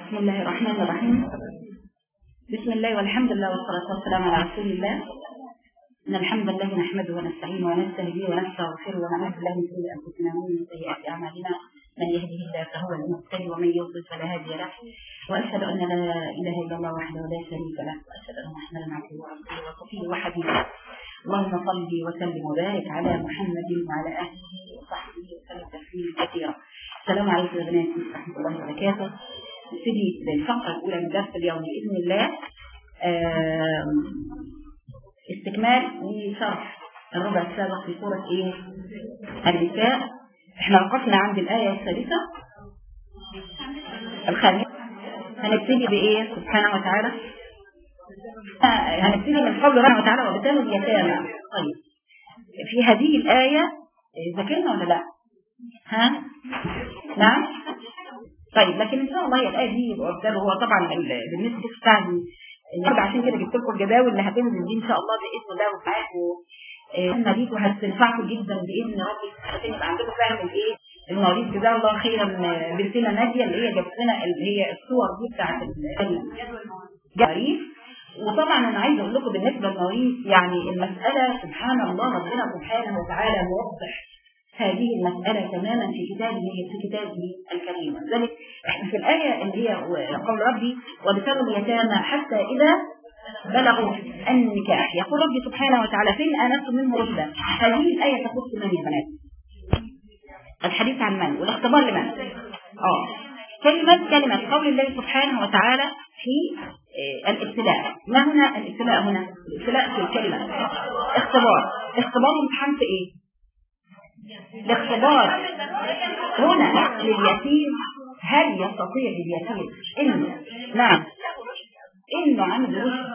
بسم الله الرحمن الرحيم بسم الله والحمد لله والصلاة والسلام على رسول الله إن الحمد لله نحمده ونستعينه ونستهديه ونستغفره ونعوذ بالله من شرور أنفسنا ومن سيئات أعمالنا من يهده الله فهو المهتدي ومن يضلل فلا هادي له وأشهد أن لا إله إلا الله وحده لا شريك له وأشهد أن محمدا عبده ورسوله وصفيه وحبيبه اللهم صل وسلم وبارك على محمد وعلى اهله وصحبه وسلم تسليما كثيرا. السلام عليكم يا بنات ورحمه الله وبركاته. نبتدي بالفقره الاولى من درس اليوم باذن الله استكمال لشرح الربع السابق في سوره ايه؟ النساء. احنا وقفنا عند الايه الثالثه الخامسه هنبتدي بايه؟ سبحانه وتعالى هنبتدي من قول الله تعالى وبتالوا اليتامى طيب في هذه الآية ذاكرنا ولا لا ها نعم طيب لكن ان شاء الله هي الآية دي وبتالوا هو طبعا بالنسبة للتعليم النهارده عشان كده جبت لكم الجداول اللي هتنزل دي ان شاء الله باذن الله ومعاكم اما دي وهتنفعكم جدا باذن ربي عشان يبقى عندكم فهم الايه المواليد جزاها الله خيرا بنتنا ناديه اللي هي جابت لنا اللي هي الصور دي بتاعت الجواريف وطبعا انا عايزه اقول لكم بالنسبه للمواريث يعني المساله سبحان الله ربنا سبحانه وتعالى موضح هذه المساله تماما في كتابه في كتابه الكريم ذلك احنا في الايه اللي هي قول ربي وابتلوا اليتامى حتى اذا بلغوا النكاح يقول ربي سبحانه وتعالى فين انستم منه رشدا هذه الايه تخص من يا بنات الحديث عن من والاختبار لمن اه كلمة كلمة قول الله سبحانه وتعالى في الابتلاء ما هنا الابتلاء هنا الابتلاء في الكلمة اختبار اختبار امتحان في ايه الاختبار هنا لليتيم هل يستطيع اليتيم انه نعم انه عنده رشد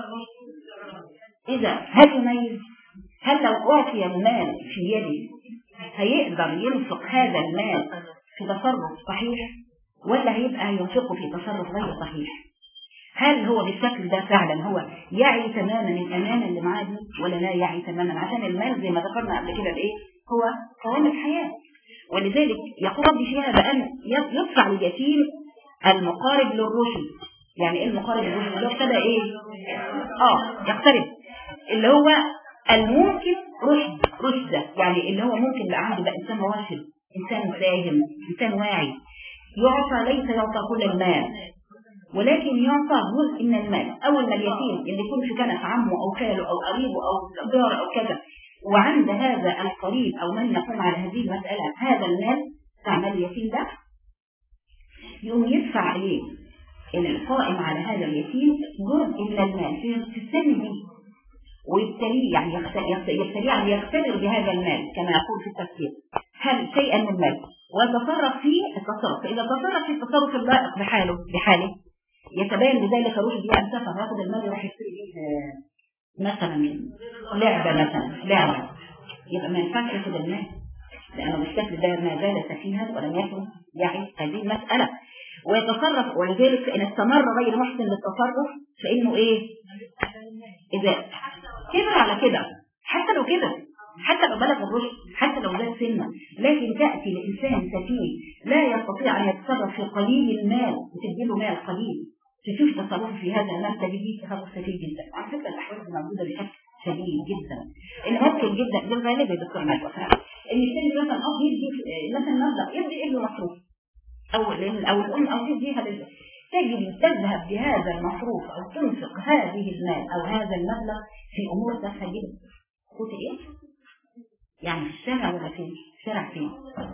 اذا هل يميز هل لو اعطي المال في يده هيقدر ينفق هذا المال في تصرف صحيح ولا هيبقى ينفقه في تصرف غير صحيح هل هو بالشكل ده فعلا هو يعي تماما الامانه اللي معاه دي ولا لا يعي تماما عشان المال زي ما ذكرنا قبل كده بايه هو قوام الحياه ولذلك يقول ربي فيها بان يدفع لليتيم المقارب للرشد يعني ايه المقارب للرشد اللي هو ابتدى ايه اه يقترب اللي هو الممكن رشد رشدة يعني اللي هو ممكن يبقى عنده بقى انسان راشد انسان فاهم انسان واعي يعطى ليس يعطى كل المال ولكن يعطى جزء من المال اول ما اليتيم اللي يكون في كنف عمه او خاله او قريبه او جاره او كذا وعند هذا القريب او من يقوم على هذه المساله هذا المال تعمل اليتيم ده يقوم يدفع اليه القائم على هذا اليتيم جزء من المال في السن دي ويبتليه يعني يبتليه يعني يختبر بهذا المال كما يقول في التفسير هل شيئا من المال ويتصرف فيه التصرف فاذا تصرف في التصرف اللائق بحاله بحاله يتبين بذلك رشد دي ان سفر ياخذ المال يروح يشتري بيه مثلا لعبه مثلا لعبه يبقى ما ينفعش ياخذ المال لانه بالشكل ده ما زال سفيها ولم يكن يعي هذه المساله ويتصرف ولذلك فان استمر غير محسن للتصرف فانه ايه اذا كبر على كده حتى لو كده حتى لو بلغ الرشد حتى لو زاد سنه لكن تأتي لإنسان سفيه لا يستطيع أن يتصرف في قليل المال وتديله مال قليل تشوف تصرفه في هذا المال تجديه تصرف سفيه جدا على فكرة الأحوال موجودة بشكل شديد جدا إن ممكن جدا ده الغالب يا دكتور مالك إن الثاني مثلا أو يدي مثلا مبلغ يدي ابنه مصروف أو الأم أو الأم أو يديها لل تجري تذهب بهذا المصروف أو تنفق هذه المال أو هذا المبلغ في أمور تافهة جدا قلت إيه؟ يعني في الشارع ولا فين؟ الشارع فين؟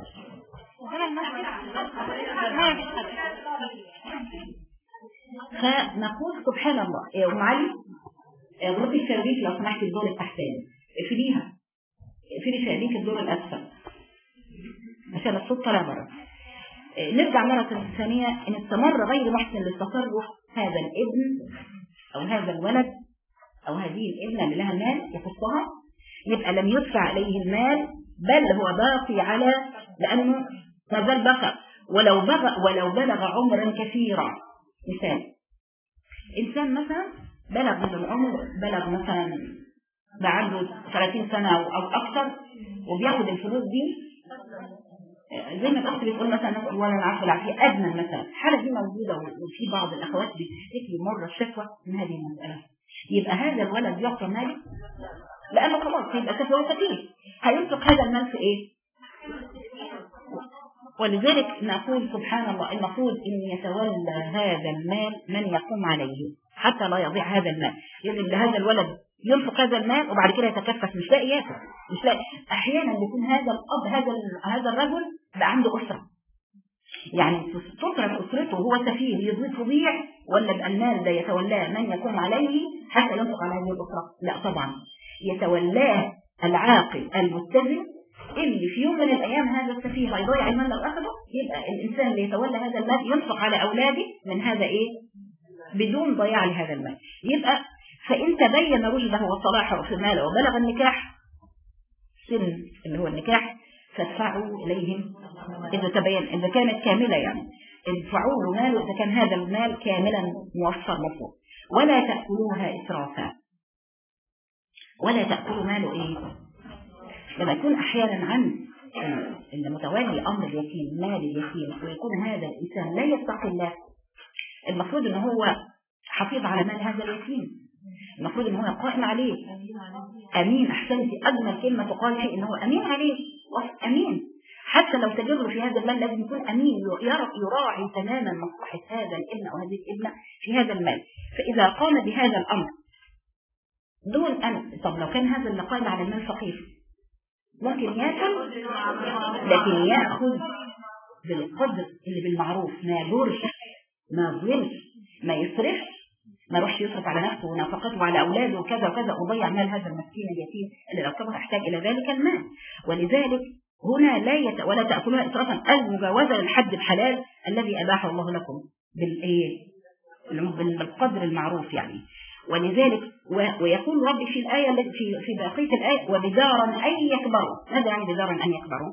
فنقول سبحان الله يا أم علي غرفة الشبابيك لو سمحت الدور التحتاني اقفليها اقفلي شبابيك الدور الأسفل عشان الصوت طالع بره نرجع مرة ثانية إن استمر غير محسن للتصرف هذا الابن أو هذا الولد أو هذه الابنة اللي لها مال يخصها يبقى لم يدفع إليه المال بل هو باقي على لأنه ما زال بقى ولو بلغ ولو بلغ عمرا كثيرا مثال إنسان مثلا بلغ من العمر بلغ مثلا بقى عنده 30 سنة أو أكثر وبياخد الفلوس دي زي ما الاخت بتقول مثلا نسال الله العافيه والعافيه ادنى مثلا الحاله دي موجوده وفي بعض الاخوات بتشتكي مره الشكوى من هذه المساله يبقى هذا الولد يعطى مال لانه خلاص يبقى سفه وسفيه هينفق هذا المال في ايه ولذلك نقول سبحان الله المفروض ان يتولى هذا المال من يقوم عليه حتى لا يضيع هذا المال يجب لهذا الولد ينفق هذا المال وبعد كده يتكفف مش لاقي ياكل مش لاقي احيانا بيكون هذا الاب هذا هذا الرجل بقى عنده اسره يعني تترك اسرته هو سفيه يضيع ولا بقى المال ده يتولاه من يقوم عليه حتى ينفق على هذه الاسره لا طبعا يتولاه العاقل المتزن اللي في يوم من الايام هذا السفيه هيضيع المال لو اخذه يبقى الانسان اللي يتولى هذا المال ينفق على اولاده من هذا ايه بدون ضياع لهذا المال يبقى فإن تبين رشده وصلاحه في ماله وبلغ النكاح سن اللي هو النكاح فادفعوا إليهم إذا تبين إذا كانت كاملة يعني ادفعوا له ماله إذا كان هذا المال كاملا موفر مفروض ولا تأكلوها إسرافا ولا تأكلوا ماله إيه لما يكون أحيانا عن اللي متولي أمر اليتيم مال اليتيم ويكون هذا الإنسان لا يتقي الله المفروض ان هو حفيظ على مال هذا اليتيم المفروض ان هو قائم عليه امين احسنتي اجمل كلمه تقال فيه ان هو امين عليه امين حتى لو تجر في هذا المال لازم يكون امين يراعي تماما مصلحه هذا الابن او هذه الابنه في هذا المال فاذا قام بهذا الامر دون ان طب لو كان هذا اللي قائم على المال فقير ممكن ياكل لكن ياخذ بالقدر اللي بالمعروف ما يجرش ما يظلمش ما يصرفش ما يروحش يصرف على نفسه ونفقته وعلى اولاده وكذا وكذا وضيع مال هذا المسكين اليتيم اللي لو كبر يحتاج الى ذلك المال ولذلك هنا لا يت... ولا تاكلوها اسرافا المجاوزه للحد الحلال الذي اباحه الله لكم بالايه بالقدر المعروف يعني ولذلك و... ويقول ربي في الايه التي في في بقيه الايه وبدارا ان يكبروا ماذا يعني بدارا ان يكبروا؟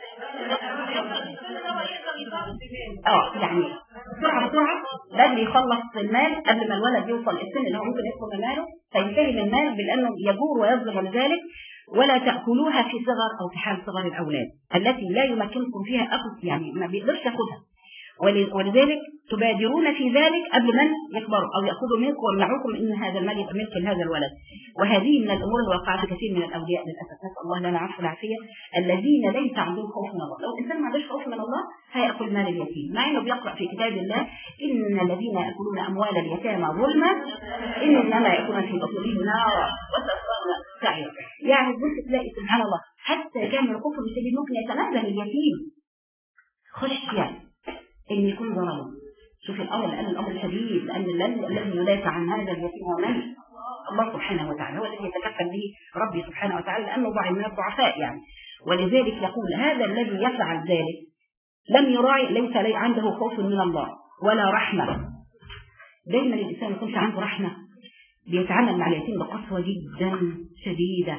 اه يعني بسرعه بسرعه بدري يخلص المال قبل ما الولد يوصل السن اللي هو ممكن يدخل ماله فينتهي من المال بانه يجور ويصغر لذلك ولا تاكلوها في صغر او في حال صغر الاولاد التي لا يمكنكم فيها اخذ يعني ما بيقدرش ياخذها ولذلك تبادرون في ذلك قبل من يكبروا أو يأخذوا منكم ويمنعوكم إن هذا المال يبقى ملك لهذا الولد وهذه من الأمور اللي وقعت كثير من الأولياء للأسف نسأل الله لنا عفو العافية الذين ليس عندهم خوف من الله لو الإنسان ما عندوش خوف من الله هيأكل مال اليتيم مع إنه بيقرأ في كتاب الله إن الذين يأكلون أموال اليتامى ظلما إنما يأكلون في بطونهم نارا وسيصلون سعيرا يعني بص تلاقي سبحان الله حتى كان من الكفر الشديد ممكن يتنزل اليتيم خشية ان يكون ظلمه شوف الامر لان الامر شديد لان الذي يدافع عن هذا اليتيم هو من الله سبحانه وتعالى هو الذي يتكفل به ربي سبحانه وتعالى لانه ضعيف من الضعفاء يعني ولذلك يقول هذا الذي يفعل ذلك لم يراعي ليس لي عنده خوف من الله ولا رحمه دايما الانسان يكونش عنده رحمه بيتعامل مع اليتيم بقسوه جدا شديده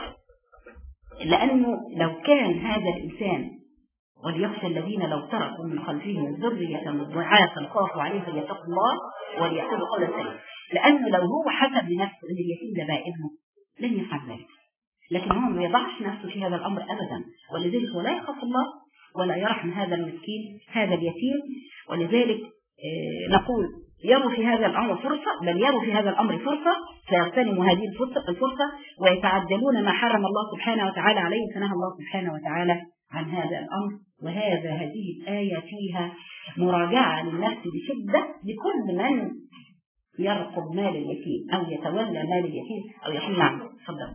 لانه لو كان هذا الانسان وليخشى الذين لو تركوا من خلفهم ذرية ضعافا خافوا عليه فليتقوا الله وليقولوا قولا سليما لأنه لو هو حسب لنفسه أن اليتيم ده بقى ابنه لن يفعل ذلك لكن هو ما يضعش نفسه في هذا الأمر أبدا ولذلك هو لا يخاف الله ولا يرحم هذا المسكين هذا اليتيم ولذلك آه نقول يروا في هذا الأمر فرصة بل يروا في هذا الأمر فرصة فيغتنموا هذه الفرصة, الفرصة ويتعدلون ما حرم الله سبحانه وتعالى عليه فنهى الله سبحانه وتعالى عن هذا الأمر وهذا هذه الآية فيها مراجعة للنفس بشدة لكل من يرقب مال اليتيم أو يتولى مال اليتيم أو يقول نعم تفضل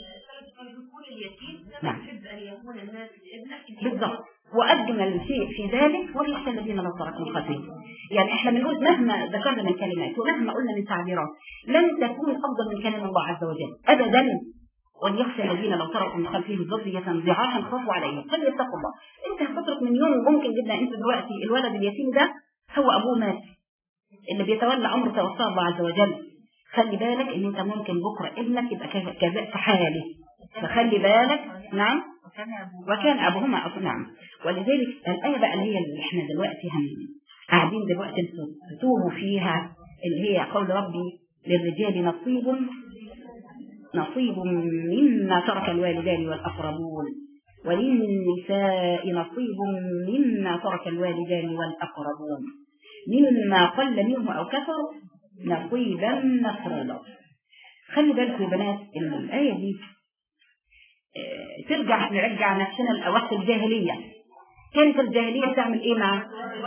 نعم بالضبط وأجمل شيء في ذلك وليخشى الذين لو تركوا خلفهم يعني احنا بنقول مهما ذكرنا من كلمات ومهما قلنا من تعبيرات لن تكون أفضل من كلام الله عز وجل أبدا وليخشى الذين لو تركوا من خلفهم ذرية ضعافا خافوا عليهم فليتقوا الله انت هتترك من يوم ممكن جدا انت دلوقتي الولد اليتيم ده هو ابوه مات اللي بيتولى امره توفاه الله عز وجل خلي بالك ان انت ممكن بكره ابنك يبقى كذا في حاله فخلي بالك نعم وكان ابوهما أبو نعم ولذلك الايه بقى اللي هي اللي احنا دلوقتي هم قاعدين دلوقتي تتوبوا فيها اللي هي قول ربي للرجال نصيب نصيب مما ترك الوالدان والأقربون وللنساء نصيب مما ترك الوالدان والأقربون مما قل منه أو كثر نصيبا مفروضا خلي بالكم يا بنات ان الآية دي آه، ترجع نرجع نفسنا لأوقات الجاهلية كانت الجاهلية تعمل ايه مع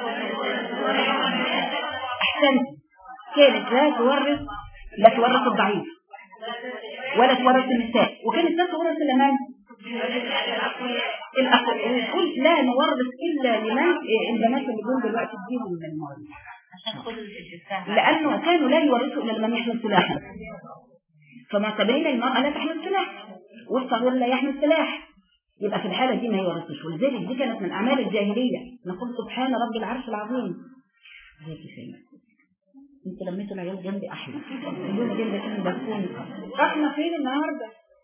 احسنت كانت لا تورث لا تورث الضعيف ولا تورث النساء وكانت لا تورث الأمان الأقل لا نورث إلا لمن البنات اللي جم دلوقتي تجيهم من المواريث لأنه كانوا لا يورثوا إلا لمن يحمل سلاحا فما تبين المرأة لا تحمل سلاح والصغير لا يحمل سلاح يبقى في الحالة دي ما يورثوش ولذلك دي كانت من أعمال الجاهلية نقول سبحان رب العرش العظيم زي كفاية انت لميتوا العيال جنبي احلى اليوم جنبي كان بكون احنا فين النهارده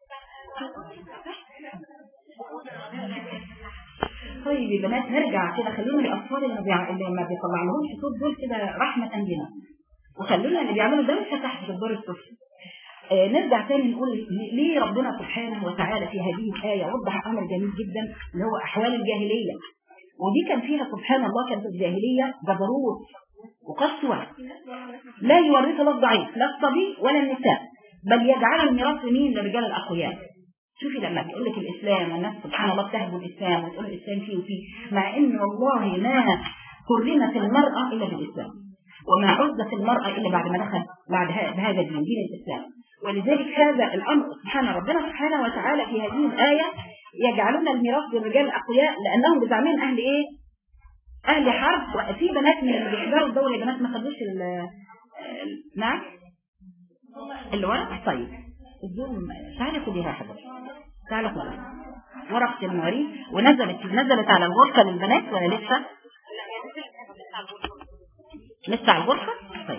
طيب يا بنات نرجع كده خلينا الاطفال اللي, بيع... اللي ما بيطلعلهمش صوت دول كده رحمه بنا وخلونا اللي بيعملوا دوشه تحت في الدور السفلي آه نرجع تاني نقول ليه ربنا سبحانه وتعالى في هذه الآية وضح أمر جميل جدا اللي هو أحوال الجاهلية ودي كان فيها سبحان الله كانت الجاهلية جبروت وقسوة لا يورث لا الضعيف لا الصبي ولا النساء بل يجعل الميراث لمين للرجال الأقوياء شوفي لما تقول لك الإسلام الناس سبحان الله بتهبوا الإسلام وتقول الإسلام فيه وفيه مع إن والله ما كرمت المرأة إلا بالإسلام وما عزت المرأة إلا بعد ما دخل بعد هذا الدين دين الإسلام ولذلك هذا الأمر سبحان ربنا سبحانه وتعالى في هذه الآية يجعلون الميراث للرجال الأقوياء لأنهم بزعمين أهل إيه؟ أهل حرب وفي بنات من اللي بيحضروا الدولة بنات ما خدوش نعم الورق طيب اليوم تعالي خديها يا حبيبتي تعالي خديها ورقة المواريث ونزلت نزلت على الغرفة للبنات ولا لسه؟ لسه على الغرفة؟ طيب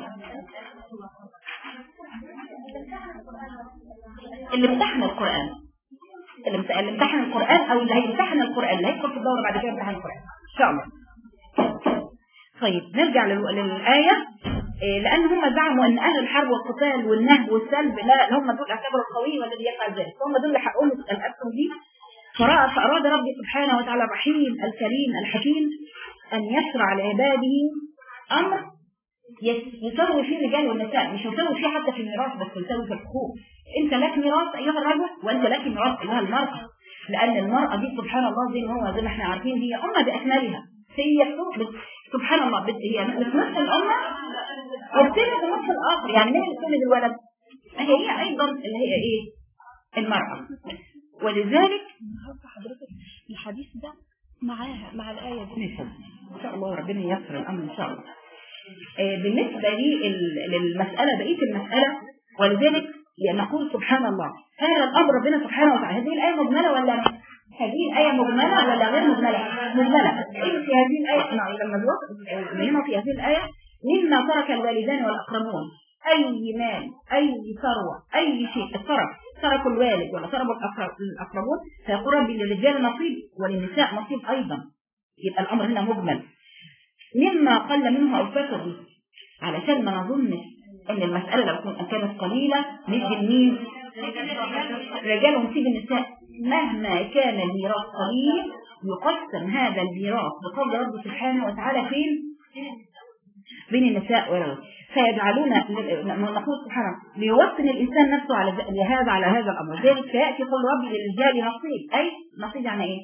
اللي امتحن القرآن اللي امتحن القرآن او اللي هيمتحن القرآن اللي هيدخل في الدورة بعد كده امتحان القرآن ان شاء الله طيب نرجع للآية إيه لأن هم زعموا أن أهل الحرب والقتال والنهب والسلب لا هم دول اعتبروا القوي والذي يفعل ذلك هم دول اللي حقهم الأسهم دي فأراد ربي سبحانه وتعالى الرحيم الكريم الحكيم أن يشرع لعباده أمر يسوي فيه الرجال والنساء مش يسوي فيه حتى في الميراث بس يسوي في الحقوق انت لك ميراث ايها الرجل وانت لك ميراث ايها المرأة لان المرأة دي سبحان الله زي ما هو زي ما احنا عارفين هي امة باكملها هي سبحان الله هي بتمثل الامة وبتلد النصف الاخر يعني مين اللي بتلد الولد هي ايضا اللي هي ايه المرأة ولذلك حضرتك الحديث ده معاها مع الآية دي إن شاء الله ربنا ييسر الأمر إن شاء الله بالنسبة لي للمسألة بقية المسألة ولذلك نقول سبحان الله هذا الأمر ربنا سبحانه وتعالى هذه الآية مجملة ولا هذه الآية مجملة ولا غير مجملة مجملة إيه في هذه الآية لما هنا في هذه الآية مما ترك الوالدان والأقربون أي مال أي ثروة أي شيء الترك ترك الوالد ولا ترك الأقربون فيقول ربي للرجال نصيب وللنساء نصيب أيضا يبقى الأمر هنا مجمل مما قل منه أو كثر علشان ما نظنش ان المسألة لو كانت قليلة ندي لمين رجال ونسيب النساء مهما كان الميراث قليل يقسم هذا الميراث بقول رب سبحانه وتعالى فين بين النساء والرجال فيجعلون نقول سبحانه ليوطن الإنسان نفسه على هذا على هذا الأمر ذلك فيأتي قول ربي للرجال نصيب أي نصيب يعني إيه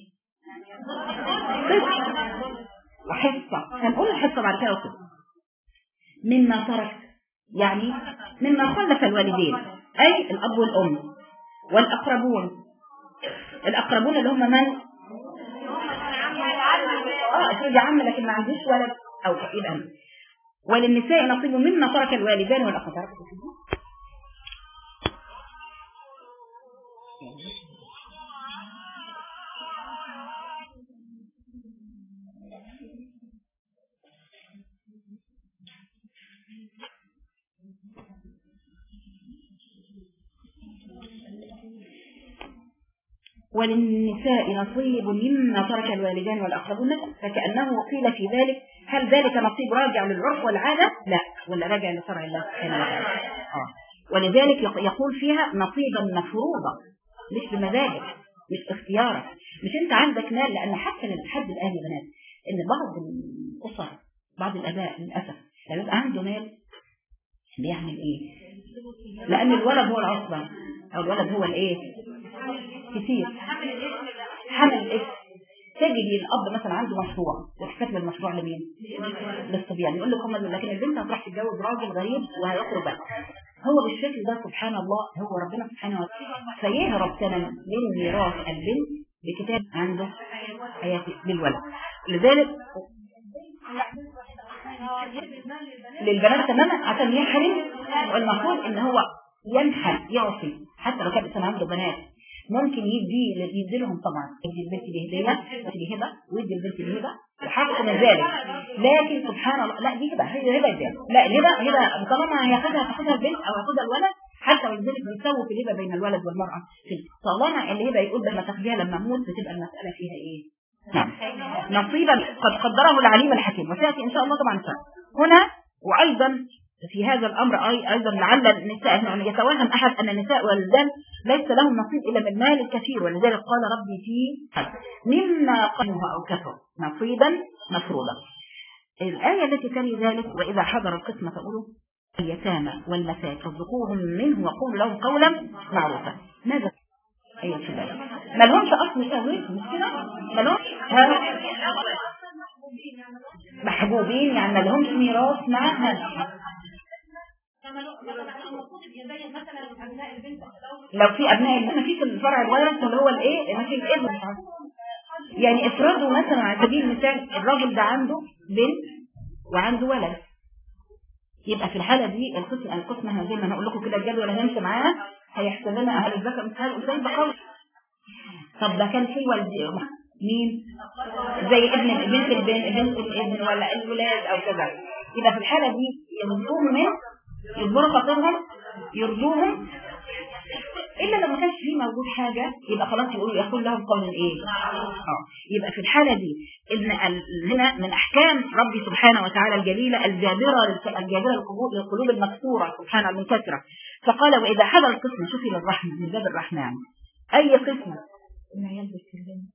وحصة هنقول الحصة بعد كده وكده مما ترك يعني مما خلف الوالدين أي الأب والأم والأقربون الأقربون اللي هم من اه تقول يا عم لكن ما عنديش ولد أو يبقى وللنساء نصيب مما ترك الوالدان والأقربون وللنساء نصيب مما ترك الوالدان والأقربون فكأنه قيل في ذلك هل ذلك نصيب راجع للعرف والعادة لا ولا راجع لشرع الله سبحانه وتعالى آه. ولذلك يقول فيها نصيبا مفروضا مش بمزاجك مش اختيارك مش انت عندك مال لان حتى لحد الان يا بنات ان بعض الاسر بعض الاباء للاسف لما يبقى عنده مال بيعمل ايه لان الولد هو العصبه او الولد هو الايه كتير حمل الاسم تجد الاب مثلا عنده مشروع وحكت المشروع لمين للصبيان يقول لك هم لكن البنت هتروح تتجوز راجل غريب وهيخرج بقى هو بالشكل ده سبحان الله هو ربنا سبحانه وتعالى فيهرب ثمن من ميراث البنت بكتاب عنده حياة للولد لذلك للبنات تماما عشان يحرم والمفروض ان هو ينحل يعطي حتى لو كان الانسان عنده بنات ممكن يدي يدي لهم طبعا يدي البنت دي هديه ويدي هبه ويدي البنت دي هبه وحقق من ذلك لكن سبحان الله لا دي هبه هي هبه دي لا الهبه هبه طالما هياخدها تاخدها البنت او ياخدها الولد حتى ولذلك بيسووا في الهبه بين الولد والمراه في طالما الهبه يقول لما تاخديها لما اموت بتبقى المساله فيها ايه؟ نعم نصيبا قد قدره العليم الحكيم وسياتي ان شاء الله طبعا سنة. هنا وايضا في هذا الامر ايضا لعل النساء يتوهم احد ان النساء والرجال ليس لهم نصيب الا من المال الكثير ولذلك قال ربي في مما قلوه او كثر نصيبا مفروضا الايه التي تلي ذلك واذا حضر القسمه فقولوا اليتامى والمساك ارزقوهم منه وقولوا لهم قولا معروفا ماذا ايوه في ذلك ما لهمش اصل تهويل مش كده ما لهمش محجوبين يعني ما لهمش ميراث معها لو في ابناء البنت في الفرع الوارث اللي هو الايه ما في الابن يعني افرضوا مثلا على سبيل المثال الراجل ده عنده بنت وعنده ولد يبقى في الحاله دي القسم القسمه زي ما انا اقول لكم كده الجدول اللي هنمشي معاها هيحسب لنا اهل الذكر مثال الانثيين بقول طب ده كان في والد مين زي ابن بنت البنت بنت الابن ولا الولاد او كذا يبقى في الحاله دي يرزقوهم من يجبروا خاطرهم يرجوهم الا لو ما كانش فيه موجود حاجه يبقى خلاص يقولوا يقول لهم قول ايه اه يبقى في الحاله دي ان هنا من احكام ربي سبحانه وتعالى الجليله الجابره الجابره للقلوب المكسوره سبحانه المنكسره فقال واذا حضر القسم شوفي للرحمه من باب الرحمن يعني اي قسم العيال بيتكلموا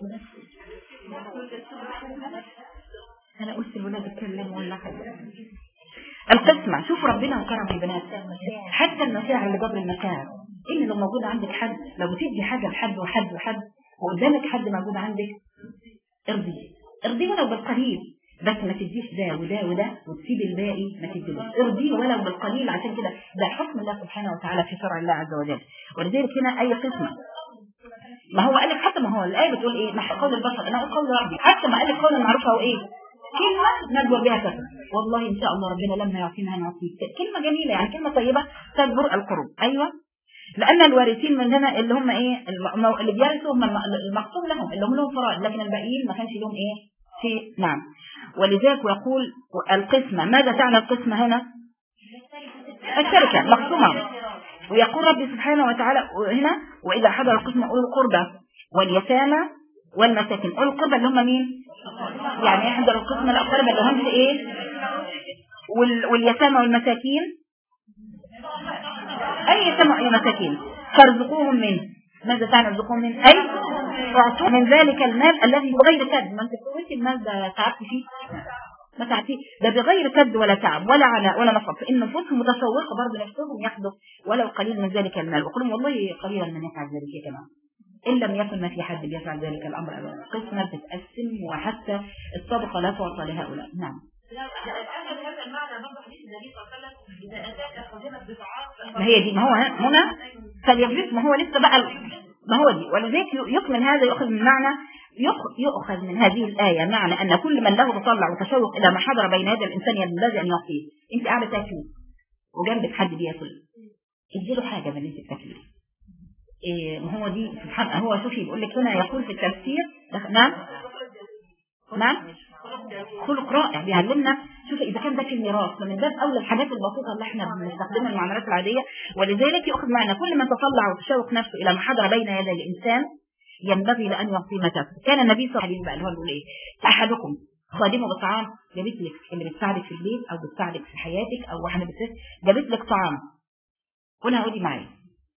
انا قلت الولاد اتكلموا ولا حاجه القسمة شوف ربنا وكرم البنات حتى المشاعر اللي قبل المشاعر إيه لو موجود عندك حد لو بتدي حاجة لحد وحد وحد وقدامك حد موجود عندك ارضي ارضي ولو بالقليل بس ما تديش ده وده وده وتسيب الباقي ما تديش ارضي ولو بالقليل عشان كده ده حكم الله سبحانه وتعالى في شرع الله عز وجل ولذلك هنا أي قسمة ما هو قال لك حتى ما هو الآية بتقول إيه ما قول البشر أنا أقول قول ربي حتى ما قال لك قول المعروف هو إيه كلمة ندور بها كثرة والله إن شاء الله ربنا لما يعطينا نعطيك كلمة جميلة يعني كلمة طيبة تجبر القرب أيوة لأن الوارثين من هنا اللي هم إيه اللي بيرثوا هم المقسوم لهم اللي هم لهم فرائض لكن الباقيين ما كانش لهم إيه شيء نعم ولذلك يقول القسمة ماذا تعني القسمة هنا الشركة مقسومة ويقول ربي سبحانه وتعالى هنا وإذا حضر القسمة أولو القربى واليتامى والمساكين أولو القربى اللي هم مين يعني يحضر القسمة الأقربى اللي هم إيه وال... واليتامى والمساكين أي يتامى أي مساكين فارزقوهم منه ماذا تعني ارزقوهم منه أي اعطوا من ذلك المال الذي بغير كد ما انت قلت المال ده تعبت فيه ما تعبتي ده بغير كد ولا تعب ولا عناء ولا نصب فإن نفوسهم متشوقة برضه نفسهم يحدث ولو قليل من ذلك المال وقلهم والله قليلا من يفعل ذلك يا جماعه إن لم يكن ما في حد بيفعل ذلك الأمر أبدا قسمة بتتقسم وحتى الصدقة لا تعطى لهؤلاء نعم ما هي دي ما هو هنا فليفلس ما هو لسه بقى ما هو دي ولذلك يكمل هذا يؤخذ من معنى يؤخذ من هذه الآية معنى أن كل من له تطلع وتشوق إلى ما حضر بين يدي الإنسان ينبغي أن يعطيه أنت قاعدة تاكلي وجنبك حد بياكل اديله حاجة من اللي انت بتاكليه إيه ما هو دي سبحان هو شوفي بيقول لك هنا يقول في التفسير نعم نعم خلق رائع بيعلمنا شوف اذا كان ده في الميراث فمن باب اولى الحاجات البسيطه اللي احنا بنستخدمها المعاملات العاديه ولذلك يؤخذ معنا كل من تطلع وتشوق نفسه الى ما حضر بين يدي الانسان ينبغي لان يعطي متى كان النبي صلى الله عليه وسلم بقى اللي هو بيقول ايه احدكم خادمه بطعام جابت لك اللي بتساعدك في البيت او بتساعدك في حياتك او واحده بتساعدك جابت لك طعام قولها قولي معايا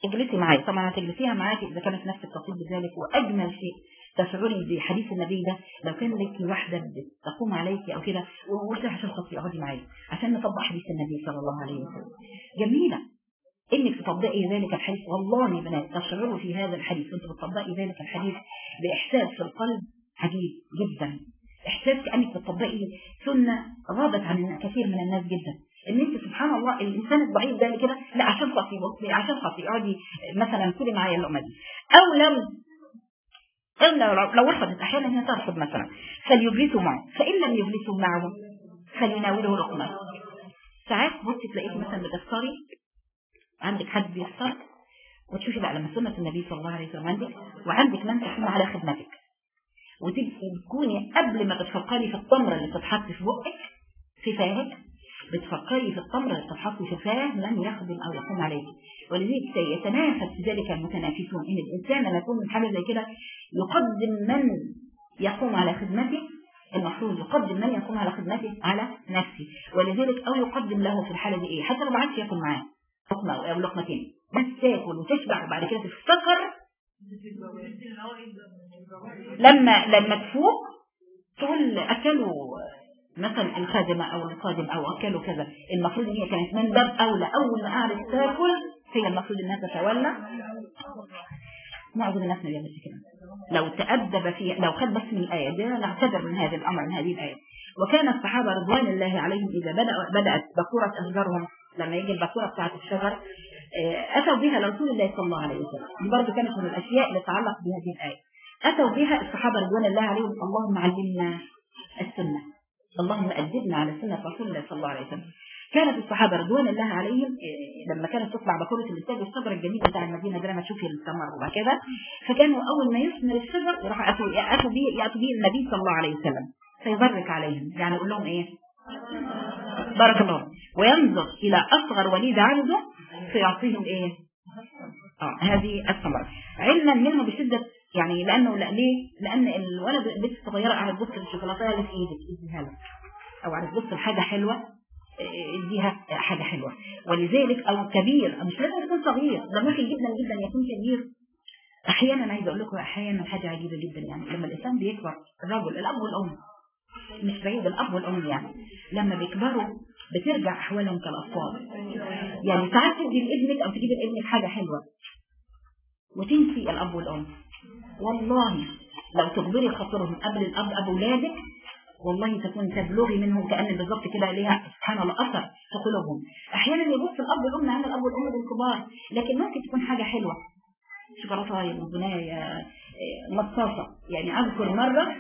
اجلسي معي طبعا هتجلسيها معاكي اذا كانت نفسك تطيب بذلك واجمل شيء تشعري بحديث النبي ده لو كان لك واحده تقوم عليك او كده وقلت عشان خاطري اقعدي معايا عشان نطبق حديث النبي صلى الله عليه وسلم جميله انك تطبقي ذلك الحديث والله يا بنات تشعروا في هذا الحديث وانت بتطبقي ذلك الحديث باحساس في القلب عجيب جدا احساس كانك بتطبقي سنه غابت عن كثير من الناس جدا ان انت سبحان الله الانسان الضعيف ده اللي كده لا عشان خاطري بصي عشان خاطري اقعدي مثلا كلي معايا اللقمه دي او لم إلا لو لو رفضت أحيانا هي ترفض مثلا فليجلسوا معه فإن لم يجلسوا معه فليناوله لقمة ساعات بصي تلاقيك مثلا بتفطري عندك حد بيفطر وتشوفي بقى لما سنة النبي صلى الله عليه وسلم عندك وعندك من تكون على خدمتك وتبقي تكوني قبل ما بتفكري في التمرة اللي بتتحط في بقك في فاهك بتفكري في التمرة اللي بتتحط في فاه من يخدم أو يقوم عليك ولذلك يتنافس في ذلك المتنافسون إن الإنسان لما يكون من حاجة زي كده يقدم من يقوم على خدمته المفروض يقدم من يقوم على خدمته على نفسه ولذلك أو يقدم له في الحالة دي إيه حتى لو ما عادش ياكل معاه لقمة أو لقمتين بس تاكل وتشبع وبعد كده تفتكر لما لما تفوق تقول أكلوا مثلا الخادمة أو القادم أو أكلوا كذا المفروض إن هي كانت من باب أولى أول ما قعدت تاكل هي المفروض إنها تتولى معظم الناس ما بيعملش كده لو تأدب في لو خد بس من الآية ده نعتذر من هذا الأمر من هذه الآية وكان الصحابة رضوان الله عليهم إذا بدأ بدأت بكورة أشجارهم لما يجي البكورة بتاعت الشجر أتوا بها لرسول الله صلى الله عليه وسلم دي برضه كانت من الأشياء اللي تتعلق بهذه الآية أتوا بها الصحابة رضوان الله عليهم اللهم علمنا السنة اللهم أدبنا على سنة رسول الله صلى الله عليه وسلم كانت الصحابة رضوان الله عليهم لما كانت تطلع بكورة الإنتاج الشجر الجميل بتاع المدينة ده لما تشوفي الثمر وكذا فكانوا أول ما يثمر الشجر يروحوا أتوا يأتوا به يأتوا به النبي صلى الله عليه وسلم فيبرك عليهم يعني يقول لهم إيه بارك الله وينظر إلى أصغر وليد عنده فيعطيهم إيه آه هذه الثمرة علما منه بشدة يعني لأنه لا ليه لأن الولد البنت الصغيرة قاعدة تبص للشوكولاتة اللي في إيدك اديها له أو قاعدة تبص لحاجة حلوة اديها حاجة حلوة ولذلك أو كبير مش لازم يكون صغير ده ممكن جدا جدا يكون كبير أحيانا عايز أقول لكم أحيانا حاجة عجيبة جدا يعني لما الإنسان بيكبر الرجل الأب والأم مش بعيد الأب والأم يعني لما بيكبروا بترجع أحوالهم كالأطفال يعني ساعات تدي لابنك أو تجيب لابنك حاجة حلوة وتنسي الأب والأم والله لو تجبري خاطرهم قبل الأب أبو أولادك والله تكون تبلغي منهم كأن بالظبط كده ليها سبحان الله أثر في قلوبهم أحيانا يبص الأب والأم عن الأب والأم بالكبار لكن ممكن تكون حاجة حلوة شوكولاتة بناية مصاصة يعني أذكر مرة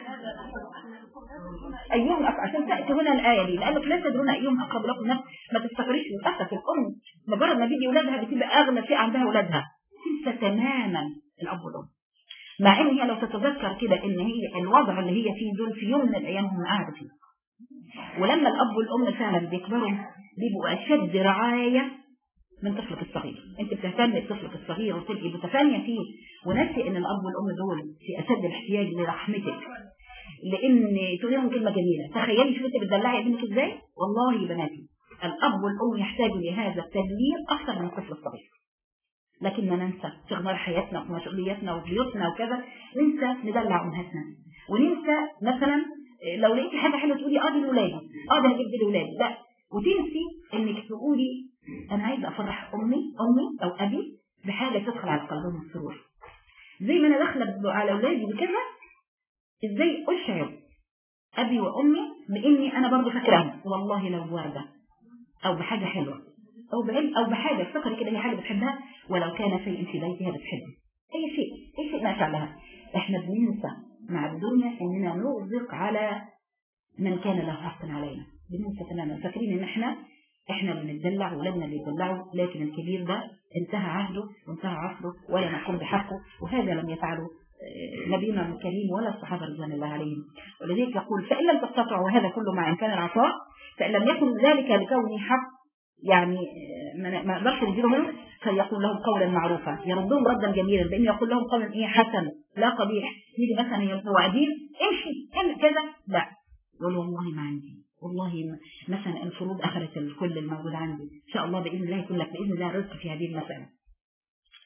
أيهم أقرب عشان تأتي هنا الآية دي لأنك لا تدرون أيهم أقرب لكم نفس ما تستغريش للأسف الأم مجرد ما بيجي أولادها بتبقى أغلى شيء عندها أولادها تنسى تماما الأب والأم مع ان هي لو تتذكر كده ان هي الوضع اللي هي فيه دول في يوم من الايام هم قاعده فيه ولما الاب والام فعلا بيكبروا بيبقوا اشد رعايه من طفلك الصغير انت بتهتمي بطفلك الصغير وتبقي متفانيه فيه وناسي ان الاب والام دول في اشد الاحتياج لرحمتك لان تقول لهم كلمه جميله تخيلي شوفي انت بتدلعي ابنك ازاي والله يا بناتي الاب والام يحتاجوا لهذا التدليل اكثر من الطفل الصغير لكننا ننسى شغل حياتنا ومسؤولياتنا وبيوتنا وكذا ننسى ندلع امهاتنا وننسى مثلا لو لقيتي حاجه حلوه تقولي اه دي لاولادي اه ده هجيب دي لاولادي لا وتنسي انك تقولي انا عايزه افرح امي امي او ابي بحاجه تدخل على قلبهم السرور زي ما انا داخله على اولادي بكذا ازاي اشعر ابي وامي باني انا برضه فاكراهم والله لو ورده او بحاجه حلوه أو بعلم أو بحاجة افتكري كده هي حاجة بتحبها ولو كان شيء في بيتها بتحبه أي شيء أي شيء ما لها إحنا بننسى مع الدنيا إننا نغدق على من كان له حق علينا بننسى تماما فاكرين إن إحنا إحنا بنتدلع ولادنا بيتدلعوا لكن الكبير ده انتهى عهده وانتهى عصره ولا نقوم بحقه وهذا لم يفعله نبينا الكريم ولا الصحابة رضوان الله عليهم ولذلك يقول فإن لم تستطعوا وهذا كله مع إمكان العطاء فإن لم يكن ذلك لكونه حق يعني ما اقدرش نديله منه فيقول لهم قولا معروفا يردهم ردا جميلا بان يقول لهم قولا ايه حسن لا قبيح يجي مثلا يبقوا قاعدين امشي اعمل كذا لا يقول والله ما عندي والله مثلا الفروض اخذت الكل الموجود عندي ان شاء الله باذن الله يكون لك باذن الله رزق في هذه المساله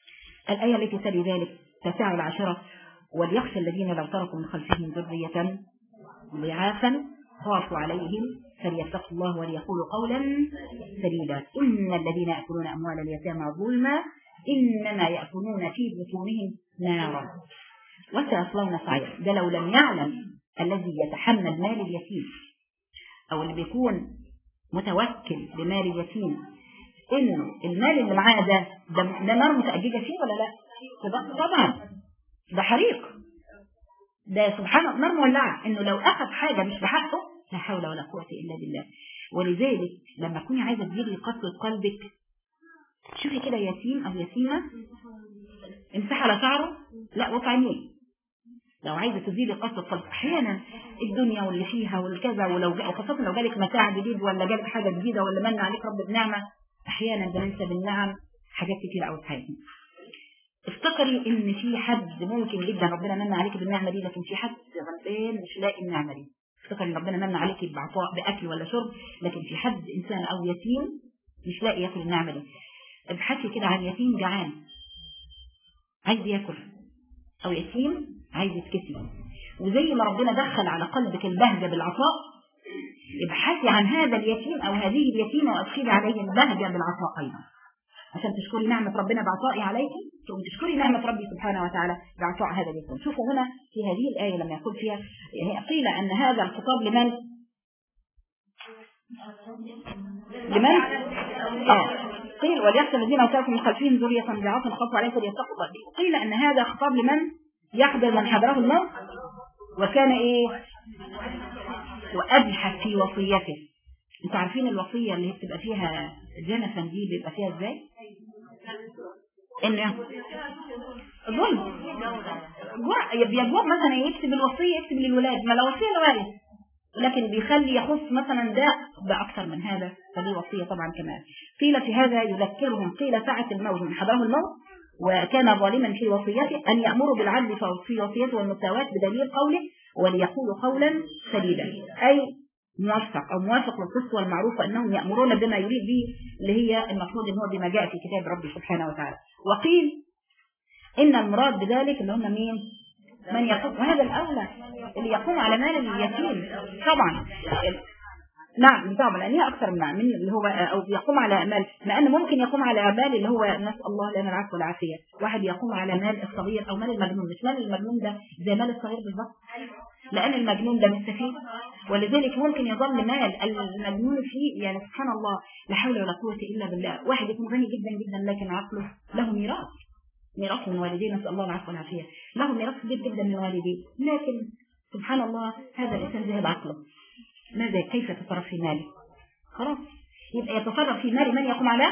الآية التي تلي ذلك تساع العشرة وليخشى الذين لو تركوا من خلفهم ذرية ضعافا خافوا عليهم فليتقوا الله وليقولوا قولا سديدا إن الذين يأكلون أموال اليتامى ظلما إنما يأكلون في بطونهم نارا وسيصلون سعيرا ده لو لم يعلم الذي يتحمل مال اليتيم أو اللي بيكون متوكل بمال اليتيم إنه المال اللي معاه ده ده, ده نار متأججة فيه ولا لا؟ طبعا ده حريق ده سبحان الله نار مولعة إنه لو أخذ حاجة مش بحقه لا حول ولا قوة إلا بالله ولذلك لما تكوني عايزة تجيبي قسوة قلبك شوفي كده يتيم أو يتيمة امسح على شعره لا وطعميه لو عايزة تزيلي قسوة قلب أحيانا الدنيا واللي فيها والكذا ولو جاء وخاصة لو جالك متاع جديد ولا جالك حاجة جديدة ولا من عليك رب النعمة أحيانا بننسى بالنعم حاجات كتير قوي في حياتنا افتكري ان في حد ممكن جدا ربنا من عليك بالنعمة دي لكن في حد غلبان مش لاقي النعمة دي افتكري ان ربنا من عليك بعطاء باكل ولا شرب لكن في حد انسان او يتيم مش لاقي ياكل النعمة دي ابحثي كده عن يتيم جعان عايز ياكل او يتيم عايز يتكسي وزي ما ربنا دخل على قلبك البهجة بالعطاء ابحثي عن هذا اليتيم او هذه اليتيمة وادخلي عليه البهجة بالعطاء ايضا عشان تشكري نعمة ربنا بعطائي عليك ثم تشكري نعمة ربي سبحانه وتعالى بعطاء هذا اليتيم شوفوا هنا في هذه الآية لما يقول فيها يعني قيل أن هذا الخطاب لمن لمن آه قيل وليخشى الذين أوتاكم من خلفهم ذرية ضعافا خافوا عليهم فليتقوا الله قيل أن هذا خطاب لمن يحضر من حضره الموت وكان إيه وأبحث في وصيته انتوا عارفين الوصية اللي بتبقى فيها جنفا دي بيبقى فيها ازاي ان ظلم بيجوب مثلا يكتب الوصية يكتب للولاد ما الوصية لوارث لكن بيخلي يخص مثلا ده بأكثر من هذا فدي وصية طبعا كمان قيل في هذا يذكرهم قيل ساعة الموت من حضره الموت وكان ظالما في وصيته أن يأمروا بالعدل في وصيته والمساواة بدليل قوله وليقولوا قولا سديدا أي موفق أو موافق للقسط والمعروف أنهم يأمرون بما يريد به اللي هي المفروض ان هو بما جاء في كتاب ربي سبحانه وتعالى وقيل إن المراد بذلك اللي هم مين من يقوم وهذا الأولى اللي يقوم على مال اليتيم طبعا نعم طبعا لأن هي أكثر من من اللي هو أو يقوم على أمال لأن ممكن يقوم على أمال اللي هو نسأل الله لنا العفو والعافية واحد يقوم على مال الصغير أو مال المجنون مش مال المجنون ده زي مال الصغير بالظبط لأن المجنون ده مستفيد ولذلك ممكن يظل مال المجنون فيه يعني سبحان الله لا حول ولا قوة إلا بالله واحد يكون غني جدا جدا لكن عقله له ميراث ميراث من والديه نسأل الله العفو والعافية له ميراث كبير جدا من والديه لكن سبحان الله هذا الإنسان ذهب عقله ماذا كيف يتصرف في ماله خلاص يبقى يتصرف في مال من يقوم على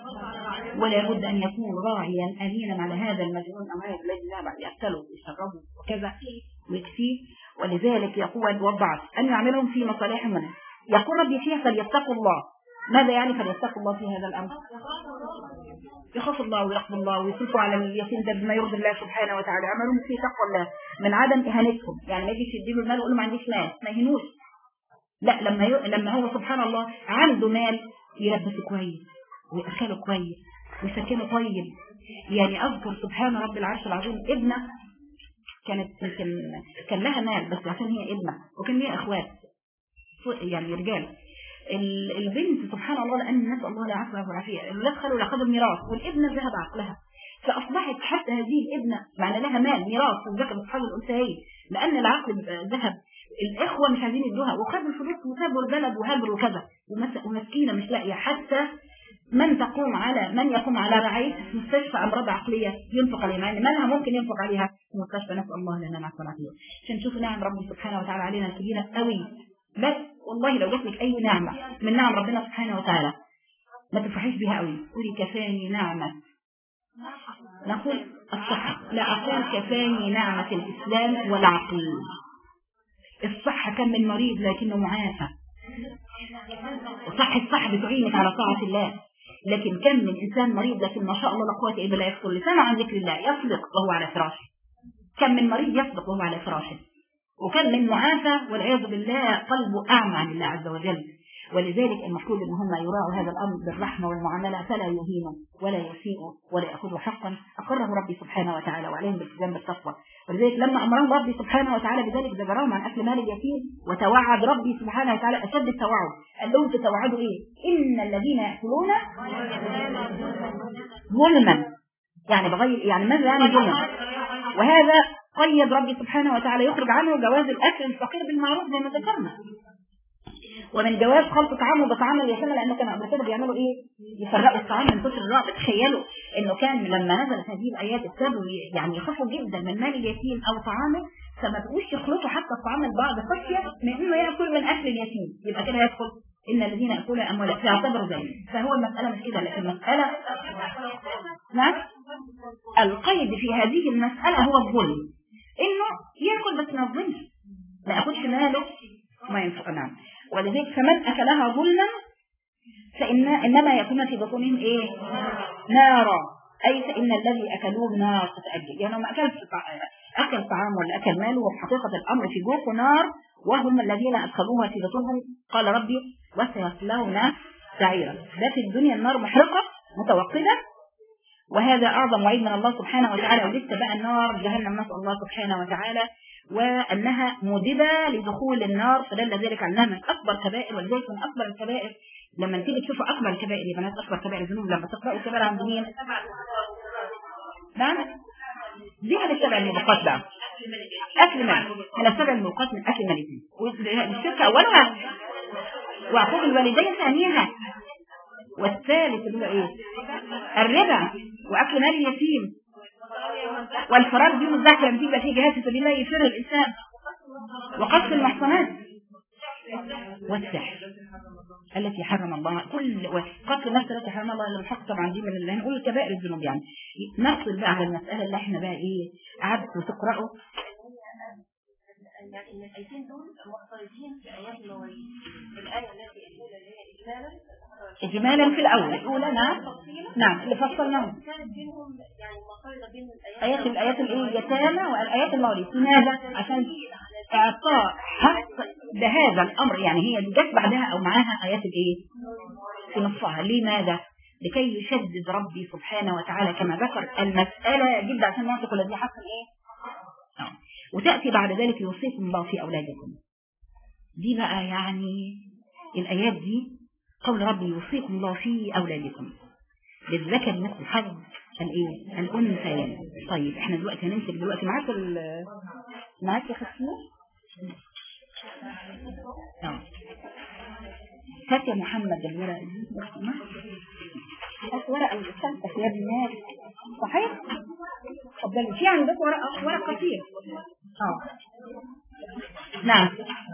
ولا بد أن يكون راعيا أمينا على هذا المجنون أو هذا الذي ذهب يأكله ويشربه وكذا ويكفيه ولذلك يقول والضعف أن يعملهم في مصالحهم منه يقول ربي فيها فليتقوا الله ماذا يعني فليتقوا الله في هذا الأمر يخاف الله ويرحم الله ويصرفوا على اليتيم ده بما يرضي الله سبحانه وتعالى عملهم في تقوى الله من عدم إهانتهم يعني ما يجيش يديله المال ويقول له ما عنديش مال ما يهنوش لا لما ي... لما هو سبحان الله عنده مال يلبسه كويس ويأكله كويس ويسكنه طيب يعني أذكر سبحان رب العرش العظيم ابنة كانت يمكن كان لها مال بس عشان هي ابنة وكان ليها اخوات يعني رجال البنت سبحان الله لان نسال الله لا عفو والعافيه الولاد خلوا لاخذوا الميراث والابنه ذهب عقلها فاصبحت حتى هذه الابنه معنى لها مال ميراث وذكر اصحاب الانثيين لان العقل ذهب الاخوه مش عايزين يدوها وخدوا الفلوس وسابوا البلد وهاجروا وكذا ومسكينه مش لاقيه حتى من تقوم على من يقوم على رعاية مستشفى أمراض عقلية ينفق عليها يعني مالها ممكن ينفق عليها في مستشفى نسأل الله لنا العفو والعافية عشان نشوف نعم ربنا سبحانه وتعالى علينا الكبيرة قوي بس والله لو جات لك أي نعمة من نعم ربنا سبحانه وتعالى ما تفرحيش بها قوي قولي كفاني نعمة نقول الصحة لا أقول كفاني نعمة الإسلام والعقل الصحة كم من مريض لكنه معافى وصحة الصحة بتعينك على طاعة الله لكن كم من إنسان مريض لكن ما شاء الله لا قوة إلا بالله يفصل لسانه عن ذكر الله يصدق وهو على فراشه كم من مريض يصدق وهو على فراشه وكم من معافى والعياذ بالله قلبه أعمى عن الله عز وجل ولذلك المفروض ان هم يراعوا هذا الامر بالرحمه والمعامله فلا يهينوا ولا يسيئوا ولا ياخذوا حقا اقره ربي سبحانه وتعالى وعليهم بالالتزام بالتقوى ولذلك لما امرهم ربي سبحانه وتعالى بذلك زجرهم عن اكل مال اليتيم وتوعد ربي سبحانه وتعالى اشد التوعد قال لهم تتوعدوا ايه؟ ان الذين ياكلون ظلما يعني بغير يعني ماذا يعني ظلما؟ وهذا قيد ربي سبحانه وتعالى يخرج عنه جواز الاكل الفقير بالمعروف زي ما ذكرنا ومن جواز خلط طعامه بطعام اليتامى لانه كانوا قبل كده بيعملوا ايه؟ يفرقوا الطعام من كتر الرعب تخيلوا انه كان لما نزلت هذه الايات ابتدوا يعني يخافوا جدا من مال اليتيم او طعامه فما بقوش يخلطوا حتى الطعام البعض خشيه من انه ياكل من اكل اليتيم يبقى كده يدخل ان الذين ياكلون اموال فيعتبروا ذلك فهو المساله مش كده لكن المساله نعم القيد في هذه المساله هو الظلم انه ياكل بس ما يظلمش ما ياخدش ماله ما ينفق نعم ولذلك فمن اكلها ظلما فإن إنما يكون في بطونهم إيه نارا أي فإن الذي أكلوه نار تتأجل يعني ما أكل أكل طعام ولا أكل ماله وفي حقيقة الأمر في جوفه نار وهم الذين أدخلوها في بطونهم قال ربي وسيصلون سعيرا ده في الدنيا النار محرقة متوقدة وهذا أعظم وعيد من الله سبحانه وتعالى ولسه بقى النار جهنم نسأل الله سبحانه وتعالى وأنها موجبة لدخول النار فدل ذلك على أنها من أكبر كبائر ولذلك من أكبر الكبائر لما تيجي تشوفوا أكبر الكبائر يا بنات أكبر كبائر الذنوب لما تقرأوا الكبائر عند مين؟ نعم دي من السبع الموبقات بقى أكل مال من السبع الموبقات من أكل مالتين والشركة أولها وعقوق الوالدين ثانيها والثالث اللي هو ايه الربا واكل مال اليتيم والفرار دي الزعف لما تبقى في جهات في سبيل الله يفر الانسان وقصف المحصنات والسحر التي حرم الله كل قتل النفس التي حرم الله الا الحق طبعا دي من اللي هنقول كبائر الذنوب يعني نصل بقى على المساله اللي احنا بقى ايه قعدتوا تقراوا يعني ان الايتين دول مختلطين في ايات المواريث الايه التي الاولى اللي هي اجمالا اجمالا في الاول الاولى نعم نعم اللي فصلناهم كانت بينهم يعني مقارنه بين الايات ايات الايات الايه اليتامى والايات المواريث لماذا عشان اعطاء حق بهذا الامر يعني هي جت بعدها او معاها ايات الايه في نصها لماذا لكي يشدد ربي سبحانه وتعالى كما ذكر المسألة جدا عشان نعطي كل ذي حق ايه آه. وتأتي بعد ذلك يوصيكم الله في أولادكم دي بقى يعني الآيات دي قول ربي يوصيكم الله في أولادكم للذكر مثل حظ الايه الانثيين طيب احنا دلوقتي هنمسك دلوقتي معاك ال معاك يا خسير اه هات يا محمد الورق دي هات ورقه الخمسه يا بنات صحيح اتفضلي في عندك ورقه ورق كتير اه نعم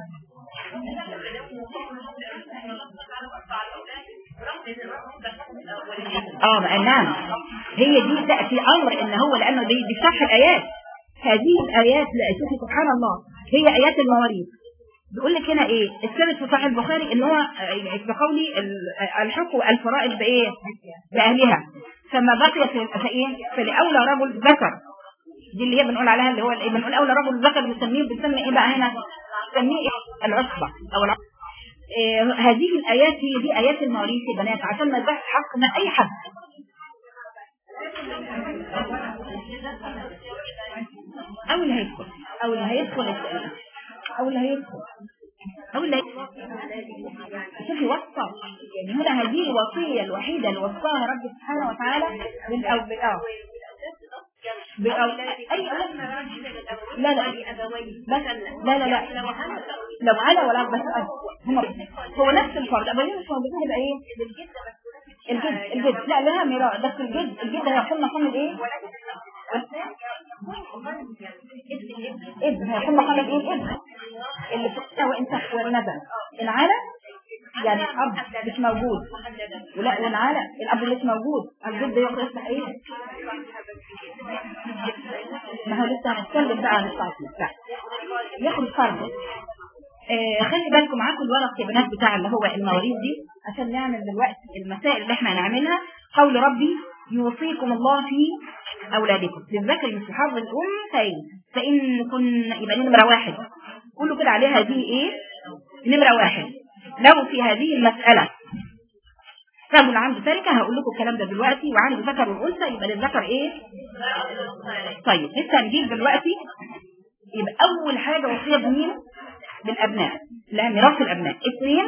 اه بقى نعم هي دي تأتي أمر إن هو لأنه دي, دي شرح الآيات هذه الآيات لا شوفي سبحان الله هي آيات المواريث بيقول لك هنا ايه الثالث في صحيح البخاري ان هو بقولي الحق الفرائض بايه باهلها فما بقي في ايه فلاولى رجل ذكر دي اللي هي بنقول عليها اللي هو الايه بنقول اولى رجل ذكر بنسميه بنسمي ايه بقى هنا بنسميه إيه؟ العصبه او العصبة. إيه هذه الايات هي دي ايات المواريث يا بنات عشان ما يبقاش حق من اي حد او اللي هيدخل او اللي هيدخل او اللي هيدخل او اللي هيدخل شوفي وصفه يعني هنا هذه الوصيه الوحيده اللي وصاها رب سبحانه وتعالى من او اه بأو... أي لا لا بس لا لا لا لو على ولا بس هم هو نفس الفرد أبوين مش موجودين يبقى إيه الجد الجد لا لها ميراث بس الجد الجد هيحصل مقام الايه ابن هيحصل مقام الايه ابن اللي في وانت ونزل العالم يعني الاب مش موجود ولا والعالم الاب مش موجود الجد يقدر يفتح ايه ما هو لسه هنتكلم بقى عن التعطيل ياخد فرض آه خلي بالكم معاكم الورق يا بنات بتاع اللي هو المواريث دي عشان نعمل دلوقتي المسائل اللي احنا هنعملها قول ربي يوصيكم الله في اولادكم للذكر مثل حظ الانثيين فان كن يبقى نمره واحد قولوا كده عليها دي ايه نمره واحد له في هذه المسألة رجل عنده تركة هقول لكم الكلام ده دلوقتي وعنده ذكر والأنثى يبقى للذكر إيه؟ طيب لسه هنجيب دلوقتي يبقى أول حاجة وصية بمين؟ بالأبناء لا ميراث الأبناء اثنين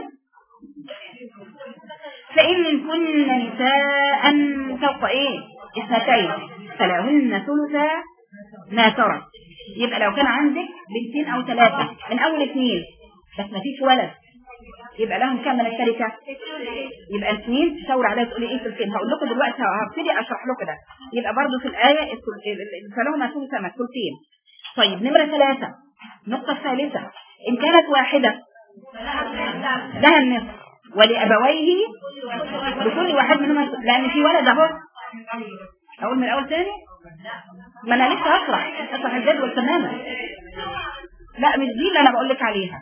فإن كن نساء فوق إيه؟ اثنتين فلهن ثلث ما ترك يبقى لو كان عندك بنتين أو ثلاثة من أول اثنين بس ما فيش ولد يبقى لهم كم من التركة يبقى الاثنين تشاور عليها تقولي ايه في الفيلم هقول لكم دلوقتي هبتدي اشرح لكم ده يبقى برضه في الآية فلهما ثلث ما ثلثين طيب نمرة ثلاثة النقطة الثالثة إن كانت واحدة لها النصف ولأبويه لكل واحد منهما لأن في ولد أهو أقول من الأول تاني ما أنا لسه هشرح هشرح الجدول تماما لا مش دي اللي أنا بقول لك عليها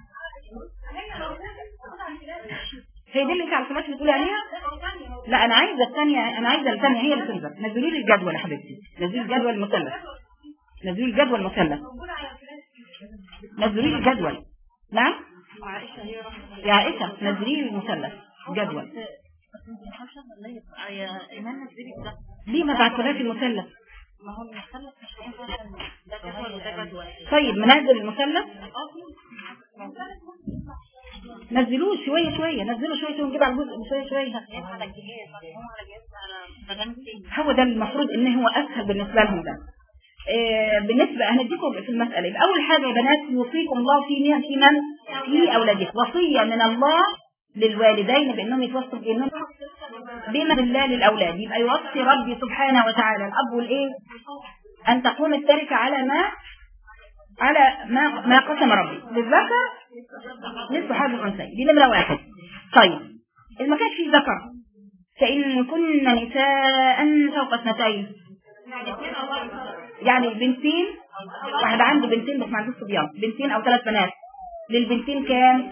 هي دي اللي انت على الخلاف بتقولي عليها لا انا عايزه الثانيه انا عايزه الثانيه هي اللي تنزل نزلي لي الجدول يا حبيبتي نزلي الجدول المثلث نزلي الجدول المثلث نزلي لي الجدول نعم يا عائشه نزلي لي المثلث جدول يا إيمان نزلي ده ليه ما بعتلهاش المثلث ما هو المثلث مش هينفع ده جدول وده جدول طيب منزل المثلث نزلوه شويه شويه نزلوا شويه شويه ونجيب على الجزء شويه شويه هم على الجهاز هم على جهاز على برنامج هو ده المفروض ان هو اسهل بالنسبه لهم ده آه، بالنسبة هنديكم في المسألة يبقى أول حاجة يا بنات يوصيكم الله في مين في من في أولادكم وصية من الله للوالدين بأنهم يتوصوا بأنهم بما بالله للأولاد يبقى يوصي ربي سبحانه وتعالى الأب والإيه أن تقوم التركة على ما على ما ما قسم ربي للذكر نصف حاجة الأنثى دي نمرة واحد طيب إذا ما كانش في ذكر فإن كن نساء فوق اثنتين يعني بنتين واحد عنده بنتين بس ما عندوش صبيان بنتين او ثلاث بنات للبنتين كام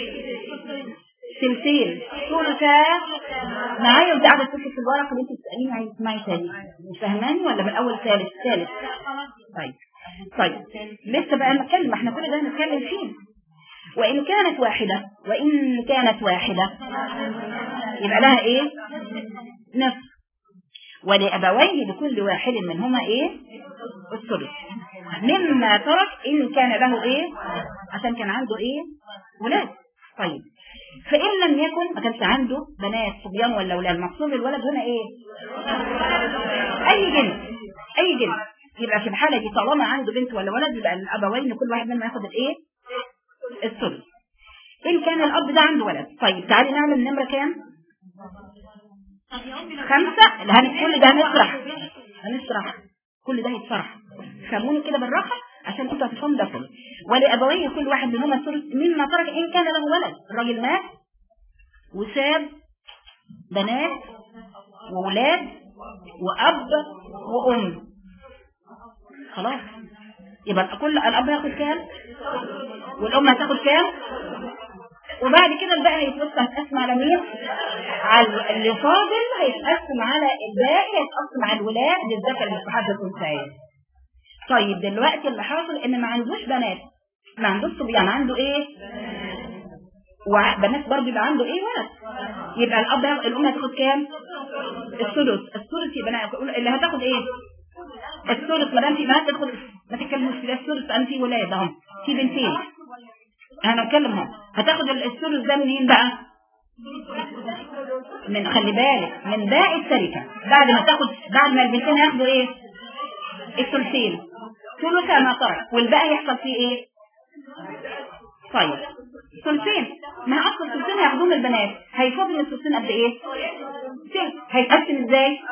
تمثيل ثلثا معايا وانت قاعده تكتب في الورقه اللي انت بتساليني عايز تسمعي تاني مش فاهماني ولا من اول ثالث ثالث طيب طيب لسه بقى نتكلم احنا كل ده هنتكلم فيه وإن كانت واحدة وإن كانت واحدة يبقى لها إيه نصف ولأبويه لكل واحد منهما إيه الثلث مما ترك إن كان له إيه عشان كان عنده إيه ولاد طيب فإن لم يكن ما كانش عنده بنات صبيان ولا أولاد مقصود الولد هنا إيه أي جنس أي جنس يبقى في الحالة دي طالما عنده بنت ولا ولد يبقى الأبوين كل واحد منهم ياخد الإيه الثلث إن كان الأب ده عنده ولد طيب تعالي نعمل نمرة كام خمسة اللي هن كل ده هنشرح هنشرح كل ده هيتشرح فهموني كده بالراحة عشان انتوا هتفهموا ده كله ولأبويه كل واحد منهما الثلث مما ترك إن كان له ولد الراجل مات وساب بنات وولاد وأب وأم خلاص يبقى كل الأب هياخد كام والأم هتاخد كام وبعد كده الباقي هيتوسع هيتقسم على مين على اللي فاضل هيتقسم على الباقي هيتقسم على الولاد للذكر اللي في حد الانثيين طيب دلوقتي اللي حاصل ان ما عندوش بنات ما عندوش صبيان عنده ايه وبنات برضه يبقى عنده ايه ولد يبقى الاب هياخد- الام هتاخد كام الثلث الثلث يبقى أنا أقول- اللي هتاخد ايه الثلث ما دام في بنات تاخد ما تتكلموش في ده الثلث لان في ولاد اهم في بنتين هنتكلم اهو هتاخد الثلث ده منين بقى من خلي بالك من باقي التركه بعد ما تاخد بعد ما البنتين هياخدوا ايه الثلثين ثلث ما ترك والباقي يحصل فيه ايه طيب ثلثين ما هو اصل الثلثين هياخدوهم البنات هيفضل من الثلثين قد ايه ثلث هيتقسم ازاي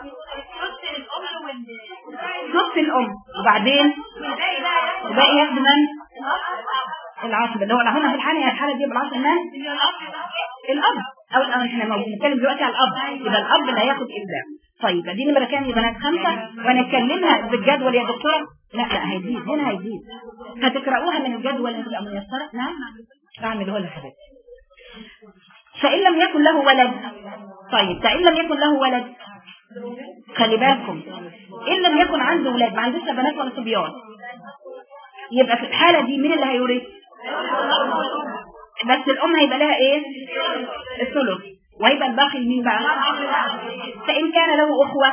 ثلث الام وبعدين وباقي ياخد من العاصب اللي هو هنا في الحاله هي الحاله دي بالعاصب من الاب او الاب احنا موجود بنتكلم دلوقتي على الاب يبقى الاب اللي هياخد الزام طيب دي نمره كام يا بنات خمسه وهنتكلمها بالجدول يا دكتوره لا لا هيزيد هنا هيزيد هتقرأوها من الجدول اللي تبقى ميسره نعم اعمل هو يا حبيبتي فإن لم يكن له ولد طيب فإن لم يكن له ولد خلي بالكم إن لم يكن عنده ولاد ما عندوش لا بنات ولا صبيان يبقى في الحالة دي مين اللي هيورث بس الام هيبقى لها ايه الثلث وهيبقى الباقي لمين بقى فان كان له اخوه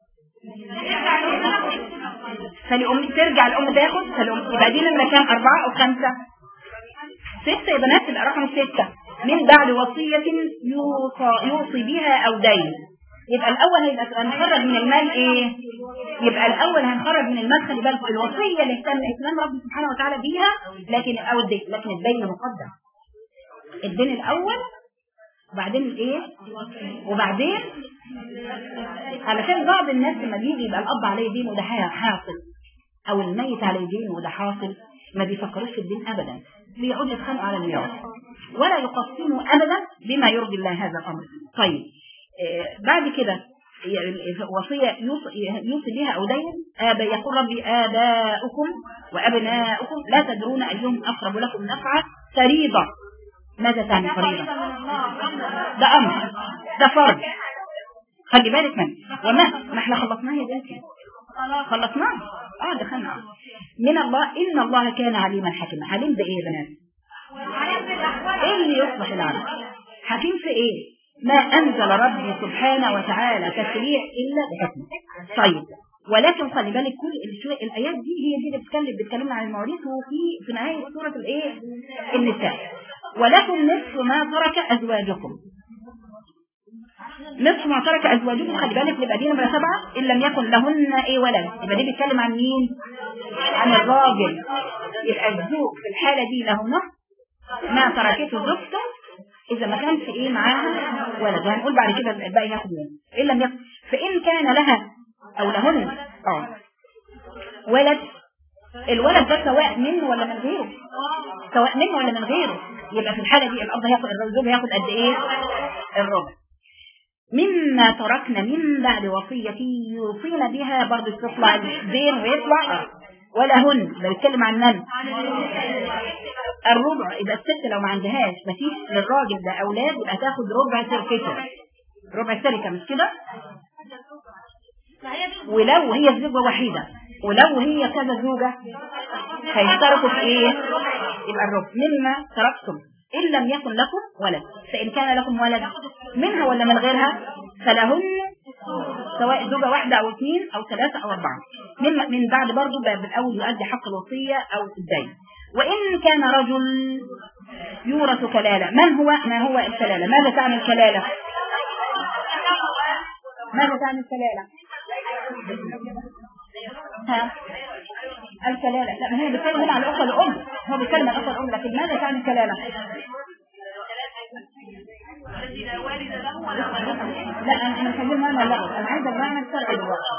فالام ترجع الام تاخد فالام يبقى دي نمره كام اربعه او خمسه ستة يا بنات تبقى رقم ستة من بعد وصية يوصى, يوصي بها أو دين يبقى الأول هيبقى هنخرج من المال إيه؟ يبقى الأول هنخرج من المال خلي بالكم الوصية اللي اهتم اهتمام ربنا سبحانه وتعالى بيها لكن أو الدين لكن الدين مقدم الدين الأول وبعدين الإيه؟ وبعدين علشان بعض الناس لما بيجي يبقى الأب عليه دين وده حاصل أو الميت عليه دين وده حاصل ما بيفكروش في الدين أبدا بيقعدوا يتخانقوا على الميراث ولا يقسموا ابدا بما يرضي الله هذا الامر طيب آه بعد كده وصيه يوصي بها او دين آبا يقول ربي اباؤكم وابناؤكم لا تدرون ايهم اقرب لكم نفعا فريضه ماذا تعني فريضه ده امر ده فرض خلي بالك من وما ما احنا خلصناه يا بنتي خلصناه اه دخلنا من الله ان الله كان عليما حكيما عليم بايه يا بنات ايه اللي يصلح العالم حكيم في ايه ما انزل ربي سبحانه وتعالى تشريع الا بحكمه طيب ولكن خلي بالك كل الايات دي هي دي اللي بتتكلم بتكلمنا عن المواريث وفي في نهايه سوره الايه النساء ولكم نصف ما ترك ازواجكم نصف ما ترك ازواجكم خلي بالك يبقى دي نمره سبعه ان لم يكن لهن ايه ولد يبقى دي بيتكلم عن مين؟ عن الراجل يبقى الزوج في الحاله دي له نصف ما تركته زوجته اذا ما كانش ايه معاها ولد وهنقول بعد كده الباقي ياخد منه ان لم يكن فان كان لها او لهن اه ولد الولد ده سواء منه ولا من غيره سواء منه ولا من غيره يبقى في الحاله دي الاب هياخد الزوج هياخد قد ايه الربع مما تركنا من بعد وصية يوصينا بها برضه تطلع الزين ويطلع ولهن ده بيتكلم عن من الربع يبقى الست لو ما عندهاش مفيش للراجل ده اولاد يبقى تاخد ربع تركته ربع التركه مش كده ولو هي زوجه وحيده ولو هي كذا زوجه هيشتركوا في ايه يبقى الربع مما تركتم ان لم يكن لكم ولد فان كان لكم ولد منها ولا من غيرها فلهن سواء زوجة واحدة أو اثنين أو ثلاثة أو أربعة من, من بعد برضه باب الأول يؤدي حق الوصية أو الدين وإن كان رجل يورث كلالة من هو ما هو الكلالة ماذا تعني الكلالة ماذا تعني الكلالة ها الكلالة لا هو بيتكلم هنا على الأخوة الأم هو بيتكلم على الأخوة الأم لكن ماذا تعني الكلالة لا انا انا مش معنى لا انا عايزه المعنى الشرعي دلوقتي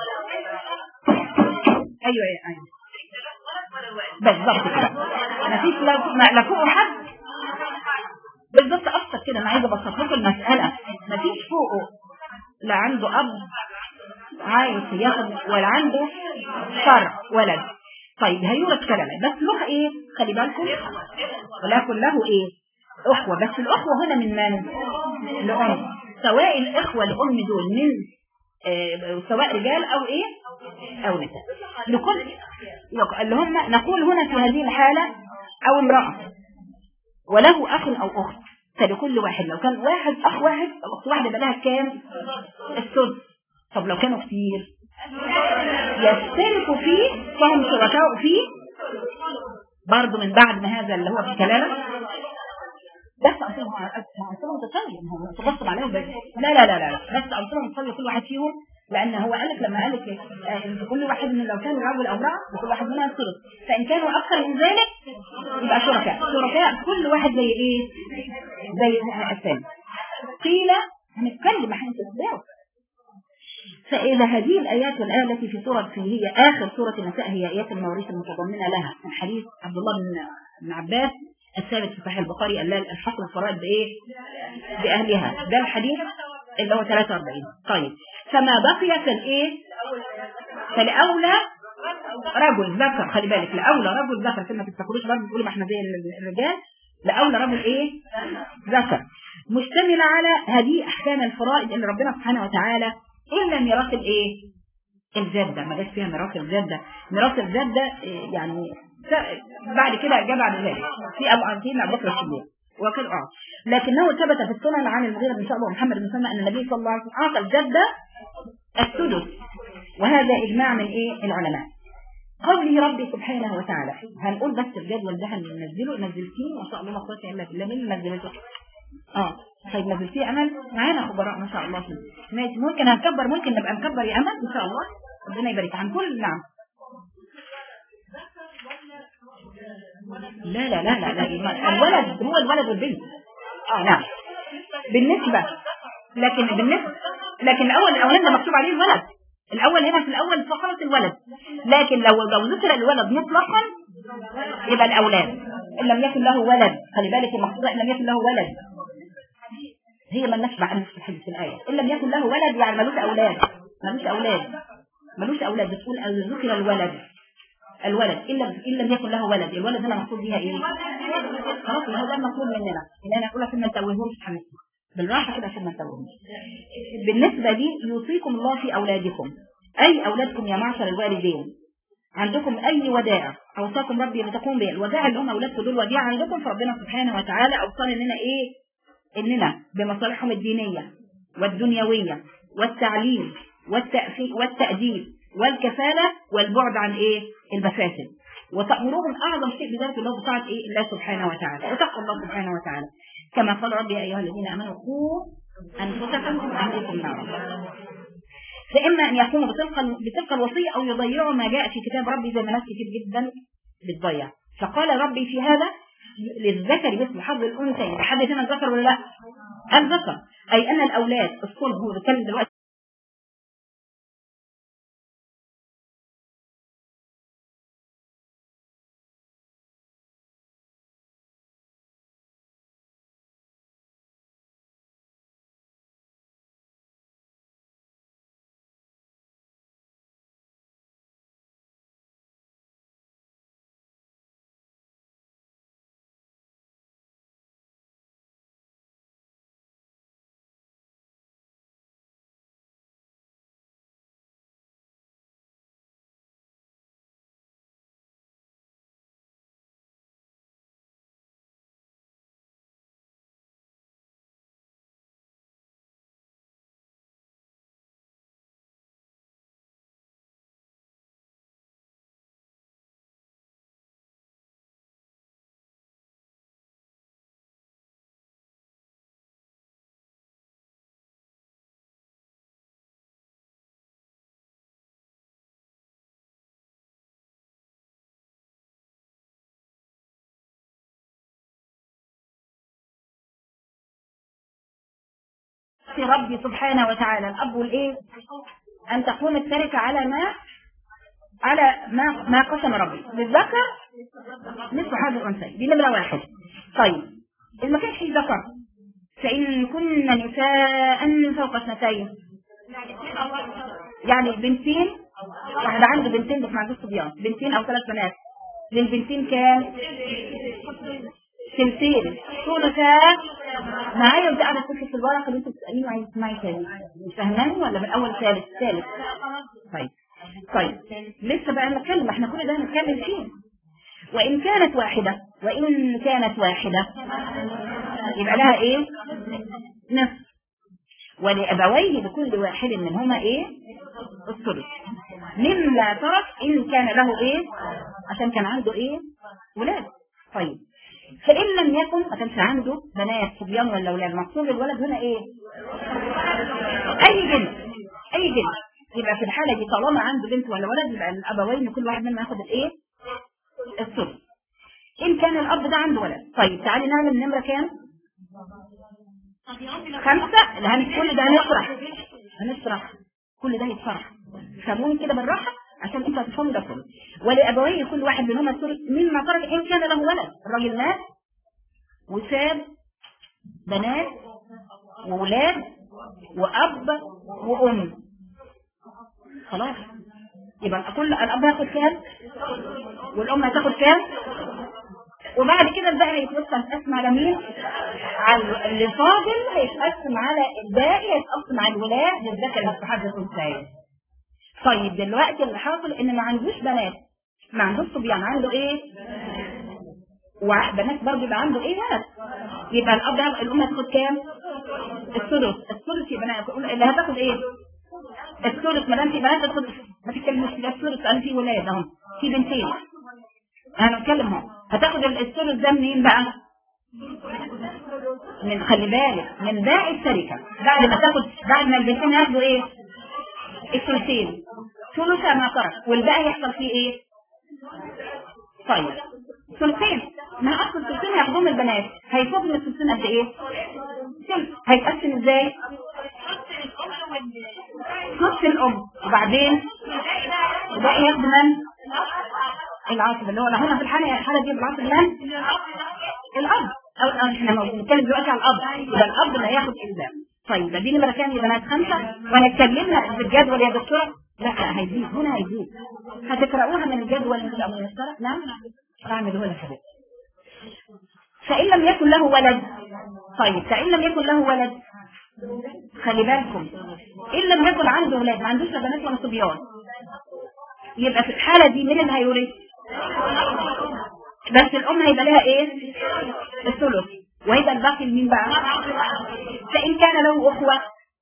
ايوه ايوه بالظبط كده مفيش لا لا فوق حد بالظبط ابسط كده انا عايزه ابسط لكم المساله مفيش فوقه لا عنده اب عايز ياخد ولا عنده فرع ولد طيب هيورث كلامه بس له ايه خلي بالكم ولكن له ايه اخوه بس الاخوه هنا من من الام سواء الاخوه الام دول من آه سواء رجال او ايه او نساء لكل اللي هم نقول هنا في هذه الحالة او امرأة وله اخ او اخت فلكل واحد لو كان واحد اخ واحد او اخت واحدة بقى كام السدس طب لو كانوا كتير يشتركوا فيه فهم شركاء فيه برضه من بعد ما هذا اللي هو في كلامه بس أنصرهم أنصرهم تصلي هو تغصب عليهم بس لا لا لا لا بس أنصرهم تصلي كل واحد فيهم لأن هو قال لك لما قال لك آه كل واحد من لو كان رجل أو امرأة وكل واحد منها الثلث فإن كانوا أكثر من ذلك يبقى شركاء شركاء كل واحد زي إيه زي الثاني قيل هنتكلم احنا تتبعوا فإلى هذه الآيات والآية التي في سورة في هي آخر سورة النساء هي آيات المواريث المتضمنة لها من حديث عبد الله بن بن عباس الثابت في صحيح البخاري قال الحق الفرائض بإيه؟ بأهلها ده الحديث اللي هو 43 طيب فما بقي فالإيه؟ فالأولى رجل ذكر خلي بالك لأولى رجل ذكر كلمة تفتكروش برضه تقولوا ما احنا زي الرجال لأولى رجل إيه؟ ذكر مشتملة على هذه أحكام الفرائض اللي ربنا سبحانه وتعالى إلا ميراث الإيه؟ الجدة ما جاش فيها ميراث الجدة ميراث الجدة يعني بعد كده جاء بعد ذلك في ابو عبدين ابو بكر الصديق وكده اه لكنه ثبت في السنن عن المغيرة بن شعبة ومحمد بن سلمة أن النبي صلى الله عليه وسلم أعطى الجدة السدس وهذا إجماع من إيه العلماء قوله ربي سبحانه وتعالى هنقول بس الجدول ده هننزله نزلتيه ما شاء الله ما قوة إلا بالله مين نزلته اه طيب نزلتيه أمل معانا خبراء ما شاء الله فيه ماشي ممكن هنكبر ممكن نبقى نكبر يا أمل إن شاء الله ربنا يبارك عن كل نعم لا لا لا لا, لا. الولد هو الولد والبنت اه نعم بالنسبة لكن بالنسبة لكن الأول الأولاني ده مكتوب عليه الولد الأول هنا في الأول فقط الولد لكن لو لو ذكر الولد مطلقا يبقى الأولاد إن لم يكن له ولد خلي بالك المقصود إن لم يكن له ولد هي ما نشبع عن في الحديث الآية إن لم يكن له ولد يعني ملوش أولاد ملوش أولاد ملوش أولاد بتقول ذكر الولد الولد إلا إن لم يكن له ولد الولد هنا مقصود بها إيه خلاص ما هو ده المطلوب مننا إن أنا أقول عشان ما نتوهمش حبيبتي بالراحة كده عشان ما نتوهمش بالنسبة دي يوصيكم الله في أولادكم أي أولادكم يا معشر الوالدين عندكم أي ودائع أوصاكم ربي لتقوم به الودائع اللي هم أولادكم دول وديعة عندكم فربنا سبحانه وتعالى أوصى لنا إيه إننا بمصالحهم الدينية والدنيوية والتعليم والتأفي- والتأديب والكفالة والبعد عن إيه المفاسد وتأمرهم أعظم شيء بذلك اللي هو بطاعة إيه الله سبحانه وتعالى وتقوى الله سبحانه وتعالى كما قال ربي يا أيها الذين آمنوا قوا أنفسكم وأهلكم نارا فإما أن يقوموا بتلك بتلك الوصية أو يضيعوا ما جاء في كتاب ربي زي ما ناس كتير جدا بتضيع فقال ربي في هذا للذكر مثل حظ الأنثيين حد هنا الذكر ولا لا؟ الذكر أي أن الأولاد الصلب هو بيتكلم دلوقتي في ربي سبحانه وتعالى الأب والإيه أن تكون التركة على ما على ما ما قسم ربي للذكر مثل هذا الأنثى دي نمرة واحد طيب إذا ما كانش في ذكر فإن كن نساء فوق اثنتين يعني بنتين واحدة عنده بنتين بس ما عندوش صبيان بنتين أو ثلاث بنات للبنتين كام سلسين ثلثاء معايا ودي قاعده تكتب في الورقه اللي انت بتساليني وعايز تسمعي تاني مش فاهماني ولا من اول ثالث ثالث طيب طيب لسه بقى نتكلم احنا كل ده هنتكلم فيه وان كانت واحده وان كانت واحده يبقى لها ايه نصف ولابويه لكل واحد منهما ايه الثلث مما ترك ان كان له ايه عشان كان عنده ايه ولاد طيب فإن لم يكن ما كانش عنده بنات صبيان ولا أولاد مقصود الولد هنا إيه؟ أي جنس أي جنس يبقى في الحالة دي طالما عنده بنت ولا ولد يبقى الأبوين كل واحد منهم ياخد الإيه؟ الثلث إن كان الأب ده عنده ولد طيب تعالي نعمل نمرة كام؟ خمسة لا هن- كل ده هنشرح هنشرح كل ده يتشرح فهموني كده بالراحة عشان انت هتفهموا ده كله ولأبويه كل واحد منهما الثلث مما ترك إن كان له ولد الراجل مات وساب بنات وولاد وأب وأم خلاص يبقى كل الأب هياخد كام والأم هتاخد كام وبعد كده الباقي هيتوسع هيتقسم على مين؟ على اللي فاضل هيتقسم على الباقي هيتقسم على الولاد للذكر المستحب الأنثيين طيب دلوقتي اللي حاصل ان ما عندوش بنات ما عندوش صبيان عنده ايه وبنات برضه يبقى عنده ايه ولد يبقى الاب ده الام هتاخد كام الثلث الثلث يبقى أنا- اللي هتاخد ايه الثلث ما دام في بنات تاخد ما تتكلمش في الثلث لان في ولاد اهو في بنتين هنتكلم اهو هتاخد الثلث ده منين بقى من خلي بالك من باقي الشركه بعد ما تاخد بعد ما البنتين ياخدوا ايه الثلثين ثلث ما ترك والباقي يحصل فيه ايه طيب ثلثين ما اصل الثلثين هياخدوهم البنات هيفوق من الثلثين قد ايه ثلث هيتقسم ازاي نص الام وبعدين الباقي ياخد من العاصب اللي هو لو هنا في الحاله الحاله دي بالعاصب من الاب او أو احنا بنتكلم دلوقتي على الاب يبقى الاب اللي هياخد الباقي طيب يبقى دي نمره كام يا بنات خمسه وهنتكلمنا في الجدول يا دكتوره لا هيزيد هنا هيزيد هتقرأوها من الجدول من الميسرة نعم اعمل هنا كده فإن لم يكن له ولد طيب فإن لم يكن له ولد خلي بالكم إن لم يكن عنده ولاد ما عندوش لا بنات ولا صبيان يبقى في الحالة دي مين اللي هيورث بس الأم هيبقى لها إيه الثلث وهيبقى الباقي لمين بقى فإن كان له أخوة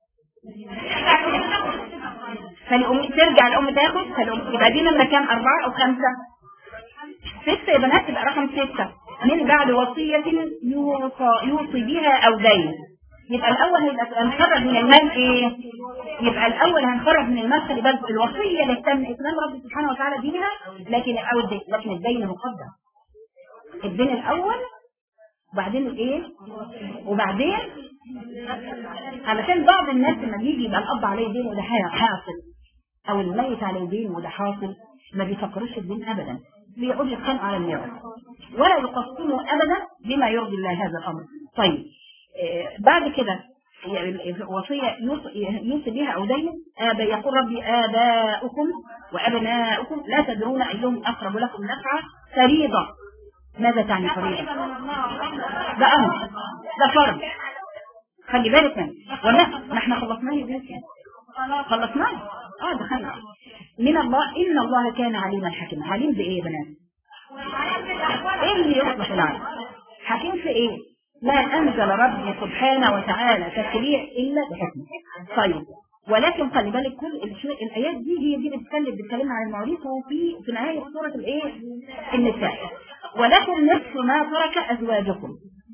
فالأم ترجع الأم تاخد فالأم يبقى دي نمرة كام أربعة أو خمسة ستة يا بنات تبقى رقم ستة من بعد وصية يوصى, يوصي بها أو دين يبقى الأول هيبقى هنخرج من المال إيه؟ يبقى الأول هنخرج من المال خلي بالكم الوصية اللي تم إتمام رب سبحانه وتعالى بيها لكن أو الدين لكن الدين مقدم الدين الأول وبعدين الإيه؟ وبعدين علشان بعض الناس لما بيجي يبقى الأب عليه دين وده حاصل أو الميت عليه دين وده حاصل ما بيفكروش في الدين أبدا بيقعدوا يتخانقوا على الميراث ولا يقسموا أبدا بما يرضي الله هذا الأمر طيب آه، بعد كده وصية يوصي يوصي بها أو دين آبا يقول ربي آباؤكم وأبناؤكم لا تدرون أيهم أقرب لكم نفعا فريضة ماذا تعني فريضة؟ ده أمر ده فرض خلي بالك من ولا ما احنا خلصناه يا بنتي خلصناه اه دخلنا من الله ان الله كان عليما حكيما عليم بايه يا بنات ايه اللي يصلح العالم حكيم في ايه لا انزل ربي سبحانه وتعالى تشريع الا بحكمه طيب ولكن خلي بالك كل الش- الايات دي هي دي بتتكلم بتتكلم عن المواريث وفي في نهايه سوره الايه النساء ولكم نصف ما ترك ازواجكم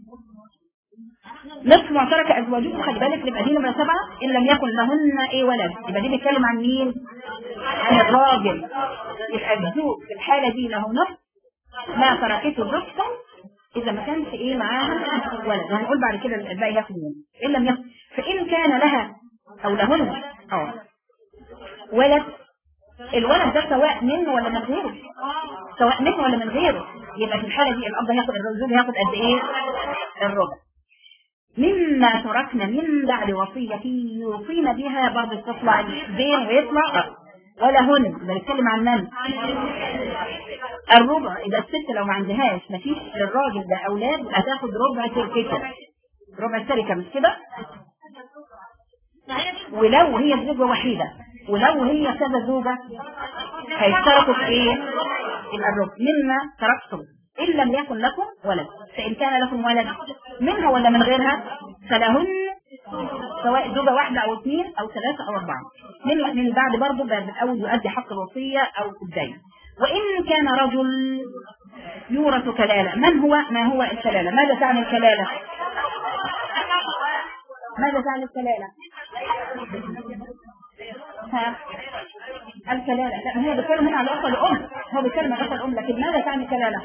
نصف ما ترك ازواجكم خلي بالك يبقى دي نمره سبعه ان لم يكن لهن ايه ولد يبقى دي بيتكلم عن مين؟ عن الراجل يبقى الزوج في الحاله دي له نصف ما تركته زوجته اذا ما كانش ايه معاها ولد وهنقول بعد كده الباقي ياخد منه ان لم يكن فان كان لها او لهن اه ولد الولد ده سواء منه ولا من غيره سواء منه ولا من غيره يبقى في الحاله دي الاب هياخد الزوج هياخد قد ايه الربع مما تركنا من بعد وصية يوصينا بها برضه تطلع الدين ويطلع ولهن بنتكلم عن من الربع إذا الست لو ما عندهاش مفيش للراجل ده أولاد هتاخد ربع تركته ربع التركة مش كده ولو هي زوجة وحيدة ولو هي كذا زوجة هيشتركوا في ايه يبقى الربع مما تركتم إن لم يكن لكم ولد فإن كان لكم ولد منها ولا من غيرها فلهن سواء زوجة واحدة أو اثنين أو ثلاثة أو أربعة من من بعد برضه من أول يؤدي حق الوصية أو الدين وإن كان رجل يورث كلالة من هو ما هو الكلالة ماذا تعني الكلالة ماذا تعني الكلالة ها الكلالة لا هو بيتكلم هنا على أخت الأم هو بيتكلم على أخت الأم لكن ماذا تعني الكلالة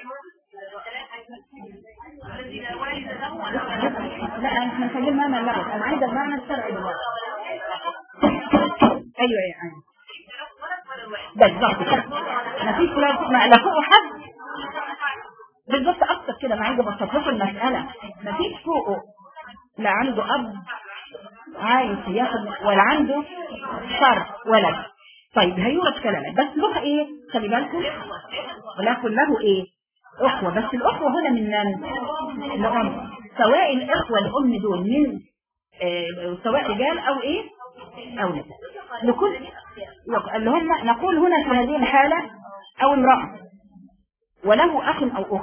لا احنا نخليه معنى اللغة انا عايزه المعنى الشرعي دلوقتي ايوه ايوه بالظبط كده مفيش لا ما لا فوق حد بالظبط اكتر كده انا عايزه ابسط لكم المساله مفيش فوقه لا عنده اب عايز ياخد ولا عنده شر ولد طيب هيورث كلامك بس له ايه خلي بالكم ولكن له ايه اخوه بس الاخوه هنا من من الام سواء الاخوه الام دول من آه، سواء رجال او ايه او نساء لكل اللي هم نقول هنا في هذه الحاله او امراه وله اخ او اخت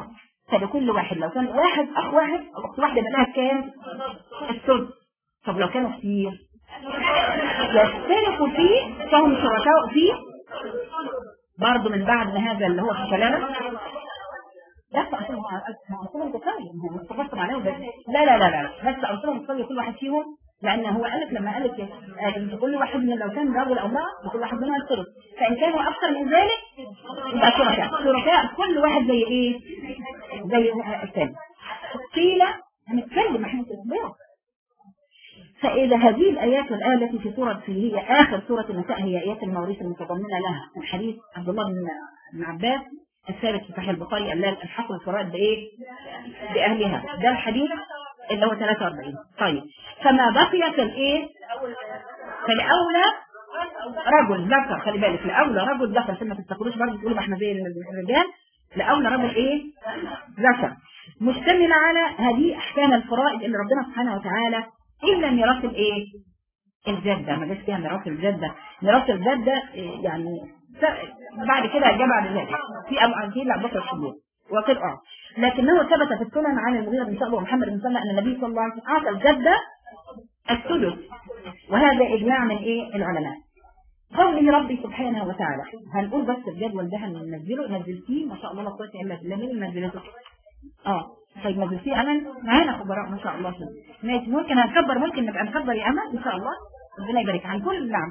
فلكل واحد لو كان واحد اخ واحد او اخت واحده يبقى لها كام؟ الثلث طب لو كانوا كتير يشتركوا فيه فهم شركاء فيه برضه من بعد ما هذا اللي هو في كلامك لا أنصرهم أنصرهم تصلي هم استغرقتم عليهم بس لا لا لا لا بس أنصرهم تصلي كل واحد فيهم لأن هو قال لك لما قال لك آه، كل واحد من لو كان رجل أو امرأة وكل واحد منهم الثلث فإن كانوا أكثر من ذلك يبقى شركاء شركاء كل واحد زي إيه؟ زي الثاني قيل هنتكلم احنا تسبيع فإذا هذه الآيات والآية التي في سورة في هي آخر سورة النساء هي آيات المواريث المتضمنة لها من حديث عبد الله بن بن عباس الثابت في صحيح البخاري قال لها الحق الفرائض بإيه؟ بأهلها ده الحديث اللي هو 43 طيب فما بقي كالإيه؟ فالأولى رجل ذكر خلي بالك الأولى رجل ذكر عشان ما تفتكروش برضه تقولوا ما احنا زي الرجال الأولى رجل إيه؟ ذكر مشتمل على هذه أحكام الفرائض اللي ربنا سبحانه وتعالى إلا ميراث الإيه؟ الجدة ما جاش فيها ميراث الجدة ميراث الجدة إيه، يعني س- بعد كده جاء بعد ذلك في أبو عزيز لعب بكر الشبور وكده اه لكنه ثبت في السنن عن المغيرة بن شعبة ومحمد بن سلمة أن النبي صلى الله عليه وسلم أعطى الجدة السدس وهذا إجماع من إيه العلماء قوله ربي سبحانه وتعالى هنقول بس الجدول ده هننزله نزلتيه ما شاء الله لا قوه الا بالله مين اللي نزلته اه طيب نزلتيه انا معانا خبراء ما شاء الله فيه ماشي ممكن هنكبر ممكن نبقى نكبر يا اما ان شاء الله ربنا يبارك عن كل نعم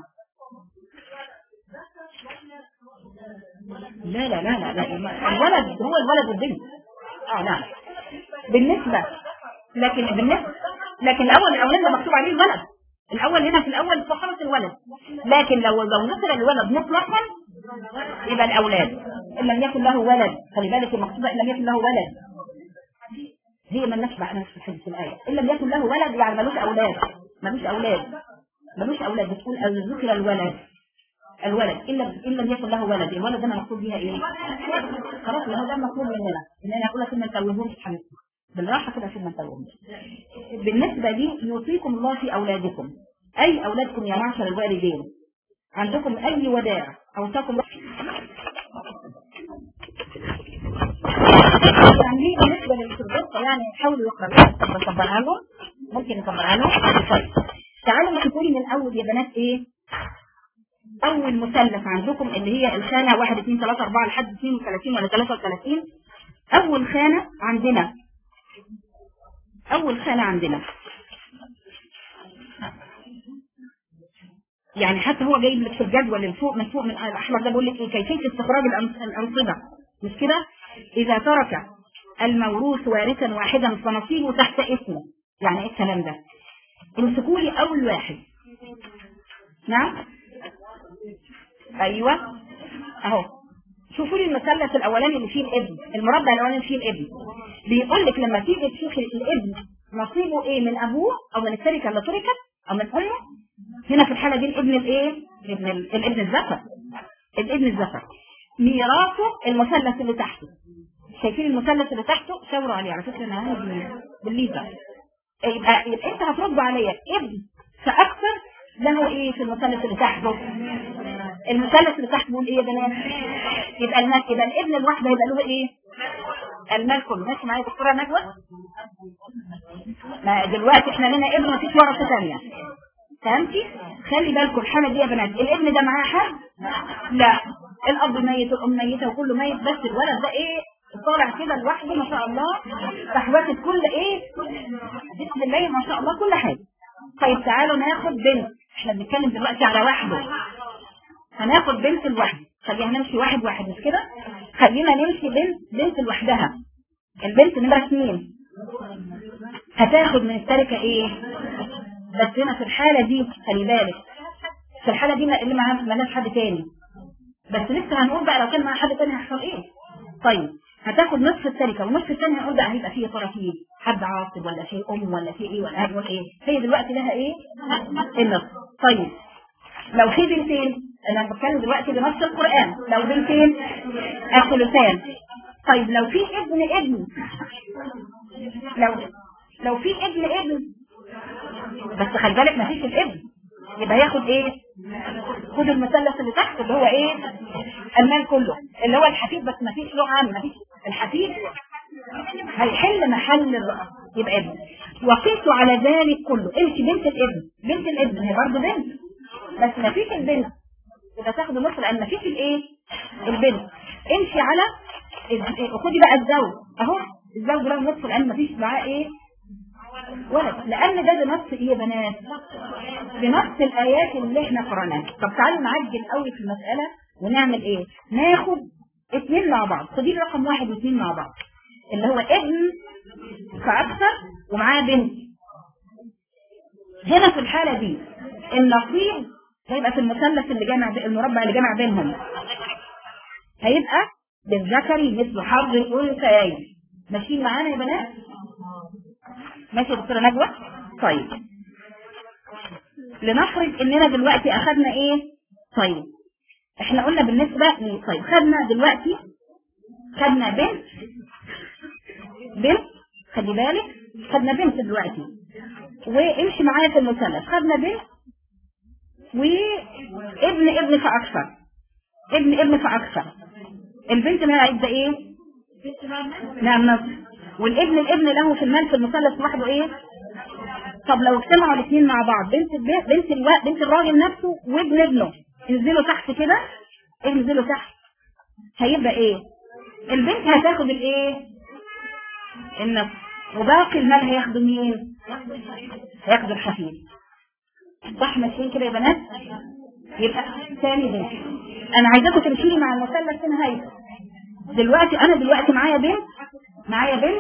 لا لا لا لا, لا. الولد هو الولد والبنت اه نعم بالنسبة لكن بالنسبة لكن الأول الأولاني ده مكتوب عليه الولد الأول هنا في الأول فقرة الولد لكن لو لو نقل الولد مطلقا يبقى الأولاد إن لم يكن له ولد خلي بالك المقصودة إن لم يكن له ولد هي ما نشبع نفس الحديث في الآية إن لم يكن له ولد يعني ملوش أولاد ملوش أولاد ملوش أولاد بتقول أو ذكر الولد الولد إلا إن لم يكن له ولد الولد ده مقصود بيها إيه خلاص ما هو ده مطلوب مننا إن أنا أقول لك إن ما تتوهمش حبيبتي بالراحة كده عشان ما نتوهمش بالنسبة لي يوصيكم الله في أولادكم أي أولادكم يا معشر الوالدين عندكم أي وداع أوصاكم يعني بالنسبة للفردوس يعني حاولوا يقرأوا بصبرها لهم ممكن نصبرها لهم طيب تعالوا شوفوا لي من أول يا بنات إيه أول مثلث عندكم اللي هي الخانة 1 2 3 4 لحد 32 ولا 33 أول خانة عندنا أول خانة عندنا يعني حتى هو جايب لك في الجدول اللي فوق من فوق من الأحمر ده بيقول لك إيه كيفية استخراج الأنص- الأنصبة مش كده؟ إذا ترك الموروث وارثا واحدا فنصيبه تحت اسمه يعني إيه الكلام ده؟ امسكوا لي أول واحد نعم ايوه اهو شوفوا لي المثلث الاولاني اللي فيه الابن المربع الاولاني اللي فيه الابن بيقول لك لما تيجي تشوفي الابن نصيبه ايه من ابوه او من التركه اللي تركت او من امه هنا في الحاله دي الابن الايه ابن ال- الابن الذكر الابن الذكر ميراثه المثلث اللي تحته شايفين المثلث اللي تحته شاوروا عليه على فكره انا هاخد بالليزر يبقى يبقى انت هترد عليا ابن فاكثر له ايه في المثلث اللي تحته المثلث اللي تحت بيقول ايه يا بنات يبقى المال يبقى الابن الواحد هيبقى له ايه المال كله ماشي معايا دكتوره نجوى ما دلوقتي احنا لنا ابن مفيش ورثه ثانيه فهمتي خلي بالكم الحاله دي يا بنات الابن ده معاه حد لا الاب ميت والام ميته وكله ميت بس الولد ده ايه طالع كده لوحده ما شاء الله فحوات كل ايه بسم الله ما شاء الله كل حاجه طيب تعالوا ناخد بنت احنا بنتكلم دلوقتي على واحده هناخد بنت لوحده خلينا نمشي واحد واحد مش كده خلينا نمشي بنت بنت لوحدها البنت نمرة اثنين هتاخد من التركة ايه بس هنا في الحالة دي خلي بالك في الحالة دي ما- اللي معاها مالهاش حد تاني بس لسه هنقول بقى لو كان مع حد تاني هيحصل ايه طيب هتاخد نصف التركة والنصف التاني هنقول بقى هيبقى فيه ترى فيه حد عاصب ولا فيه ام ولا فيه ايه ولا هنقول ايه هي دلوقتي لها ايه النصف طيب لو في بنتين انا بتكلم دلوقتي بنص القرآن لو بنتين الثلثان طيب لو في ابن ابن لو لو في ابن ابن بس خلي بالك ما فيش الابن يبقى ياخد ايه خد المثلث اللي تحت اللي هو ايه المال كله اللي هو الحفيد بس ما فيش له عام ما فيش الحفيد هيحل محل الرأس يبقى ابن وقيت على ذلك كله انت بنت الابن بنت الابن هي برضه بنت بس ما فيش البنت يبقى تاخدوا نص لان ما فيش الايه البنت امشي على ال- إيه، خدي بقى الزوج اهو الزوج له نصف لان ما فيش معاه ايه ولد لان ده بنص ايه يا بنات بنص الايات اللي احنا قراناها طب تعالوا نعجل قوي في المساله ونعمل ايه ناخد اثنين مع بعض خدي لي رقم واحد واثنين مع بعض اللي هو ابن فاكثر ومعاه بنت هنا في الحاله دي النصيب هيبقى في المثلث اللي جمع المربع اللي جمع بينهم هيبقى للذكر مثل حظ الانثيين ماشيين معانا يا بنات ماشي يا دكتوره نجوى طيب لنفرض اننا دلوقتي اخذنا ايه طيب احنا قلنا بالنسبه ل طيب خدنا دلوقتي خدنا بنت بنت خلي بالك خدنا بنت دلوقتي وامشي معايا في المثلث خدنا بنت وابن ابن فاكثر ابن ابن فاكثر البنت ما هيبقى ايه نعم نصف والابن الابن له في المال في المثلث لوحده ايه طب لو اجتمعوا الاثنين مع بعض بنت الب- بنت الو... بنت الراجل نفسه وابن ابنه انزلوا تحت كده انزلوا تحت هيبقى ايه البنت هتاخد الايه النصف وباقي المال هياخده مين هياخده الحفيد صح ماشيين كده يا بنات يبقى ثاني بنت انا عايزاكم تمشي لي مع المثلث في نهايته دلوقتي انا دلوقتي معايا بنت معايا بنت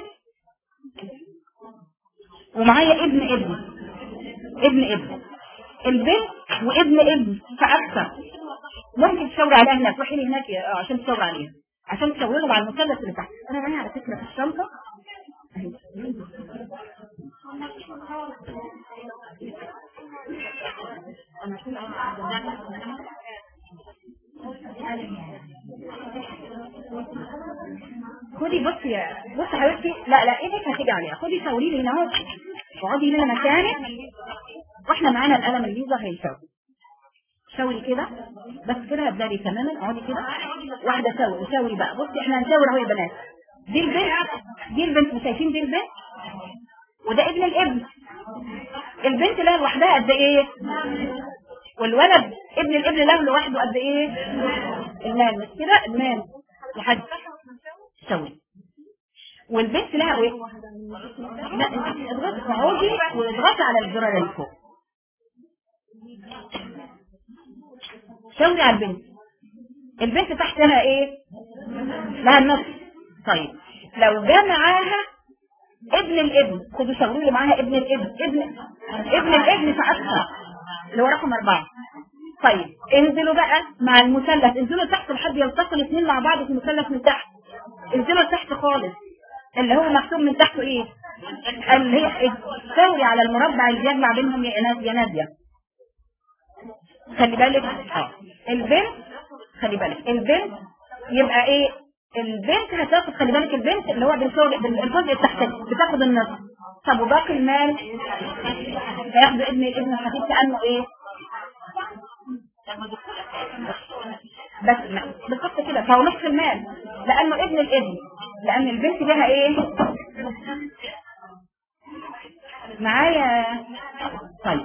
ومعايا ابن ابن ابن ابن البنت وابن ابن فاكثر ممكن تشاور عليها هناك روحي لي هناك يا- آه، عشان تشاور عليها عشان تشاور لهم على المثلث اللي تحت انا معايا على فكره في الشنطه أهي. خدي بصي يا بصي يا حبيبتي لا لا ايدك هتيجي عليها خدي شاوري لي هنا اهو اقعدي هنا مكانك واحنا معانا القلم الليزر هيشاور شاوري كده بس كده هتداري تماما اقعدي كده واحده شاوري شاوري بقى بصي احنا هنشاور اهو يا بنات دي البنت دي البنت مش شايفين دي البنت وده ابن الابن البنت لها لوحدها قد ايه والولد ابن الابن له لوحده قد ايه المال مش كده المال لحد سوي والبنت لها ايه لا انت اضغطي اقعدي واضغطي على الزرار اللي فوق شاوري على البنت البنت تحت لها ايه لها النص طيب لو جه معاها ابن الابن خدوا شاوروا لي معاها ابن الابن ابن ابن الابن فاكثر اللي هو رقم اربعه طيب انزلوا بقى مع المثلث انزلوا تحت لحد يلتقوا الاثنين مع بعض في المثلث من تحت انزلوا تحت خالص اللي هو مكتوب من تحته ايه اللي هي تساوي على المربع اللي بيجمع بينهم يا ناس يا ناديه خلي بالك اه البنت خلي بالك البنت يبقى ايه البنت هتاخد خلي بالك البنت اللي هو بالشغل بالجزء التحتي بتاخد النصف طب وباقي المال هياخد ابن الابن الخفيف كانه ايه بس ما- بالظبط كده فهو نصف المال لانه ابن الابن لان البنت لها ايه معايا طيب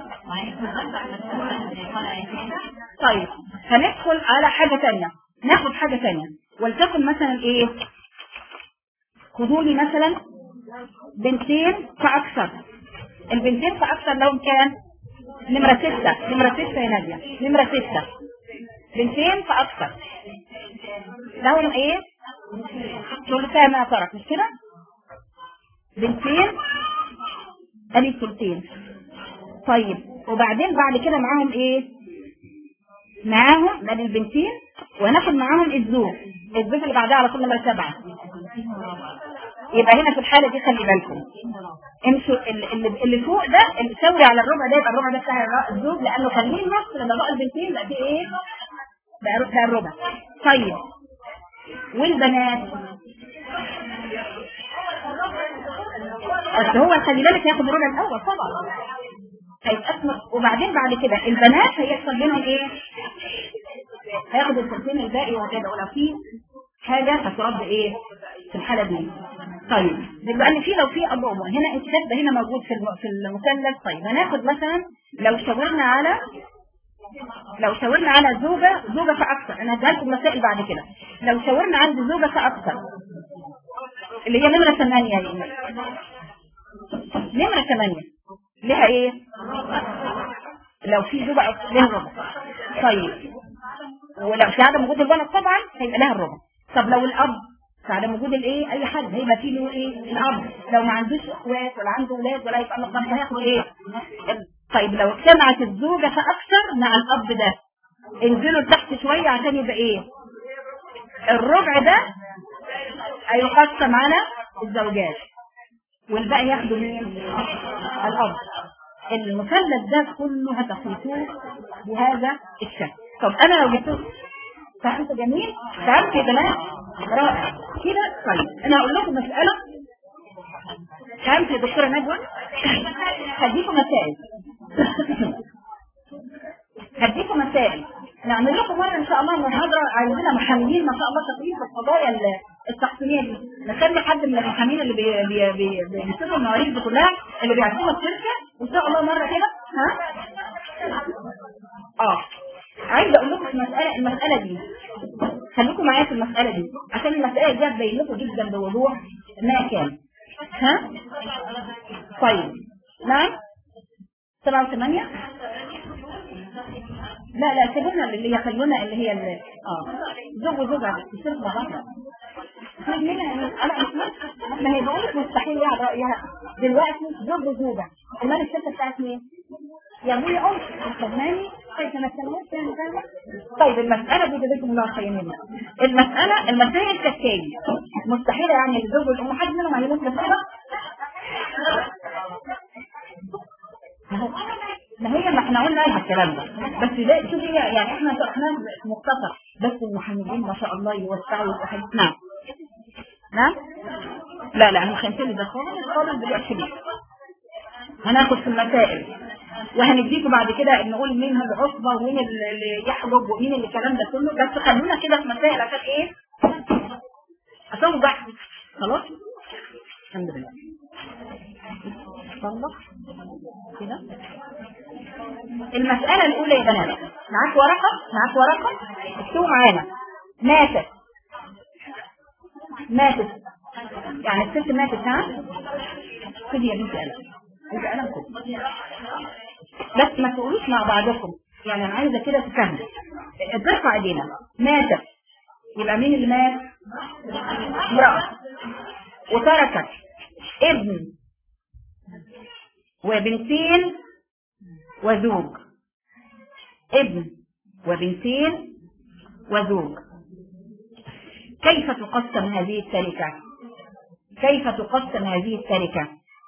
طيب هندخل على حاجة تانية ناخد حاجة تانية ولتكن مثلا ايه خدوا لي مثلا بنتين فاكثر البنتين فاكثر لهم كام نمرة ستة نمرة ستة يا نادية نمرة ستة بنتين فاكثر لهم ايه ثلثا ما ترك مش كده بنتين ادي الثلثين طيب وبعدين بعد كده معاهم ايه معاهم ده البنتين وهناخد معاهم الزوج الزوج اللي بعدها على طول نمرة سبعة يبقى هنا في الحالة دي خلي بالكم امشوا ال- اللي, اللي فوق ده اللي شاوري على الربع ده يبقى الربع ده بتاع الر- الزوج لانه كان ليه نص لما بقى البنتين بقى فيه ايه بقى ر- بقى الربع طيب والبنات بس هو خلي بالك ياخد الربع الاول طبعا هيتقسم وبعدين بعد كده البنات هيحصل بينهم ايه هياخد الثلثين الباقي وهكذا ولو في حاجة هترد ايه في الحالة دي طيب لان في لو في اب وام هنا الشد هنا موجود في الم- في المثلث طيب هناخد مثلا لو شاورنا على لو شاورنا على زوجة زوجة فأكثر أنا هديها لكم مسائل بعد كده لو شاورنا عند زوجة فأكثر اللي هي نمرة ثمانية دي نمرة ثمانية لها ايه لو في زوجة أكثر لها ربع طيب ولو في عدم وجود الولد طبعا هيبقى لها الربع طب لو الأب في عدم وجود الايه اي حد هيبقى فيه له ايه الاب لو ما عندوش اخوات ولا عنده اولاد ولا يبقى الله هياخد ايه طيب لو اجتمعت الزوجة فأكثر مع الأب ده انزلوا لتحت شوية عشان يبقى ايه الربع ده هيقسم على الزوجات والباقي ياخدوا مين الأب المثلث ده كله هتخلطوه بهذا الشكل طب انا لو جبت فهمت جميل فهمت يا بنات رائع كده طيب انا هقول لكم مسألة فهمت يا دكتورة نجوى هديكم مسائل هديكم مسائل نعمل لكم مرة ان شاء الله محاضرة عايزينها محامين ما شاء الله تقريبا في القضايا ال- التحصيلية دي نخلي حد من المحامين اللي بي بي بي بيمسكوا المواريث دي كلها اللي بيعرفوها الشركة وان شاء الله مرة كده ها اه عايزه اقول لكم المسألة المسألة دي خليكم معايا في المسألة دي عشان المسألة دي هتبين لكم جدا بوضوح ما كان ها طيب نعم سبعة وثمانية لا لا سيبونا اللي هي خلونا اللي هي اللي اه زوج وزوجة تصير مع بعض منها انا اسمع ما هي بقولك مستحيل يا رأيها دلوقتي زوج وزوجة امال الشركة بتاعت مين؟ يا ابويا ام فهماني طيب انا سنوات يعني فاهمة طيب المسألة دي جزاكم الله خير منها المسألة المسائل كالتالي مستحيلة يعني الزوج والام حد منهم هيموت بالصدق ما هي ما احنا قلنا لها الكلام ده بس ده شوفي يعني احنا شرحناه مختصر بس المحامين ما شاء الله يوسعوا ويحب نعم نعم لا لا انا خنتلي ده خالص خالص دلوقتي ليه هناخد في المسائل وهنديكم بعد كده نقول مين العصبة ومين اللي يحجب ومين اللي الكلام ده كله بس خلونا كده في مسائل عشان ايه اتوضح خلاص الحمد لله صلح كده المسألة الأولى يا بنات معاك ورقة معاك ورقة اكتبوا معانا ماتت ماتت يعني الست ماتت ها خدي يا بنتي قلم خدي قلم خدي بس ما تقولوش مع بعضكم يعني انا عايزه كده تفهموا ارفع ايدينا ماتت يبقى مين اللي مات امرأة وتركت ابن وبنتين وزوج ابن وبنتين وزوج كيف تقسم هذه التركة كيف تقسم هذه التركة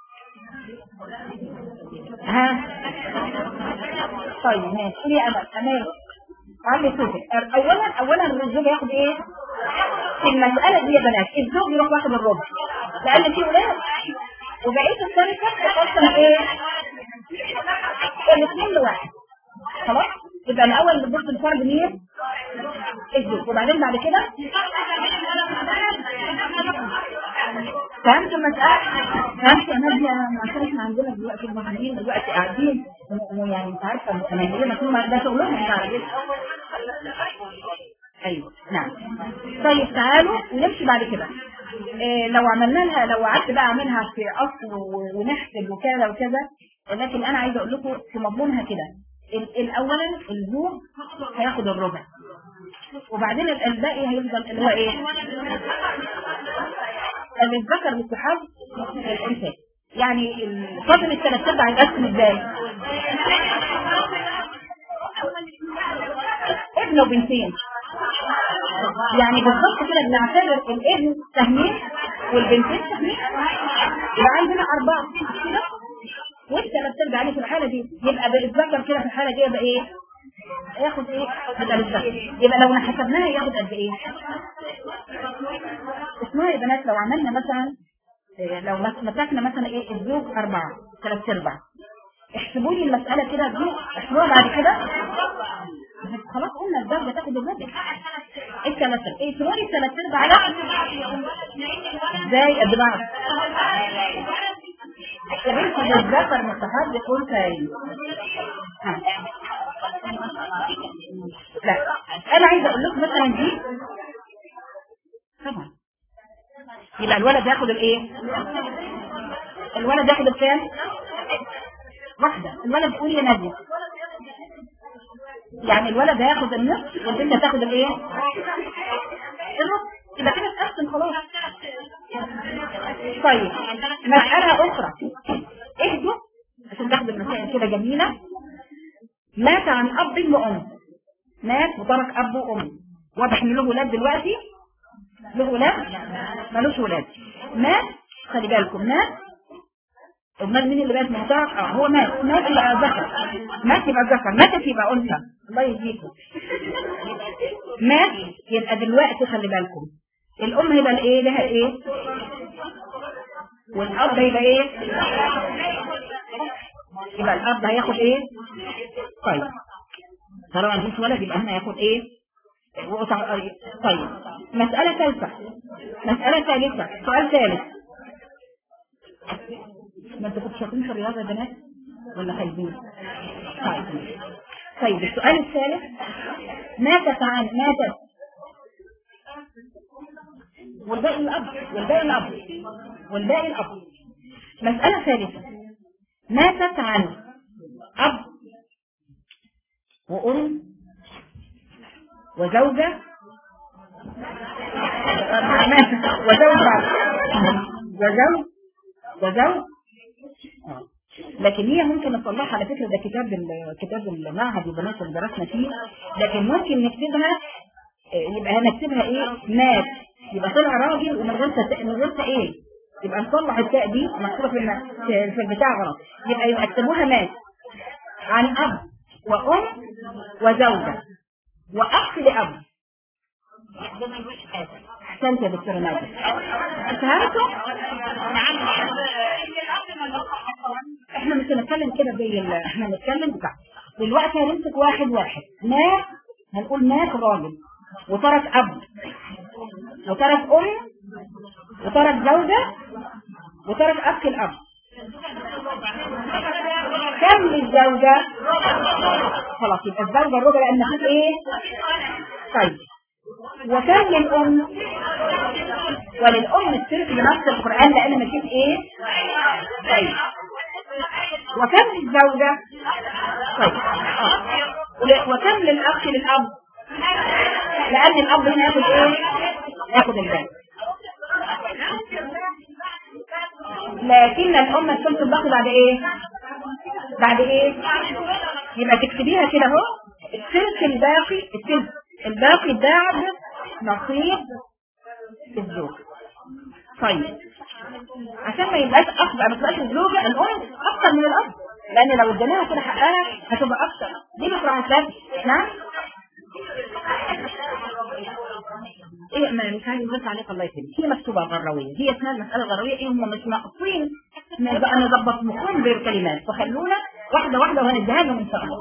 ها طيب ماشي قولي انا امان علي صوتك اولا اولا الزوج ياخد ايه في المسألة دي يا بنات الزوج يروح واخد الربع لان في ولاد وبقية التركة تقسم ايه الاثنين لواحد خلاص يبقى الاول بتبص الفرد مين الزوج وبعدين بعد كده فهمت المسألة فهمت يا نادية عشان احنا عندنا دلوقتي المحامين دلوقتي قاعدين ويعني انت عارفة المتميزين هم ده شغلهم انت عارفين ايوه نعم طيب تعالوا نمشي بعد كده إيه لو عملنا لها لو قعدت بقى اعملها في اصل و- ونحسب وكذا وكذا لكن انا عايزه اقول لكم في مضمونها كده ال- الاولا الزوج هياخد الربع وبعدين ال- الباقي هيفضل اللي هو ايه اللي الذكر للسحاب الانثى يعني ال- فاضل الثلاث ارباع هيتقسم ازاي ابن وبنتين يعني بالظبط كده بنعتبر الابن سهمين والبنتين سهمين يبقى عندنا أربعة كده والثلاث ارباع يعني في الحالة دي يبقى بالذكر كده في الحالة دي يبقى ايه؟ ياخد ايه؟ بدل الذكر يبقى لو حسبناها ياخد قد ايه؟ اسمها يا بنات لو عملنا مثلا إيه، لو مس- مسكنا مثلا ايه الزوج أربعة ثلاث ارباع احسبوا لي المسألة كده دي احسبوها بعد كده خلاص قلنا الزوجة تاخد الربع الثلاث ايه تقولي الثلاث ارباع على ازاي قد بعض يا بنتي ده الذكر متحرك انثى ها. لا انا عايزه اقول لكم مثلا دي طبعا يبقى الولد ياخد الايه الولد ياخد الكام واحده الولد يقول يا ناديه يعني الولد هياخد النصف والبنت هتاخد الايه النصف يبقى كده اتقسم خلاص طيب مسألة أخرى اهدوا عشان تاخد المسائل كده جميلة مات عن أب وأم مات وترك أب وأم واضح إن له ولاد دلوقتي له ولاد ملوش ولاد مات خلي بالكم مات امال مين اللي مات محترق اه هو مات مات يبقى ذكر مات يبقى ذكر ماتت يبقى انثى الله يهديكم مات يبقى دلوقتي خلي بالكم الام هيبقى الايه لها ايه والاب هيبقى ايه يبقى الاب هياخد ايه طيب طالما مفيش ولد يبقى هنا هياخد ايه وقطع- طيب مسألة ثالثة مسألة ثالثة سؤال ثالث ما انت كنت شاطرين في الرياضة يا بنات ولا خايبين طيب طيب السؤال الثالث ماتت عن ماتت والباقي الأب والباقي الأب والباقي الأب مسألة ثالثة ماتت عن أب وأم وزوجة وزوجة وزوج وزوج آه. لكن هي ممكن نصلحها على فكرة ده كتاب ال- كتاب المعهد البنات اللي درسنا فيه لكن ممكن نكتبها آه، يبقى هنكتبها ايه مات يبقى طلع راجل ومن غير تاء من غير تاء ايه يبقى نصلح التاء دي مكتوبه في الم- في في البتاع غلط يبقى يبقى اكتبوها مات عن اب وام وزوجه واخ لاب احسنت يا دكتوره ناديه فهمتوا احنا مش هنتكلم كده زي ال- احنا هنتكلم بتاع دلوقتي هنمسك واحد واحد مات هنقول مات راجل وترك اب وترك ام وترك زوجة وترك اخ الاب كم للزوجة خلاص يبقى الزوجة الربع لان مفيش ايه طيب وكم للام وللام الثلث بنص القرآن لان مفيش ايه طيب وكم للزوجة طيب آه. ول- وكم للأخ للأب لأن الأب هنا ياخد إيه ياخد الباقي لكن الأم الثلث الباقي بعد إيه بعد إيه يبقى تكتبيها كده أهو الثلث الباقي الثلث الباقي بعد نصيب الزوج طيب عشان ما يبقاش اكبر ما تبقاش الزوجه الام اكتر من الاب لان لو اديناها كده حقها هتبقى اكتر دي بكره هتلاقي نعم ايه ما مش عايز بس عليك الله يسلمك هي مكتوبه غرويه هي اسمها المساله الغرويه ايه هم مش ناقصين نبقى نظبط مخهم بالكلمات فخلونا واحده واحده وهنديها لهم ان شاء الله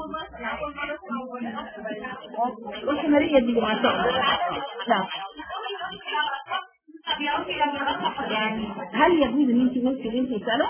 والحماريه دي ما شاء الله لا يعني هل يجوز ان انت ممكن انت تساله؟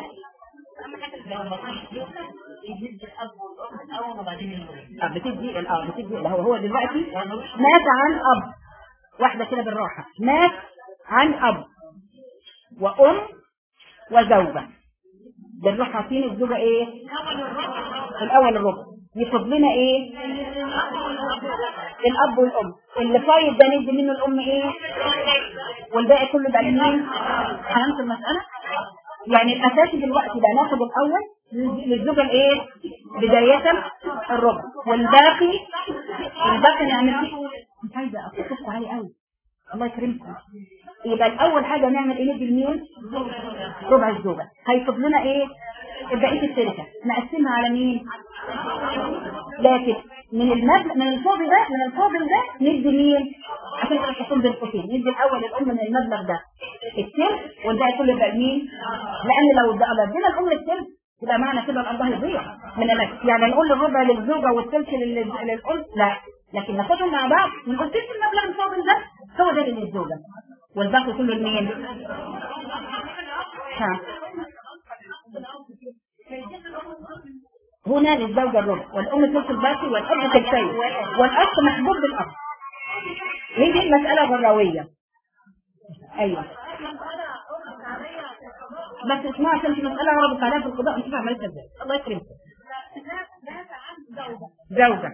اه بتدي اه بتدي هو هو دلوقتي مات عن اب واحده كده بالراحه مات عن اب وام وزوجه بالراحه حاطين الزوجه ايه؟ الاول الربع يفضل لنا ايه؟ الاب والام اللي فايض ده ندي منه الام ايه؟ والباقي كله بقى لمين؟ فهمت المسألة؟ يعني الأساسي دلوقتي بقى ناخد الأول للزوجة الإيه؟ بداية الربع والباقي الباقي نعمل فيه مش عايزة أصدقكم عالي قوي الله يكرمكم يبقى الأول حاجة نعمل إيه ندي لمين؟ ربع الزوجة هيفضل لنا إيه؟ بقية التركة نقسمها على مين؟ لكن من المبلغ من الفاضل ده من الفاضل ده ندي مين عشان كده تكون بين قوسين ندي الاول الام من المبلغ ده الثلث والباقي كله يبقى لمين لان لو ده- لو ادينا الام الثلث يبقى معنى كده الارض هيضيع من النفس يعني نقول الربع للزوجه والثلث لل- للام لا لكن ناخدهم مع بعض ونقول تلك المبلغ الفاضل ده هو ده للزوجة والباقي كله لمين؟ ها هنا للزوجة الربع والأم ثلث الباقي والأب ثلثين والأخ محبوب بالأب هي دي المسألة غراوية أيوه بس اسمعوا عشان في مسألة عرضت عليها في القضاء نشوف عملتها ازاي الله يكرمك زوجة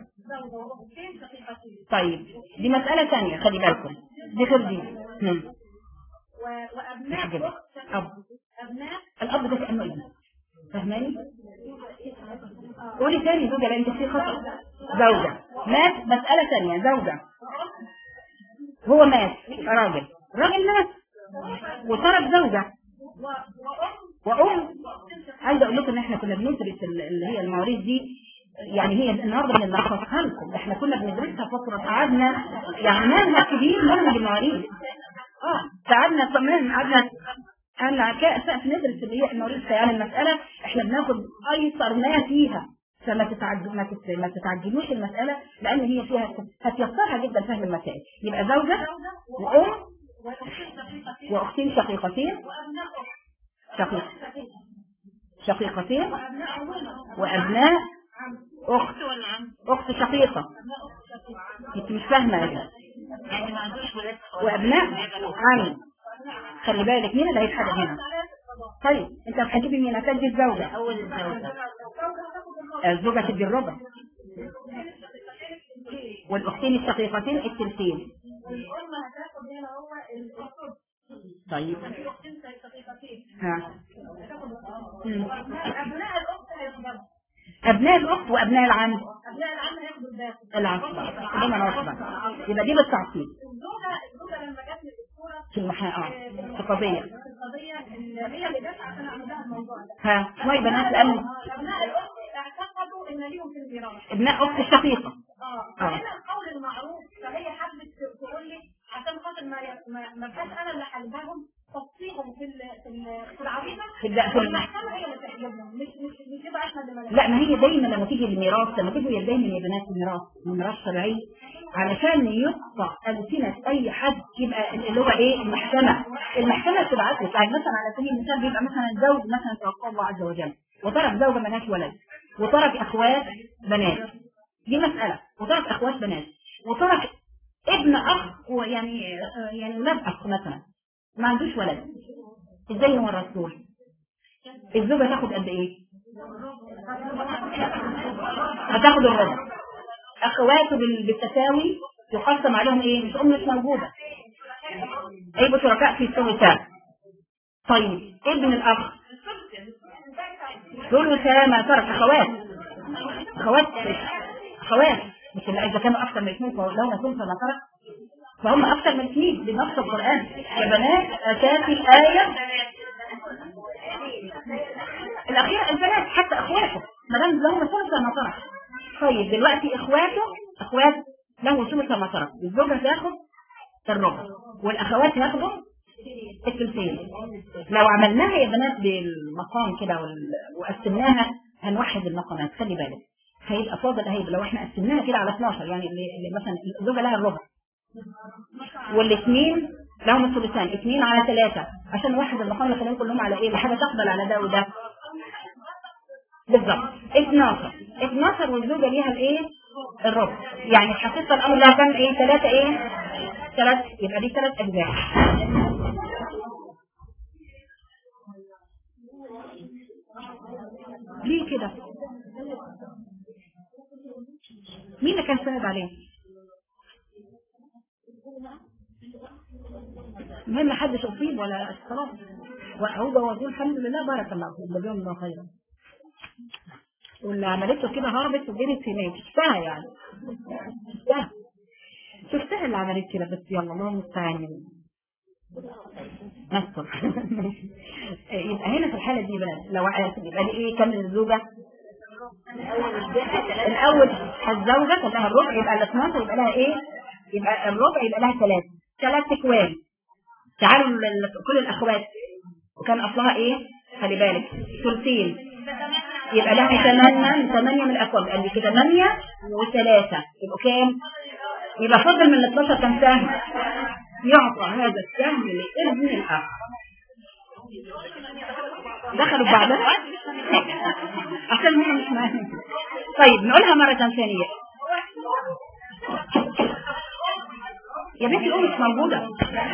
طيب دي مسألة ثانية خلي بالكم دي غير دي هم. وأبناء أب أبناء الأب ده كأنه ابن فاهماني؟ قولي تاني زوجة لأن في خطأ زوجة مات مسألة ثانية زوجة هو مات راجل راجل مات وترك زوجة وأم عايزة أقول لكم إن إحنا كنا بندرس ال- اللي هي المواريث دي يعني هي النهارده بنلخصها لكم إحنا كنا بندرسها فترة قعدنا يعني منهج كبير منهج المواريث اه قعدنا كمان قعدنا قعدنا على كأس سقف ندرس اللي هي المواريث يعني المسألة إحنا بناخد أيسر ما فيها فما تتعجل ما, تت... ما تتعجلوش المسألة لأن هي فيها هتيسرها جدا فهم المسائل يبقى زوجة وأم وأختين شقيقتين شقيق شقيقتين وأبناء أخت أخت شقيقة أنت مش فاهمة يا يعني ما عندوش ولاد وأبناء عم خلي بالك مين اللي هيتحدد هنا طيب أنت هتجيبي مين هتدي الزوجة أول الزوجة الزوجة تدي الربع والأختين الشقيقتين الثلثين الأم هتاخد هنا هو الأخت طيب الأختين شقيقتين ها مم. أبناء الأخت هياخدوا أبناء الأخت وأبناء العم أبناء العم هياخدوا الباقي العصبة كلهم العصبة يبقى دي بالتعصيب الزوجة الزوجة لما جت لي الدكتورة في المحا اه في القضية في القضية اللي هي اللي جت عشان أعمل لها الموضوع ده ها شوية بنات لأن أبناء الأخت اعتقدوا إن ليهم في الميراث ابناء أخت الشقيقة اه آه. فهنا القول المعروف فهي حبت تقول لي عشان خاطر ما ما ما كانش انا اللي حلبهم تصفيهم في ال في ال في العريضه في الد- في الم- والمحكمه هي اللي تحلبهم مش مش مش يبقى احنا اللي مالك لا ما هي دايما لما تيجي الميراث لما تيجي هي دايما يا بنات الميراث الميراث شرعي علشان يقطع ألسنة أي حد يبقى اللي هو إيه المحكمة المحكمة بتبعت لك يعني مثلا على سبيل المثال بيبقى مثلا زوج مثلا توفى الله عز وجل وترك زوجة ملهاش ولد وترك أخوات بنات دي مسألة وترك أخوات بنات وترك ابن أخ ويعني يعني ولاد أخ مثلا ما عندوش ولد ازاي نورث دول؟ الزوجة تاخد قد ايه؟ هتاخد الربع اخواته بال- بالتساوي يقسم عليهم ايه؟ مش ام مش موجودة هيبقوا شركاء في الثلثان طيب ابن الاخ ثلث ما ترك اخوات اخوات اخوات مش اللي اذا كانوا اكثر من اثنين فلو ما ثلث ما ترك فهم اكثر من اثنين بنص القران يا بنات اتاتي الايه الأخيرة البنات حتى أخواته ما دام لهم ثلث ما ترك طيب دلوقتي إخواته أخوات له ثلث ما ترك الزوجة تاخد الربع والأخوات ياخدوا الثلثين لو عملناها يا بنات بالمقام كده وال- وقسمناها هنوحد المقامات خلي بالك هيبقى فاضل هيبقى لو احنا قسمناها كده على 12 يعني اللي اللي مثلا الزوجة لها الربع والاثنين لهم الثلثان اثنين على ثلاثة عشان واحد المقام يخليهم كلهم على ايه لحاجة تقبل على ده وده بالظبط 12 12 والزوجة ليها الايه الربع يعني حقيقة الامر لها كام ايه ثلاثة ايه ثلاث يبقى دي ثلاث اجزاء ليه كده مين اللي كان سند عليه المهم ما حدش اصيب ولا خلاص وهو وزير الحمد لله بارك الله فيك جزاهم الله خيرا واللي عملته كده هربت وجرت هناك شفتها يعني شفتها شفتها اللي عملت كده بس يلا الله المستعان نستر يبقى هنا في الحالة دي بقى لو عايز يبقى دي ايه كم الزوجة الاول الزوجة كان لها الربع يبقى ال 12 يبقى لها ايه يبقى الربع يبقى لها ثلاثة ثلاث اكوان تعالوا ال- ال- كل الاخوات وكان اصلها ايه خلي بالك ثلثين يبقى لها ثمانية ثمانية من الاكوان يبقى دي كده ثمانية وثلاثة يبقوا كام يبقى فضل من ال 12 كم سهم يعطى هذا السهم لابن الاخ دخلوا في بعضها عشان هم مش معاهم طيب نقولها مرة ثانية يا بنتي الأم مش موجودة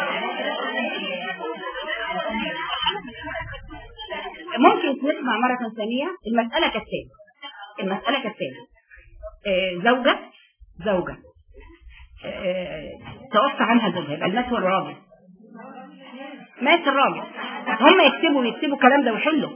ممكن نسمع مرة ثانية المسألة كالتالي المسألة كالتالي آه، زوجة زوجة آه، توفى عنها زوجها يبقى المات هو الراجل مات الراجل هم يكتبوا يكتبوا الكلام ده ويحلوا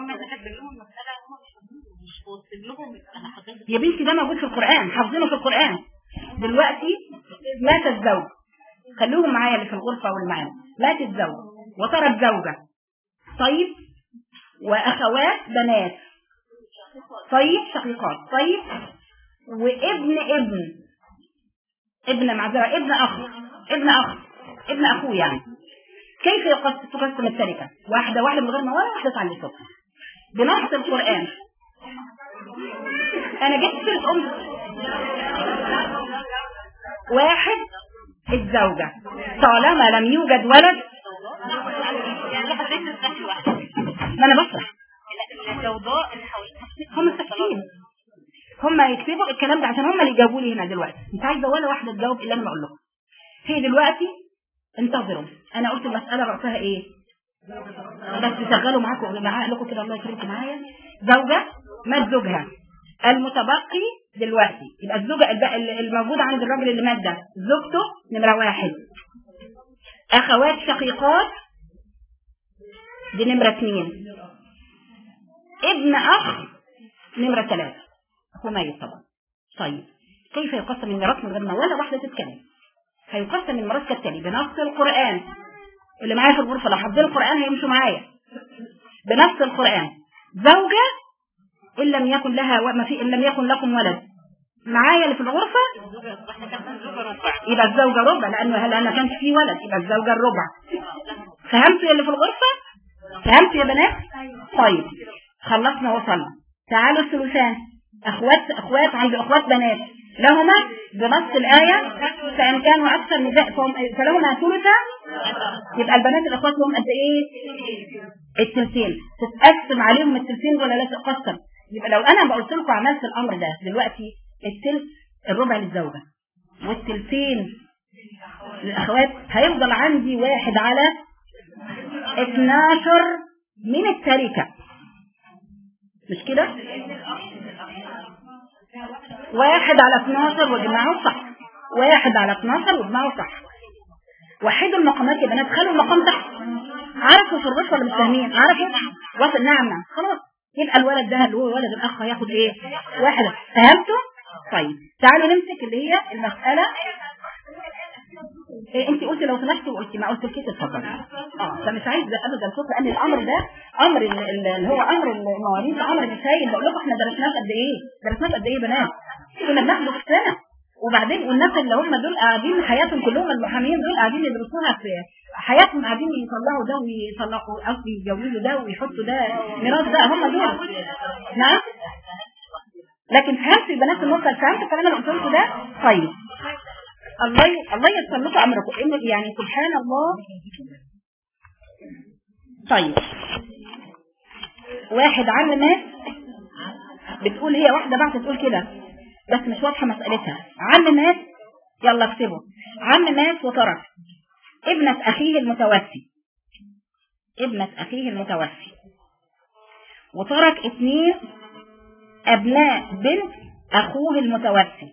يا بنتي ده موجود في القرآن حافظينه في القرآن دلوقتي مات الزوج خلوهم معايا اللي في الغرفة واللي معانا مات الزوج وترك زوجة طيب وأخوات بنات طيب شقيقات طيب وابن ابن ابن معذرة ابن أخ ابن أخ ابن أخوه يعني كيف يقس- تقسم التركة واحدة واحدة من غير ما ولا واحدة تعلي صوتها بنص القرآن أنا جبت الأم واحد الزوجة طالما لم يوجد ولد ما أنا بشرح هم ساكتين هم يكتبوا الكلام ده عشان هم اللي جاوبوا لي هنا دلوقتي مش عايزه ولا واحده تجاوب الا انا بقول لكم هي دلوقتي انتظروا انا قلت المساله رأسها ايه بس تشغلوا معاكم معايا لكم كده الله يكرمكم معايا زوجه مات زوجها المتبقي دلوقتي يبقى الزوجه الب- ال- الموجود عند الراجل اللي مات ده زوجته نمره واحد اخوات شقيقات دي نمره اثنين ابن اخ نمره ثلاثه اخو ميت طبعا طيب كيف يقسم الميراث من غير ما ولا واحده تتكلم هيقسم الميراث كالتالي بنص القران اللي معايا في الغرفه لو حافظين القران هيمشوا معايا بنص القران زوجه ان لم يكن لها و... ما في ان لم يكن لكم ولد معايا اللي في الغرفه يبقى الزوجه ربع لانه هل ما كانش فيه ولد يبقى الزوجه الربع فهمتوا يا اللي في الغرفه فهمتوا يا بنات طيب خلصنا وصلنا تعالوا الثلثان اخوات اخوات عند اخوات بنات لهما بنص الآية فإن كانوا أكثر من ذلك فهم- فلهما ثلثا يبقى البنات الأخوات لهم قد إيه؟ التلتين تتقسم عليهم التلتين ولا لا تتقسم يبقى لو أنا قلت لكم عملت الأمر ده دلوقتي التلت الربع للزوجة والتلتين للأخوات هيفضل عندي واحد على 12 من التركة مش كده؟ واحد على 12 وجمعه صح واحد على 12 وجمعه صح وحدوا المقامات يا بنات خلوا المقام تحت عرفوا في الرشوة ولا مش فاهمين عرفوا وصل نعم نعم خلاص يبقى الولد ده اللي هو ولد الاخ هياخد ايه واحدة فهمتوا طيب تعالوا نمسك اللي هي المسألة إيه انت قلتي لو سمحتي وقلتي ما قلت لكيش اتفضلي اه فمش عايز ابدا صوت لان الامر ده امر ال- ال- اللي هو امر المواريث امر مش هايل بقول لكم احنا درسناه قد ايه درسناه قد ايه يا بنات كنا بناخده في السنه وبعدين والناس اللي هم دول قاعدين حياتهم كلهم المحامين دول قاعدين يدرسوها في حياتهم قاعدين يطلعوا ده ويطلقوا قصدي يجوزوا ده ويحطوا ده ميراث ده هم دول نعم لكن فهمت البنات النقطه فهمت الكلام اللي قلت لكم ده طيب الله ي... الله ييسر لكم امركم إن يعني سبحان الله طيب واحد عم مات بتقول هي واحده بعد تقول كده بس مش واضحه مسالتها عم مات يلا اكتبوا عم مات وترك ابنة اخيه المتوفي ابنة اخيه المتوفي وترك اثنين ابناء بنت اخوه المتوفي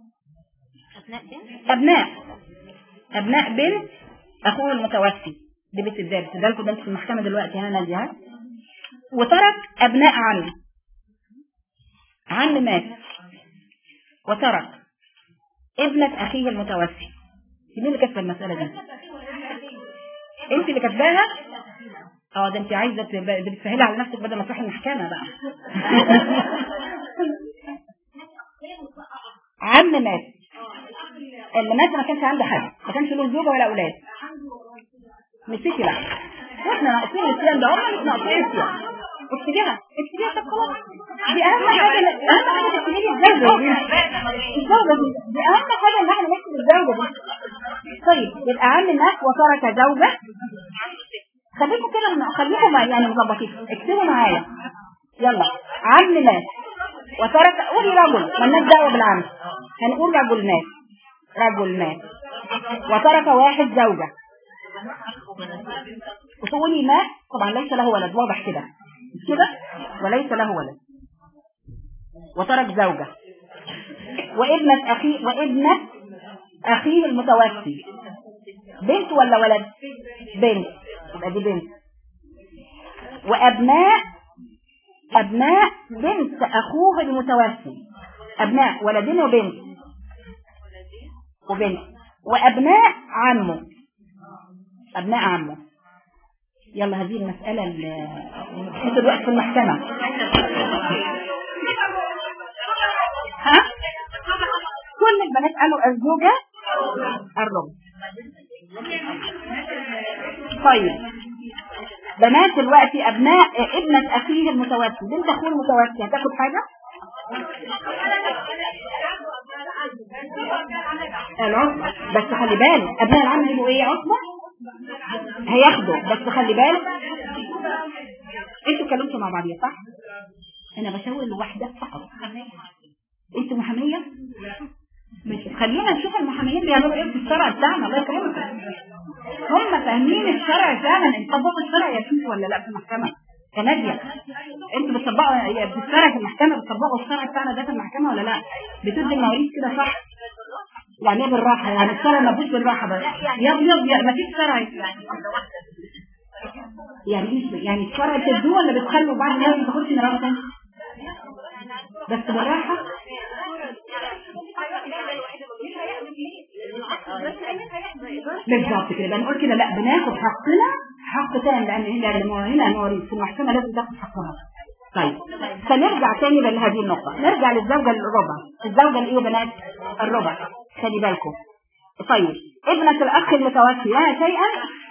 أبناء أبناء بنت أخوه المتوفي دي بنت ازاي بس ده بنت في المحكمة دلوقتي هنا نادية ها؟ وترك أبناء عم عم مات وترك ابنة أخيه المتوفي مين اللي كتب المسألة دي؟ أنت اللي كاتباها؟ اه ده انت عايزه تب- دي بتسهلي على نفسك بدل ما تروحي المحكمه بقى عم مات اللي مات ما كانش عنده حد ما كانش له زوجه ولا اولاد نسيتي بقى واحنا ناقصين الصيام ده هم مش ناقصين الصيام اكتبيها اكتبيها طب خلاص دي اهم حاجه اهم حاجه تكتبي الزوجه دي الزوجه دي دي اهم حاجه ان احنا نكتب الزوجه دي طيب يبقى عم الناس وترك زوجه خليكم كده خليكم مع- يعني مظبطين اكتبوا معايا يلا عم مات وترك قولي رجل مالناش دعوه بالعم هنقول رجل مات رجل مات وترك واحد زوجه وتقولي مات طبعا ليس له ولد واضح كده مش كده وليس له ولد وترك زوجه وابنة أخيه وابنة أخيه المتوفي بنت ولا ولد بنت يبقى دي بنت وأبناء أبناء بنت أخوه المتوفي أبناء ولدين وبنت وبنت وأبناء عمه أبناء عمه يلا هذه المسألة اللي حيث الوقت في المحكمة ها كل البنات قالوا الزوجة الربع طيب بنات دلوقتي ابناء ابنة اخيه المتوفي بنت اخوه المتوفي هتاخد حاجة العصبة بس خلي بالك ابناء العم يبقوا ايه عصبة هياخدوا بس خلي بالك انتوا اتكلمتوا مع بعضيا صح انا بشاور لوحدة فقط انت محامية ماشي خلينا نشوف المحاميين بيعملوا ايه في الشرع بتاعنا الله يكرمك هم فاهمين الشرع فعلا انت طبقوا الشرع يا بنتي ولا لا في المحكمة كنادية انتوا بتطبقوا يا بتشترع في المحكمة بتطبقوا الشرع بتاعنا ده في المحكمة ولا لا بتدي المواريث كده صح يعني ايه بالراحة يعني الشرع ما فيش بالراحة بس يا ابيض يا ما فيش شرع يعني ايه يعني الشرع بتدوه ولا بتخلوا بعد ما تاخدش مرة تانية بس بالراحة بالظبط كده يبقى نقول كده لا بناخد حقنا حق تام لان هنا هنا مواريث في المحكمه لازم تاخد حقها طيب فنرجع تاني لهذه النقطة نرجع للزوجة الربع الزوجة الايه يا بنات الربع خلي بالكم طيب ابنة الأخ المتوفي لها شيئا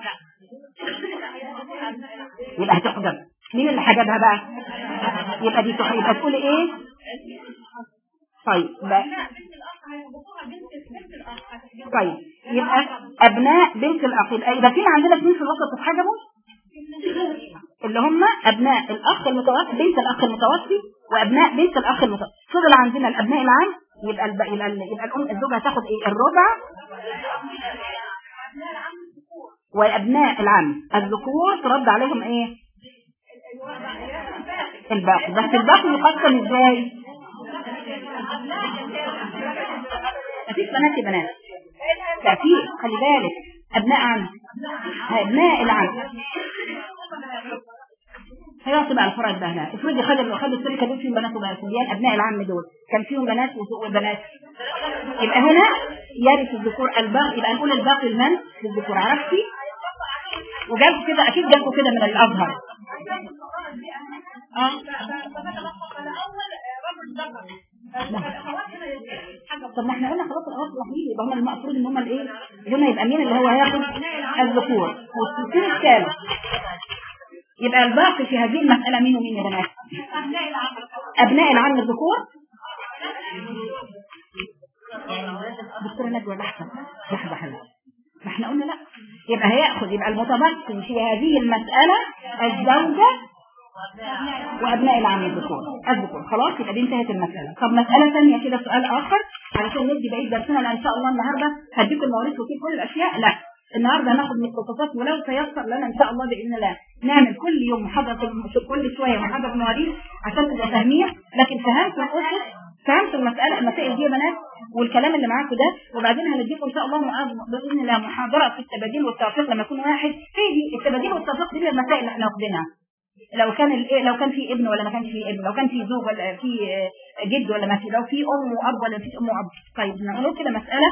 يبقى هتحجب مين اللي حجبها بقى يبقى دي تحجب يبقى تقول ايه طيب بقى. طيب يبقى ابناء بنت الاخ يبقى اذا كان عندنا اثنين في الوسط اتحجبوا اللي هم ابناء الاخ المتوفي بنت الاخ المتوفي وابناء بنت الاخ المتوفي فضل عندنا الابناء العام يبقى الب... يبقى, ال... يبقى الام الزوجه هتاخد ايه الربع وابناء العم الذكور ترد عليهم ايه الباقي بس الباقي يقسم ازاي مفيش بنات يا بنات تأثير خلي بالك أبناء عم أبناء العم هيعطي بقى الفرع ده هنا افرضي خد خد الشركه دول فيهم بنات وبنات ديان ابناء العم دول كان فيهم بنات وبنات يبقى هنا يرث الذكور الباقي يبقى نقول الباقي لمن للذكور عرفتي وجابوا كده اكيد جابوا كده من الازهر اه طب ما احنا قلنا خلاص الاول الوحيد يبقى هم المفروض ان هم الايه هنا يبقى مين اللي هو هياخد الذكور والتفسير الثالث يبقى الباقي في هذه المسألة مين ومين يا بنات أبناء العم الذكور دكتورة نجوى لحظة لحظة حلوة ما احنا قلنا لا يبقى هياخد يبقى المتبقي في هذه المسألة الزوجة وأبناء العم الذكور الذكور خلاص يبقى دي انتهت المسألة طب مسألة ثانية كده سؤال آخر علشان ندي بقية درسنا لأن إن شاء الله النهاردة هديكم المواريث وفي كل الأشياء لا النهارده هناخد مختصات ولو تيسر لنا ان شاء الله باذن الله نعمل كل يوم محاضره في كل شويه محاضره مواريث عشان تبقى فاهمين لكن فهمتوا الاسس فهمتوا المساله المسائل دي يا بنات والكلام اللي معاكم ده وبعدين هنديكم ان شاء الله باذن الله محاضره في التباديل والتوفيق لما يكون واحد هي التباديل والتوفيق دي المسائل اللي احنا واخدينها لو كان لو كان في ابن ولا ما كانش في ابن لو كان في زوج ولا في جد ولا ما في لو في ام واب ولا في ام واب طيب نقول كده مساله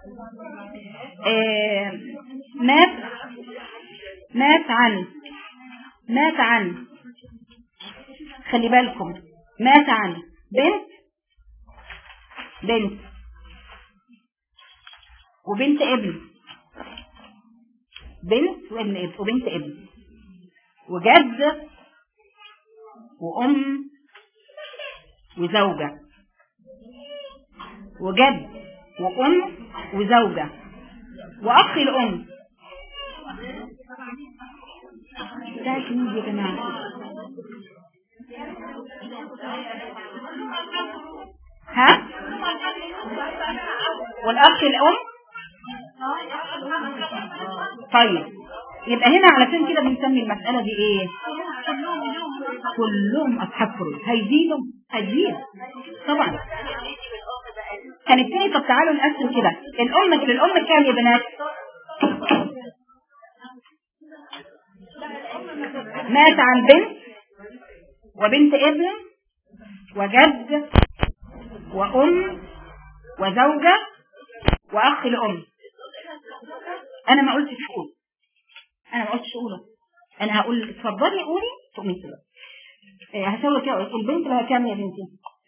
آه مات مات عن مات عن خلي بالكم مات عن بنت بنت وبنت ابن بنت وابن ابن وبنت ابن وجد وأم وزوجة وجد وأم وزوجة وأخ الأم بتاعت مين دي يا جماعة ها والأخ الأم طيب يبقى هنا علشان كده بنسمي المسألة دي ايه كلهم أصحاب فروض هيزيدوا هيزيد طبعا هنبتدي طب تعالوا نقسم كده الأم الأم كام يا بنات مات عن بنت وبنت ابن وجد وأم وزوجة وأخ الأم أنا ما قلتش قول أنا ما قلتش قوله أنا هقول اتفضلي قولي تقومي كده إيه، هسوي كده البنت لها كام يا بنتي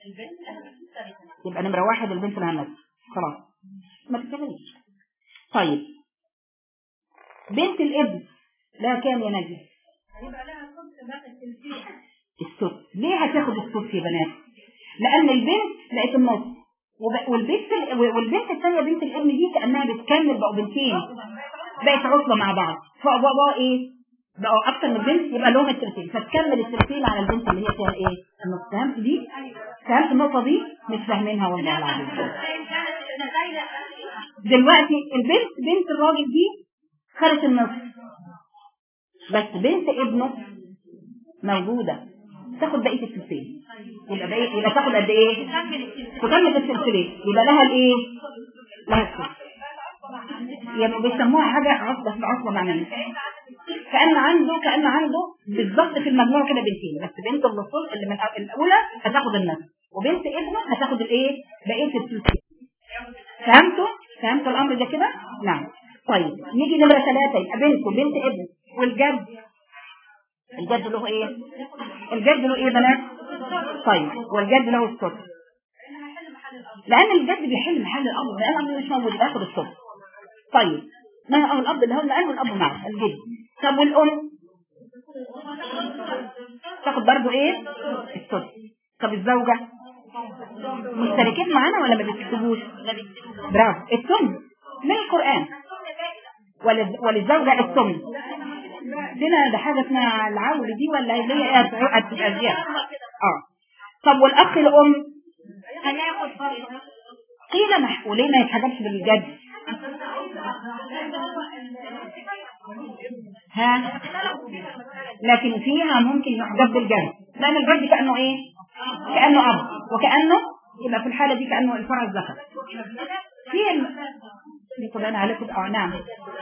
يبقى نمرة واحد البنت لها نفس خلاص ما تتكلمش طيب بنت الابن لها كام يا نجم السدس ليه هتاخد السدس يا بنات لان البنت لقيت النص وب- والبنت والبنت الثانيه بنت الابن دي كانها بتكمل بقوا بنتين بقت عصبه مع بعض فبقوا ايه بقوا اكتر من بنت يبقى لهم الترتيب فتكمل الترتيب على البنت اللي هي فيها ايه النص فهمت دي فهمت النقطه دي مش فاهمينها والله العظيم دلوقتي البنت بنت الراجل دي خدت النص بس بنت ابنه موجودة تاخد بقية السلسلة يبقى بقية يبقى تاخد قد ايه تكمل السلسلة يبقى لها الايه لها السلسلة يبقى بيسموها حاجة عصبة في عصبة معنوية كأن عنده كأن عنده بالظبط في المجموع كده بنتين بس بنت الرسول اللي من الأ- الأولى هتاخد النص وبنت ابنه هتاخد الايه بقية السلسلة فهمتوا فهمتوا الأمر ده كده نعم طيب نيجي نمرة ثلاثة يبقى بنت وبنت ابن والجد الجد له ايه الجد له ايه يا بنات طيب والجد له الصدر لان الجد بيحل محل الاب لان الاب مش موجود ياخد الصدر طيب ما هو الاب اللي هو الان والاب معه الجد طب والام تاخد برضو ايه الصدر طب الزوجه مشتركين معانا ولا ما بتكتبوش برافو الثمن من القران ولل- وللزوجه الثمن هنا ده حاجة اسمها العول دي ولا اللي هي الأزياء اه طب والأخ الأم هناخد فرق قيل محقول ليه ما يتحجبش بالجد ها لكن فيها ممكن يحجب بالجد لأن الجد كأنه ايه كأنه أب وكأنه يبقى في الحالة دي كأنه الفرع الذكر في الم... يقول أنا عليكم اه نعم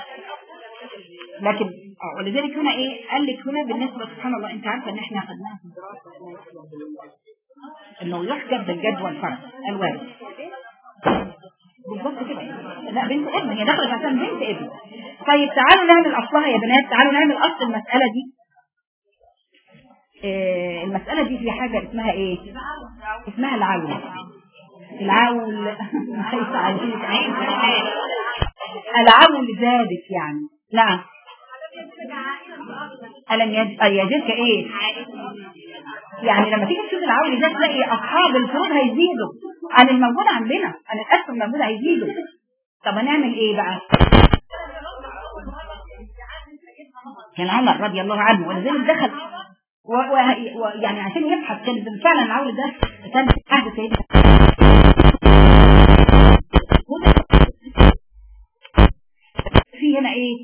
لكن اه ولذلك هنا ايه قال لك هنا بالنسبه سبحان الله انت عارفه ان احنا خدناها في الدراسه انه يحجب بالجد والفرد الوارث بالظبط كده لا بنت ابن هي دخلت عشان بنت ابن طيب تعالوا نعمل اصلها يا بنات تعالوا نعمل اصل المساله دي إيه المساله دي في حاجه اسمها ايه اسمها العول العول ليس عليك العول زادت يعني نعم ألم يج- يجدك ايه يعني لما تيجي تشوف العول ده تلاقي اصحاب الفروض هيزيدوا عن الموجود عندنا عن الاسم الموجود هيزيدوا طب هنعمل ايه بقى كان عمر رضي الله عنه ولذلك دخل و... و... و... يعني عشان يبحث كان فعلا العول ده كان في عهد سيدنا في هنا ايه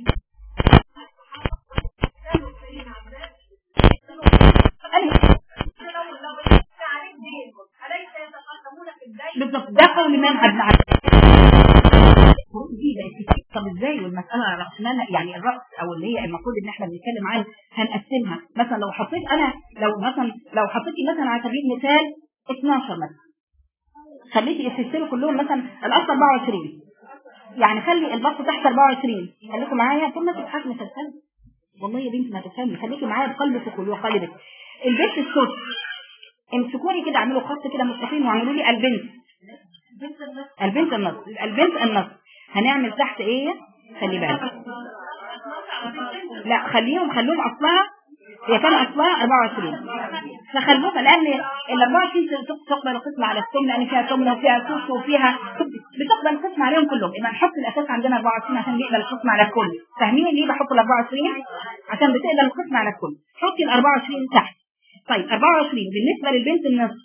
بالظبط ده قول الامام ابن عبد دي بقت كتير. طب ازاي والمساله راسمالها يعني الراس او اللي هي المفروض ان احنا بنتكلم عنها هنقسمها مثلا لو حطيت انا لو مثلا لو حطيتي مثلا على سبيل المثال 12 مثلا خليتي السلسله كلهم مثلا الاصل 24 يعني خلي البسط تحت 24 خليكم معايا ثم تتحكمي تفهمي والله يا بنتي ما تفهمي خليكي معايا بقلبك وقالبك البنت الصوت امسكوني كده اعملوا خط كده مستقيم واعملوا لي البنت البنت النص البنت النص هنعمل تحت ايه خلي بالك لا خليهم خلوهم اصلها هي كان اصلها 24 فخلوها لان ال 24 ت- تقبل القسم على الثمن لان فيها ثمن وفيها سوس وفيها بتقبل القسم عليهم كلهم يبقى نحط الاساس عندنا 24 عشان بيقبل القسم على الكل فاهمين ليه بحط ال 24 عشان بتقبل القسم على الكل حطي ال 24 تحت طيب 24 بالنسبه للبنت النصف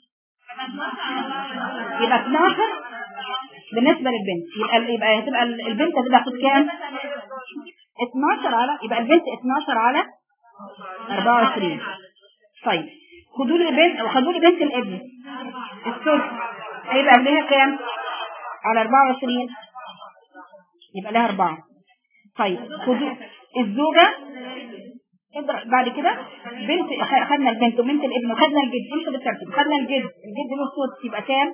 يبقى 12 بالنسبه للبنت يبقى يبقى هتبقى البنت هتبقى خد كام 12 على يبقى البنت 12 على 24 طيب خدوا لي بنت او خدوا لي بنت الابن الثلث هيبقى لها كام على 24 يبقى لها 4 طيب خدوا الزوجة اضرب بعد كده بنت خ- خدنا البنت وبنت الابن وخدنا الجد انت بالترتيب خدنا الجد الجد له الصوت يبقى كام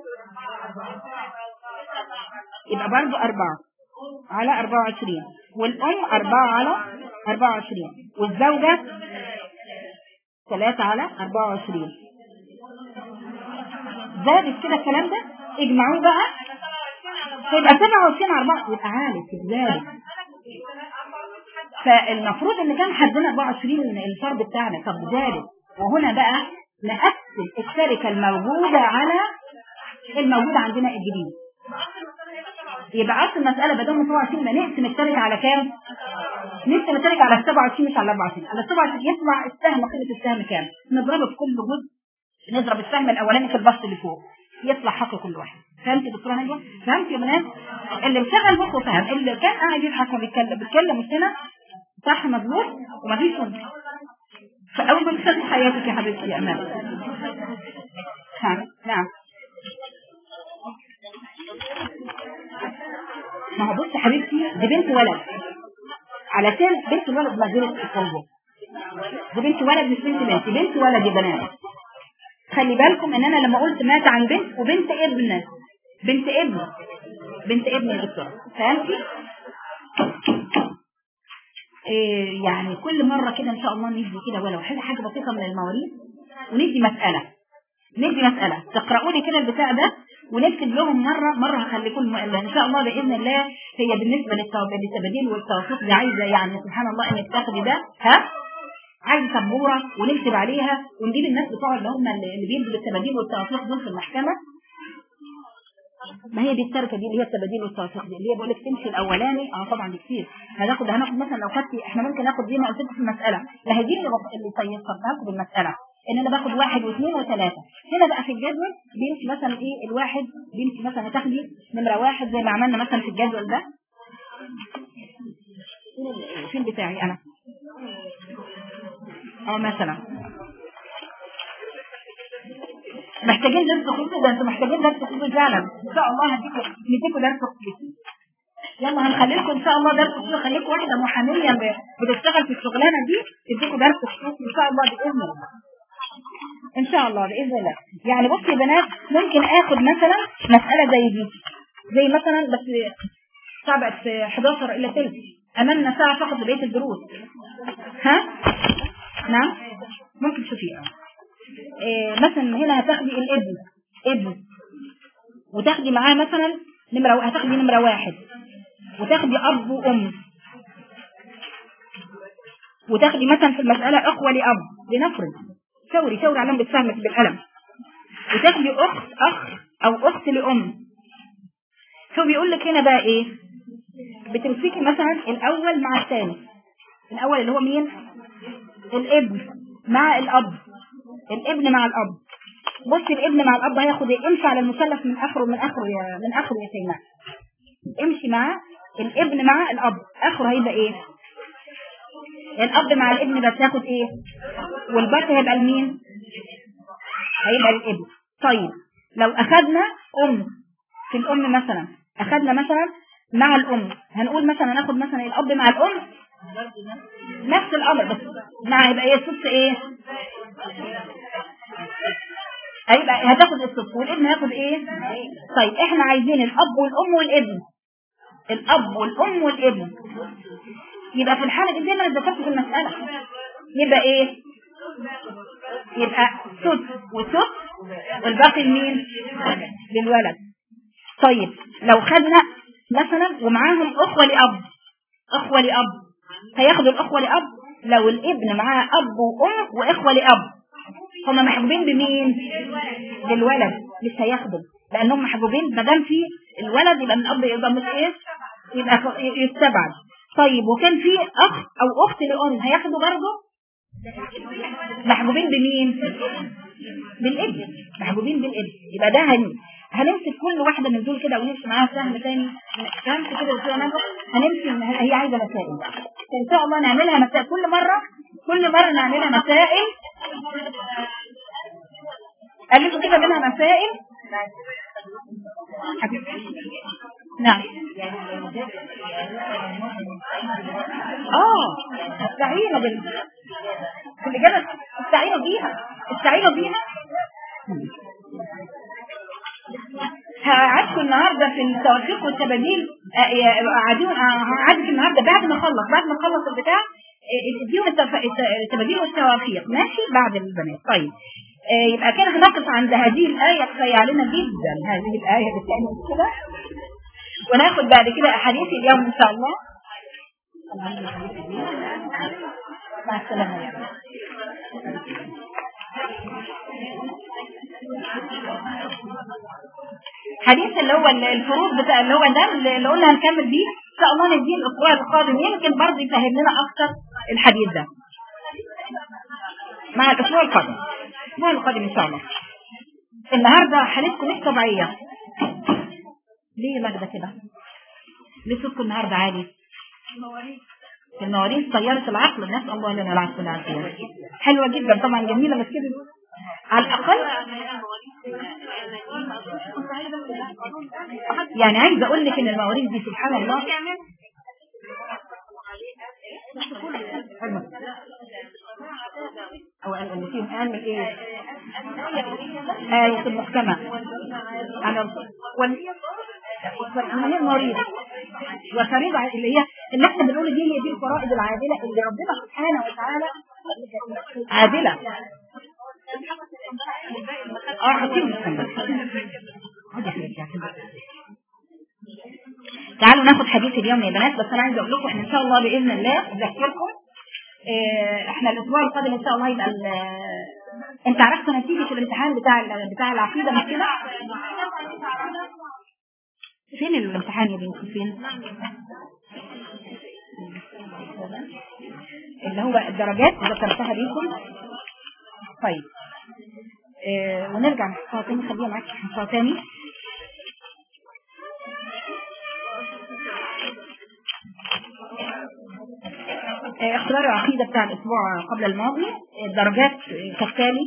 يبقى برضو أربعة على 24 والأم أربعة على 24 والزوجة ثلاثة على 24 زادت كده الكلام ده اجمعوه بقى يبقى 27 على 4 يبقى عالي زادت فالمفروض ان كان حدنا 24 الفرد بتاعنا طب زادت وهنا بقى نقسم الشركة الموجودة على الموجودة عندنا الجديد يبقى اصل المسألة بدل ما 27 يبقى نقسم الشركة على كام؟ نقسم الشركة على 27 مش على 24 على 27 يطلع السهم قيمة السهم كام؟ نضربه في كل جزء نضرب السهم الاولاني في البسط اللي فوق يطلع حق كل واحد فهمت يا دكتوره نجوى فهمت يا بنات اللي مشغل مخه فهم اللي كان قاعد يضحك وبيتكلم بيتكلم مش هنا صح مظبوط ومفيش صدق فاول ما تخلي حياتك يا حبيبتي يا امان نعم نعم ما هو بص يا حبيبتي دي بنت ولد علشان بنت الولد ما زالت في القلب دي بنت ولد مش بنت بنت بنت ولد يا بنات خلي بالكم ان انا لما قلت مات عن بنت وبنت ابن بنت ابن بنت ابن يا دكتور فهمتي إيه يعني كل مرة كده ان شاء الله ندي كده ولو حاجة حاجة بسيطة من المواريث وندي مسألة ندي مسألة تقرأوا لي كده البتاع ده ونكتب لهم مرة مرة هخليكم الم- ان شاء الله بإذن الله هي بالنسبة للتوب- للتباديل والتوثيق دي عايزة يعني سبحان الله انك تاخدي ده ها عايز سبورة ونكتب عليها ونجيب الناس بتوع اللي هم اللي اللي بيدوا التباديل والتوثيق دول في المحكمة ما هي دي الشركة دي اللي هي التباديل والتوثيق دي اللي هي بقول لك تمشي الاولاني اه طبعا دي كتير هناخد هناخد مثلا لو خدتي احنا ممكن ناخد زي ما قلت لكم في المسألة ما هي دي اللي بط- اللي طيبتها لكم بالمسألة ان انا باخد واحد واثنين وثلاثة هنا بقى في الجدول بيمشي مثلا ايه الواحد بيمشي مثلا تاخدي نمرة واحد زي ما عملنا مثلا في الجدول ده فين ال- فين بتاعي انا اه مثلا محتاجين درس خصوصي ده انتوا محتاجين درس خصوصي فعلا ان شاء الله هديكوا نديكوا درس خصوصي يلا هنخلي لكم ان شاء الله درس خصوصي خليكم واحده محاميه ب- بتشتغل في الشغلانه دي تديكوا درس خصوصي ان شاء الله باذن الله ان شاء الله باذن الله يعني بصي يا بنات ممكن اخد مثلا مساله زي دي زي مثلا بس ساعة 11 الا ثلث امامنا ساعه فقط لبقيه الدروس ها نعم ممكن تشوفيها إيه مثلا هنا هتاخدي الابن ابن وتاخدي معاه مثلا نمرة هتاخدي نمرة واحد وتاخدي أب وأم وتاخدي مثلا في المسألة أخوة لأب لنفرض ثوري ثوري عليهم بتفهمك بالقلم وتاخدي أخت أخ أو أخت لأم هو بيقول لك هنا بقى إيه بتمسكي مثلا الأول مع الثاني الأول اللي هو مين الابن مع الأب الابن مع الأب بص الابن مع الأب هياخد ايه امشي على المثلث من آخره من آخره يا من آخره يا سيدنا امشي مع الابن مع الأب آخره هيبقى ايه الأب مع الابن بس ياخد ايه والباقي هيبقى لمين هيبقى للابن طيب لو أخدنا أم في الأم مثلا أخدنا مثلا مع الأم هنقول مثلا هناخد مثلا الأب مع الأم نفس الأمر بس مع يبقى ايه الست ايه هيبقى هتاخد الصف والابن هياخد ايه طيب احنا عايزين الاب والام والابن الاب والام والابن يبقى في الحالة دي زي ما انا ذكرت في المسألة يبقى ايه يبقى سد وسد والباقي لمين للولد طيب لو خدنا مثلا ومعاهم اخوة لأب اخوة لأب هياخدوا الاخوة لأب لو الابن معاه اب وام واخوة لأب هم محجوبين بمين بالولد مش هياخدوا لانهم محجوبين ما دام في الولد يبقى من الاب يبقى مش ايه يبقى ف- يستبعد طيب وكان في اخ او اخت لام هياخدوا برضه محجوبين بمين بالابن محجوبين بالابن يبقى ده هن... هنمسك كل واحده من دول كده ونمشي معاها سهم تاني فهمت كده وكده نجوى هنمشي إن هي عايزه مسائل ان شاء الله نعملها مسائل كل مره كل مره نعملها مسائل الفوا كده منها مسائل نعم اه استعينوا بال بالإجابة استعينوا بيها استعينوا بيها هقعدكم النهارده في التوفيق والتباديل آه، يا- قاعدين آه، هقعدك النهارده بعد ما اخلص بعد ما اخلص البتاع آه، اديهم التف- الت- التباديل والتوافيق ماشي بعد البنات طيب آه، يبقى كده هنقف عند هذه الآية كفاية علينا جدا هذه الآية بالتأمين كده وناخد بعد كده أحاديث اليوم إن شاء الله مع السلامة يا رب. حديث اللي هو الفروض بتاع اللي هو ده اللي قلنا هنكمل بيه ان شاء الله نديه الاسبوع القادم يمكن برضه يفهم لنا اكتر الحديث ده مع الاسبوع القادم الاسبوع القادم ان شاء الله النهارده حالتكم مش طبيعيه ليه ماجده كده ليه صوتكم النهارده عالي المواريث طيارة العقل نسأل الله لنا العفو والعافية حلوة جدا طبعا جميلة بس كده على الأقل يعني عايزة أقول لك إن المواريث دي سبحان الله أو أن اللي فيهم آمن إيه آية المحكمة على وال والأمانية المريض وفريضة اللي هي اللي احنا بنقول دي هي دي الفرائض العادلة اللي ربنا سبحانه وتعالى عادلة اه حطيهم في الصندوق. خد يا حبيبتي، اعتبر. تعالوا ناخد حديث اليوم يا بنات بس انا عايزه اقول لكم احنا ان شاء الله باذن الله اذكركم اه، احنا الاسبوع القادم ان شاء الله يبقى ال- انت عرفت نتيجه الامتحان بتاع ال- بتاع العقيده مش كده؟ فين الامتحان يا بنتي فين؟ اللي هو الدرجات ذكرتها ليكم طيب اه ونرجع نحطها تاني خليها معاك نحطها تاني اه اختبار العقيدة بتاع الأسبوع قبل الماضي الدرجات اه، كالتالي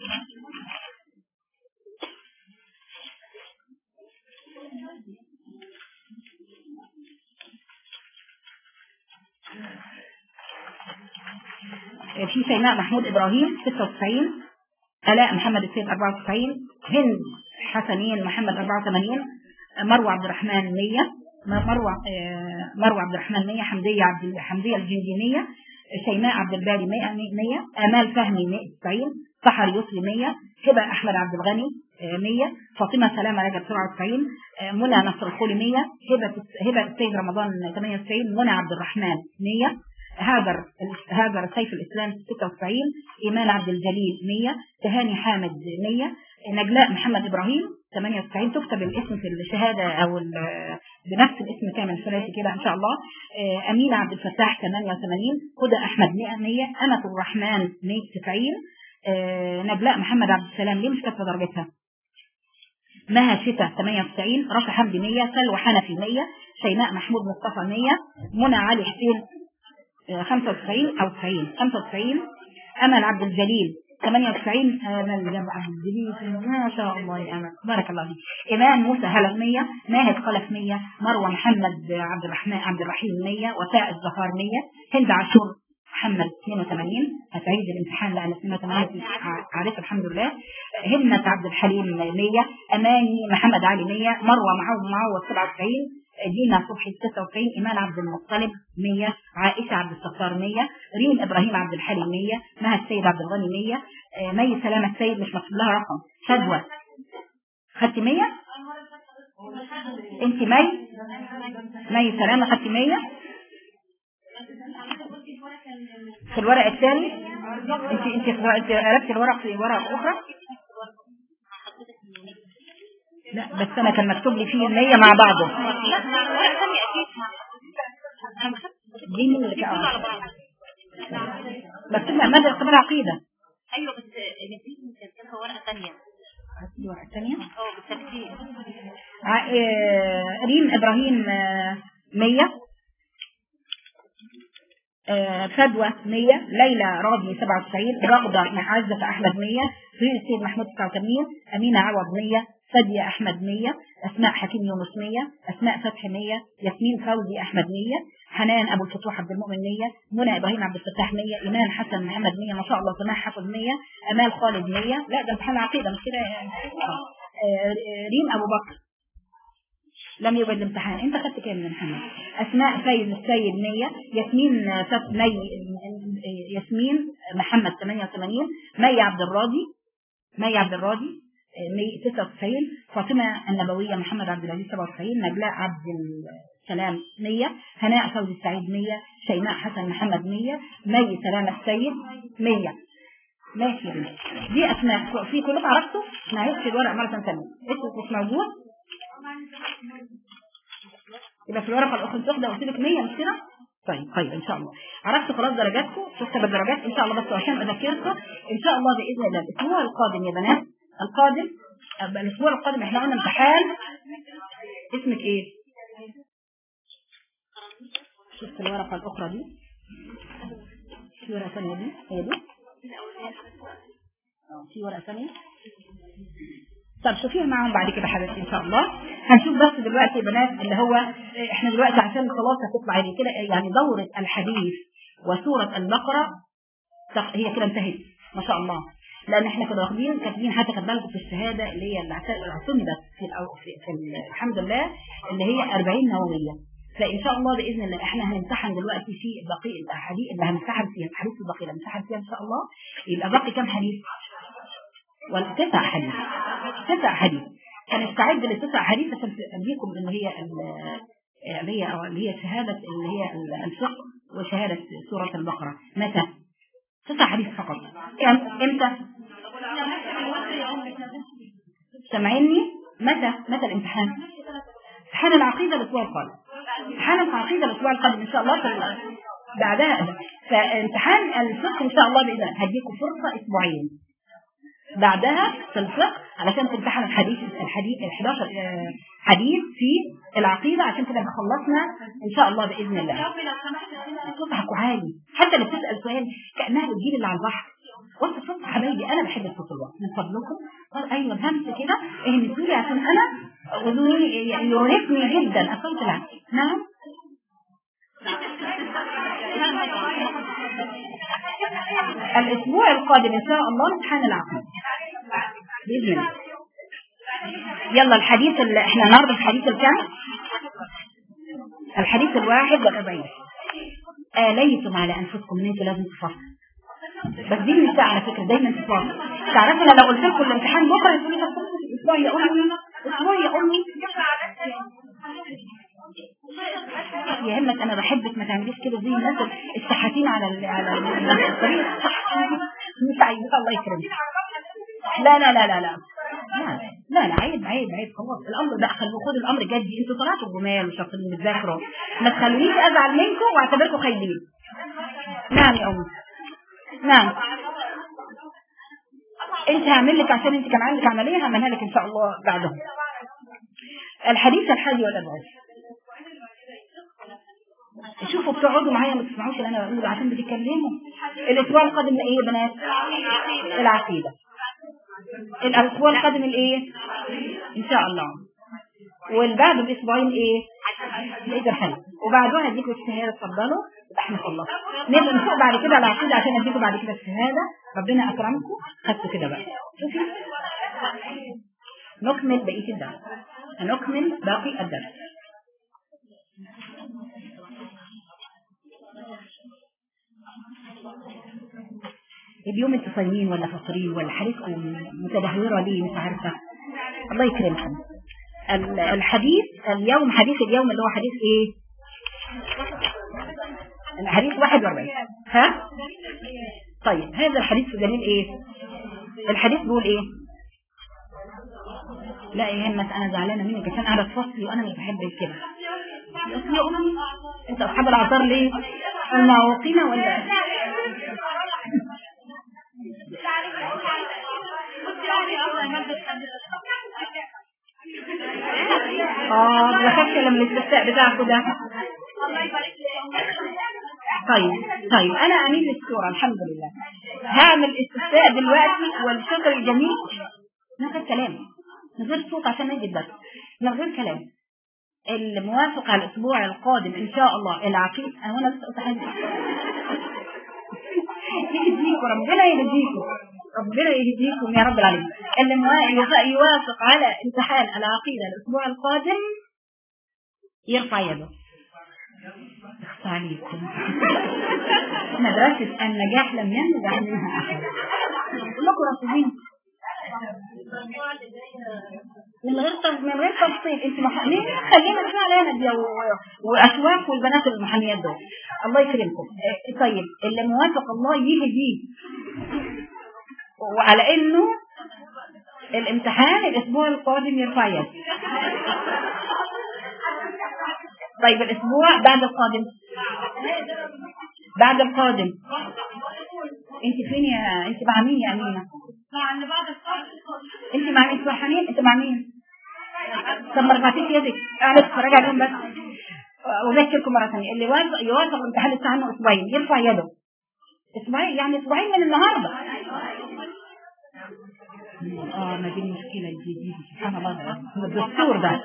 في شيماء محمود إبراهيم 96 آلاء محمد السيد 94 هند حسنين محمد 84 مروة عبد الرحمن 100 م- مروة آه، مروة عبد الرحمن 100 حمدية عبد حمدية الجندي 100 شيماء عبد الباري 100 100 آمال فهمي 190 سحر يسري 100 هبة أحمد عبد الغني آه، 100 فاطمة سلامة رجب 97 آه، منى نصر الخولي 100 هبة هبة السيد رمضان 98 منى عبد الرحمن 100 هاجر هاجر سيف الإسلام 96 إيمان عبد الجليل 100 تهاني حامد 100 نجلاء محمد إبراهيم 98 تكتب الاسم في الشهادة أو ال- بنفس الاسم كامل ثلاثي كده إن شاء الله آه، أمينة عبد الفتاح 88 هدى أحمد 100 100 أمة الرحمن 190 آه، نجلاء محمد عبد السلام ليه مش كاتبة درجتها؟ مها شتا 98 رشا حمدي 100 سلوى حنفي 100 شيماء محمود مصطفى 100 منى علي حسين 95 أو 90 95 أمل عبد الجليل 98 أمل جنب عبد الجليل ما شاء الله يا أمل بارك الله فيك إيمان موسى هلال 100 ماهد خلف 100 مروة محمد عبد الرحمن عبد الرحيم 100 وفاء الزهار 100 هند عاشور محمد 82 هتعيد الامتحان لأن 82 عارفة الحمد لله همة عبد الحليم 100 أماني محمد علي 100 مروة معوض معوض 97 دينا صبحي 96 إيمان عبد المطلب 100 عائشة عبد الستار 100 ريم إبراهيم عبد الحليم 100 مها السيد عبد الغني 100 آه، مي سلامة السيد مش مكتوب لها رقم شدوى خدت 100 انت مي مي سلامة خدت 100 في الورق الثاني انت انت انت قلبت الورق في ورق اخرى لا بس انا كان مكتوب لي فيه النية مع بعضه دي من اللي اه مكتوب لي ماذا اختبار عقيدة ايوه بس نسيت نكتبها ورقه ثانيه دي ورقة ثانية اه بالترتيب ع- آه، ريم ابراهيم آه، 100 آه، فدوى 100 ليلى راضي 97 رغدة عزة أحمد 100 فريد السيد محمود 89 أمينة عوض 100 فدية أحمد 100 أسماء حكيم يونس 100 أسماء فتحي 100 ياسمين فوزي أحمد 100 حنان أبو الفتوح عبد المؤمن 100 منى إبراهيم عبد الفتاح 100 إيمان حسن محمد 100 ما شاء الله سماح حافظ 100 أمال خالد 100 لا ده امتحان عقيدة مش كده آه، آه، ريم أبو بكر لم يوجد الامتحان انت خدت كام من محمد اسماء سيد السيد 100 ياسمين فت مي ياسمين محمد 88 مي عبد الراضي مي عبد الراضي مي 99 فاطمه النبويه محمد عبد العزيز 97 نجلاء عبد السلام 100 هناء فوزي السعيد 100 شيماء حسن محمد 100 مي سلامه السيد 100 ماشي يا بنتي. دي اسماء في كلكم عرفتوا نعيش في الورق مره ثانيه اسمك مش موجود يبقى في الورقه الاخرى انت واخده قلت لك 100 مش كده؟ طيب طيب ان شاء الله عرفتوا خلاص درجاتكم شفت بالدرجات ان شاء الله بس عشان اذكركم ان شاء الله باذن الله الاسبوع القادم يا بنات القادم أبقى الاسبوع القادم احنا قلنا امتحان اسمك ايه؟ شفت الورقه الاخرى دي؟ في ورقه ثانيه دي هي دي؟ اه في ورقه ثانيه طب شوفيها معاهم بعد كده حبيبتي ان شاء الله هنشوف بس دلوقتي يا بنات اللي هو احنا دلوقتي عشان خلاص هتطلع هي كده يعني دورة الحديث وسورة البقرة تق- هي كده انتهت ما شاء الله لان احنا كنا واخدين كاتبين حتى كاتبه لكم في الشهاده اللي هي اللي اعت- اللي اعتمدت في, الأو- في, في ال- الحمد لله اللي هي 40 نوويه فان شاء الله باذن الله احنا هنمتحن دلوقتي في بقيه الاحاديث اللي هنمتحن فيها الحديث البقيه اللي هنمتحن فيها ان شاء الله يبقى باقي كام حديث؟ ولا تسع حديث تسع حديث هنستعد للتسع حديث عشان اديكم اللي هي ال- اللي هي أو اللي هي شهادة اللي هي ال- الفقه وشهادة سورة البقرة متى؟ تسع حديث فقط كم امتى؟ سامعيني؟ متى؟ متى الامتحان؟ امتحان العقيدة الأسبوع القادم امتحان العقيدة الأسبوع القادم إن شاء الله في بعدها فامتحان الفقه إن شاء الله بإذن الله هديكم فرصة أسبوعين بعدها في الفقه علشان تمتحن الحديث الحديث ال 11 آه، حديث في العقيده عشان كده نبقى خلصنا ان شاء الله باذن الله. صوتك عالي حتى اللي بتسال سؤال كانها بتجيب اللي على البحر. وانت صوت حبايبي انا بحب الصوت الوقت من فضلكم قال ايوه همس كده اهمسوا لي عشان انا اذني يرهقني جدا الصوت العالي. نعم الاسبوع القادم ان شاء الله امتحان العقيده باذن الله يلا الحديث اللي احنا النهارده الحديث الكام الحديث الواحد والأربعين آليتم على أنفسكم ان انتوا لازم تفصلوا بس دي المساء على فكرة دايما تفاصل تعرفوا انا لو قلت لكم الامتحان بكره تقولوا لي طب اسبوع يا امي اسبوع يا امي يهمك انا بحبك ما تعمليش كده زي الناس الشحاتين على ال- على ال- الطريق مش عايزة الله يكرمك لا لا لا لا لا لا لا لا عيب عيب عيب خلاص الامر بقى خلوا خدوا الامر جدي انتوا طلعتوا جمال وشاطرين بتذاكروا ما تخلونيش ازعل منكم واعتبركم خايبين نعم يا امي نعم انت هعمل لك عشان انت كان عندك عمليه هعملها لك ان شاء الله بعدهم الحديث الحادي والاربعين شوفوا بتقعدوا معايا ما تسمعوش اللي انا بقوله عشان بتتكلموا الاسبوع القادم ايه يا بنات العقيده الاسبوع القادم الايه ان شاء الله والبعد باسبوعين ايه الاجر حلو وبعدها هديكم الشهاده اتفضلوا يبقى احنا خلصنا نبقى نفوق بعد كده على العقيده عشان اديكم بعد كده الشهاده ربنا اكرمكم خدتوا كده بقى شوفي نكمل بقيه الدرس هنكمل باقي الدرس اليوم انتوا صايمين ولا فاطرين ولا حالتكم متدهوره ليه مش عارفه الله يكرمكم ال- الحديث اليوم حديث اليوم اللي هو حديث ايه الحديث 41 ها طيب هذا الحديث في دليل ايه الحديث بيقول ايه لا يهمك انا زعلانه منك عشان قاعده تفصلي وانا مش بحب كده يا أخي يا امي انت اصحاب العطار ليه المعوقين ولا اه بخاف لما الاستفتاء بتاعكم ده طيب طيب انا امين للصوره الحمد لله هعمل استفتاء دلوقتي والشكر الجميل من غير كلام من غير صوت عشان نجد بس من غير كلام الموافق على الاسبوع القادم ان شاء الله العقيد انا وانا لسه قلت حاجه يهديكم ربنا يهديكم ربنا يهديكم يا رب العالمين اللي موا- يوافق على امتحان العقيده الاسبوع القادم يرفع يده اخفى عليكم مدرسة النجاح لم ينجح منها أحد كلكم رافضين من غير تف- من غير تفصيل انت محامين خلينا نسمع علينا دي و- واشواك والبنات المحاميات دول الله يكرمكم اه، طيب اللي موافق الله يهديه وعلى انه الامتحان الاسبوع القادم يرفع يده طيب الاسبوع بعد القادم بعد القادم انت فين يا انت مع مين يا امينه مع اللي بعد الصلاة انت مع مين فرحانين انت مع مين طب ما رفعتيش يدك انا اتفرج عليهم بس اذكركم مره ثانيه اللي يوافق يوافق الامتحان لسه عنه اسبوعين يرفع يده اسبوعين يعني اسبوعين من النهارده اه ما دي المشكله دي دي سبحان الله ده الدستور ده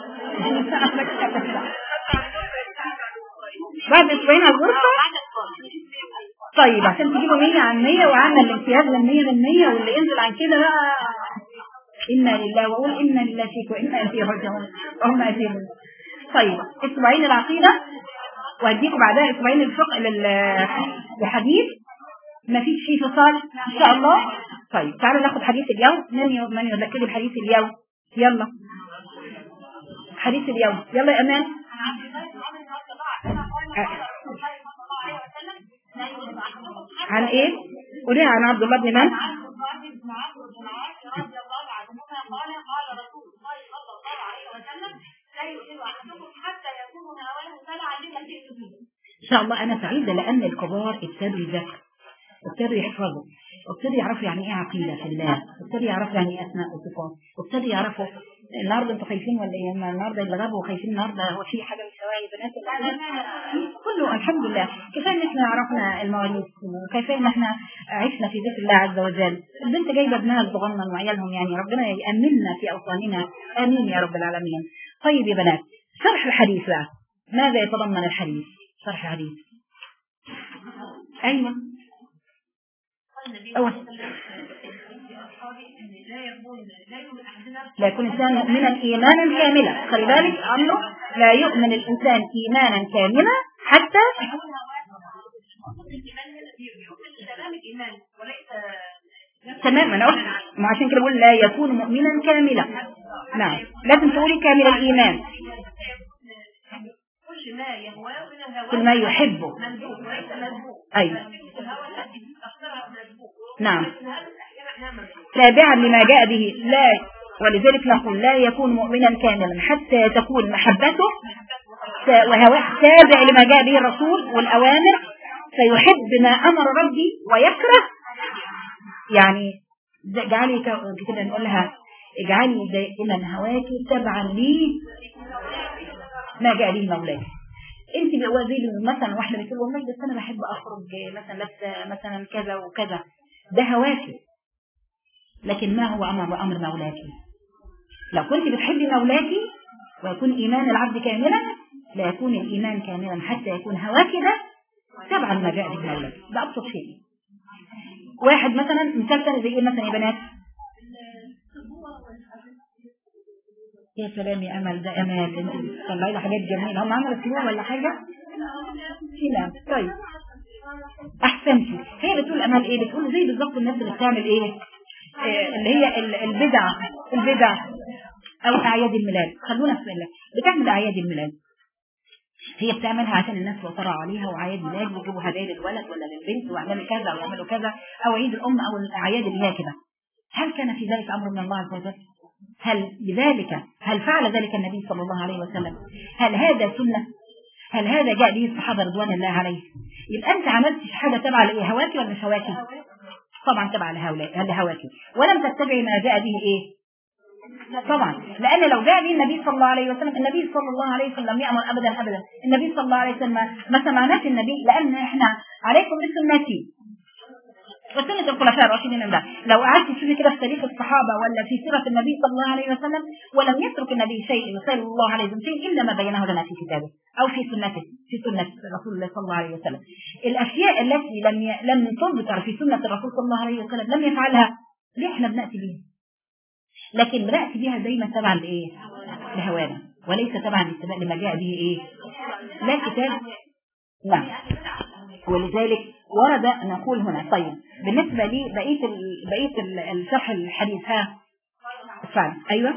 بعد اسبوعين على الغرفه طيب عشان تجيبوا 100 عن 100 وعنا الامتياز من 100 من 100 واللي ينزل عن كده بقى انا لله واقول انا لله فيك وانا اليه راجعون وهم اتيهم طيب اسبوعين العقيده واديكم بعدها اسبوعين الفقه لل- للحديث ما فيش فيه فصال ان شاء الله طيب تعالوا ناخد حديث اليوم من ي- من يذكرني بحديث اليوم يلا حديث اليوم يلا يا امان عن ايه قوليها عن عبد الله بن من ان شاء الله انا سعيده لان الكبار ابتدوا يذاكروا ابتدوا يحفظوا ابتدوا يعرفوا يعني ايه عقيده في الله ابتدوا يعرفوا يعني ايه اسماء وصفات ابتدوا يعرفوا النهارده انتوا خايفين ولا ايه ما النهارده اللي غابوا خايفين النهارده هو في حاجه من الشواي بنات ولا لا؟ كله الحمد لله كفايه ان احنا عرفنا المواريث وكفايه ان احنا عشنا في ذكر الله عز وجل البنت جايبه ابنها الصغنن وعيالهم يعني ربنا يامننا في اوطاننا امين يا رب العالمين طيب يا بنات شرح الحديث بقى ماذا يتضمن الحديث شرح الحديث ايوه أول. لا يكون الإنسان مؤمنا إيمانا كاملا خلي بالك أمره لا يؤمن الإنسان إيمانا كاملا حتى تمام أنا قلت ما عشان كده بقول لا يكون مؤمنا كاملا نعم لازم تقولي كامل الإيمان كل ما يهواه من الهوى كل ما يحبه مندوب وليس مذموم أيوة الهوى التي تختارها مذموم نعم احيانا احيانا مذموم تابعا لما جاء به لا ولذلك نقول لا يكون مؤمنا كاملا حتى تكون محبته ت- وهواه تابع لما جاء به الرسول والأوامر فيحب ما أمر ربي ويكره يعني ز- اجعلي ك- كده نقول لها اجعلي دائما هواك تبعا لي ما جاء به مولاك انت بقى زي مثلا واحده بتقول والله بس انا بحب اخرج مثلا لابسه مثلا كذا وكذا ده هواكي لكن ما هو امر امر مولاكي لو كنت بتحبي مولاكي ويكون ايمان العبد كاملا لا يكون الايمان كاملا حتى يكون هواكي ده تبعا ما جاء به مولاك ده ابسط شيء واحد مثلا مثال تاني زي ايه مثلا يا بنات يا سلام يا امل ده امل انت بتطلعي لي حاجات جميله هم عملوا سبوع ولا حاجه لا طيب احسنتي هي بتقول امل ايه بتقول زي بالظبط الناس اللي بتعمل ايه آه، اللي هي ال- البدع البدع او اعياد الميلاد خلونا في الله بتعمل اعياد الميلاد هي بتعملها عشان الناس وترى عليها وعياد ميلاد ويجيبوا هدايا للولد ولا للبنت ويعملوا كذا ويعملوا كذا او عيد الام او الاعياد اللي هي كده هل كان في ذلك امر من الله عز وجل؟ هل بذلك هل فعل ذلك النبي صلى الله عليه وسلم؟ هل هذا سنه؟ هل هذا جاء به الصحابه رضوان الله عليهم؟ يبقى انت عملت حاجه تبع لهواك ولا مش هواكي؟ طبعا تبع لهؤلاء لهواكي ولم تتبعي ما جاء به ايه؟ طبعا لان لو جاء به النبي صلى الله عليه وسلم النبي صلى الله عليه وسلم لم يامر ابدا ابدا النبي صلى الله عليه وسلم ما سمعناش النبي لان احنا عليكم بسنتي وسنة الخلفاء الراشدين من بعد لو قعدت تشوفي كده في تاريخ الصحابة ولا في سيرة النبي صلى الله عليه وسلم ولم يترك النبي شيء صلى الله عليه وسلم شيء إلا ما بينه لنا في كتابه أو في سنته في سنة رسول الله صلى الله عليه وسلم الأشياء التي لم ي... لم تذكر في سنة الرسول صلى الله عليه وسلم لم يفعلها ليه احنا بنأتي بيها لكن بنأتي بها دايما تبعا لإيه لهوانا وليس تبعا لاتباع لما جاء به إيه لا كتاب نعم ولذلك ورد نقول هنا طيب بالنسبة لي بقية ال... بقية ال- الشرح الحديث ها فعلا أيوة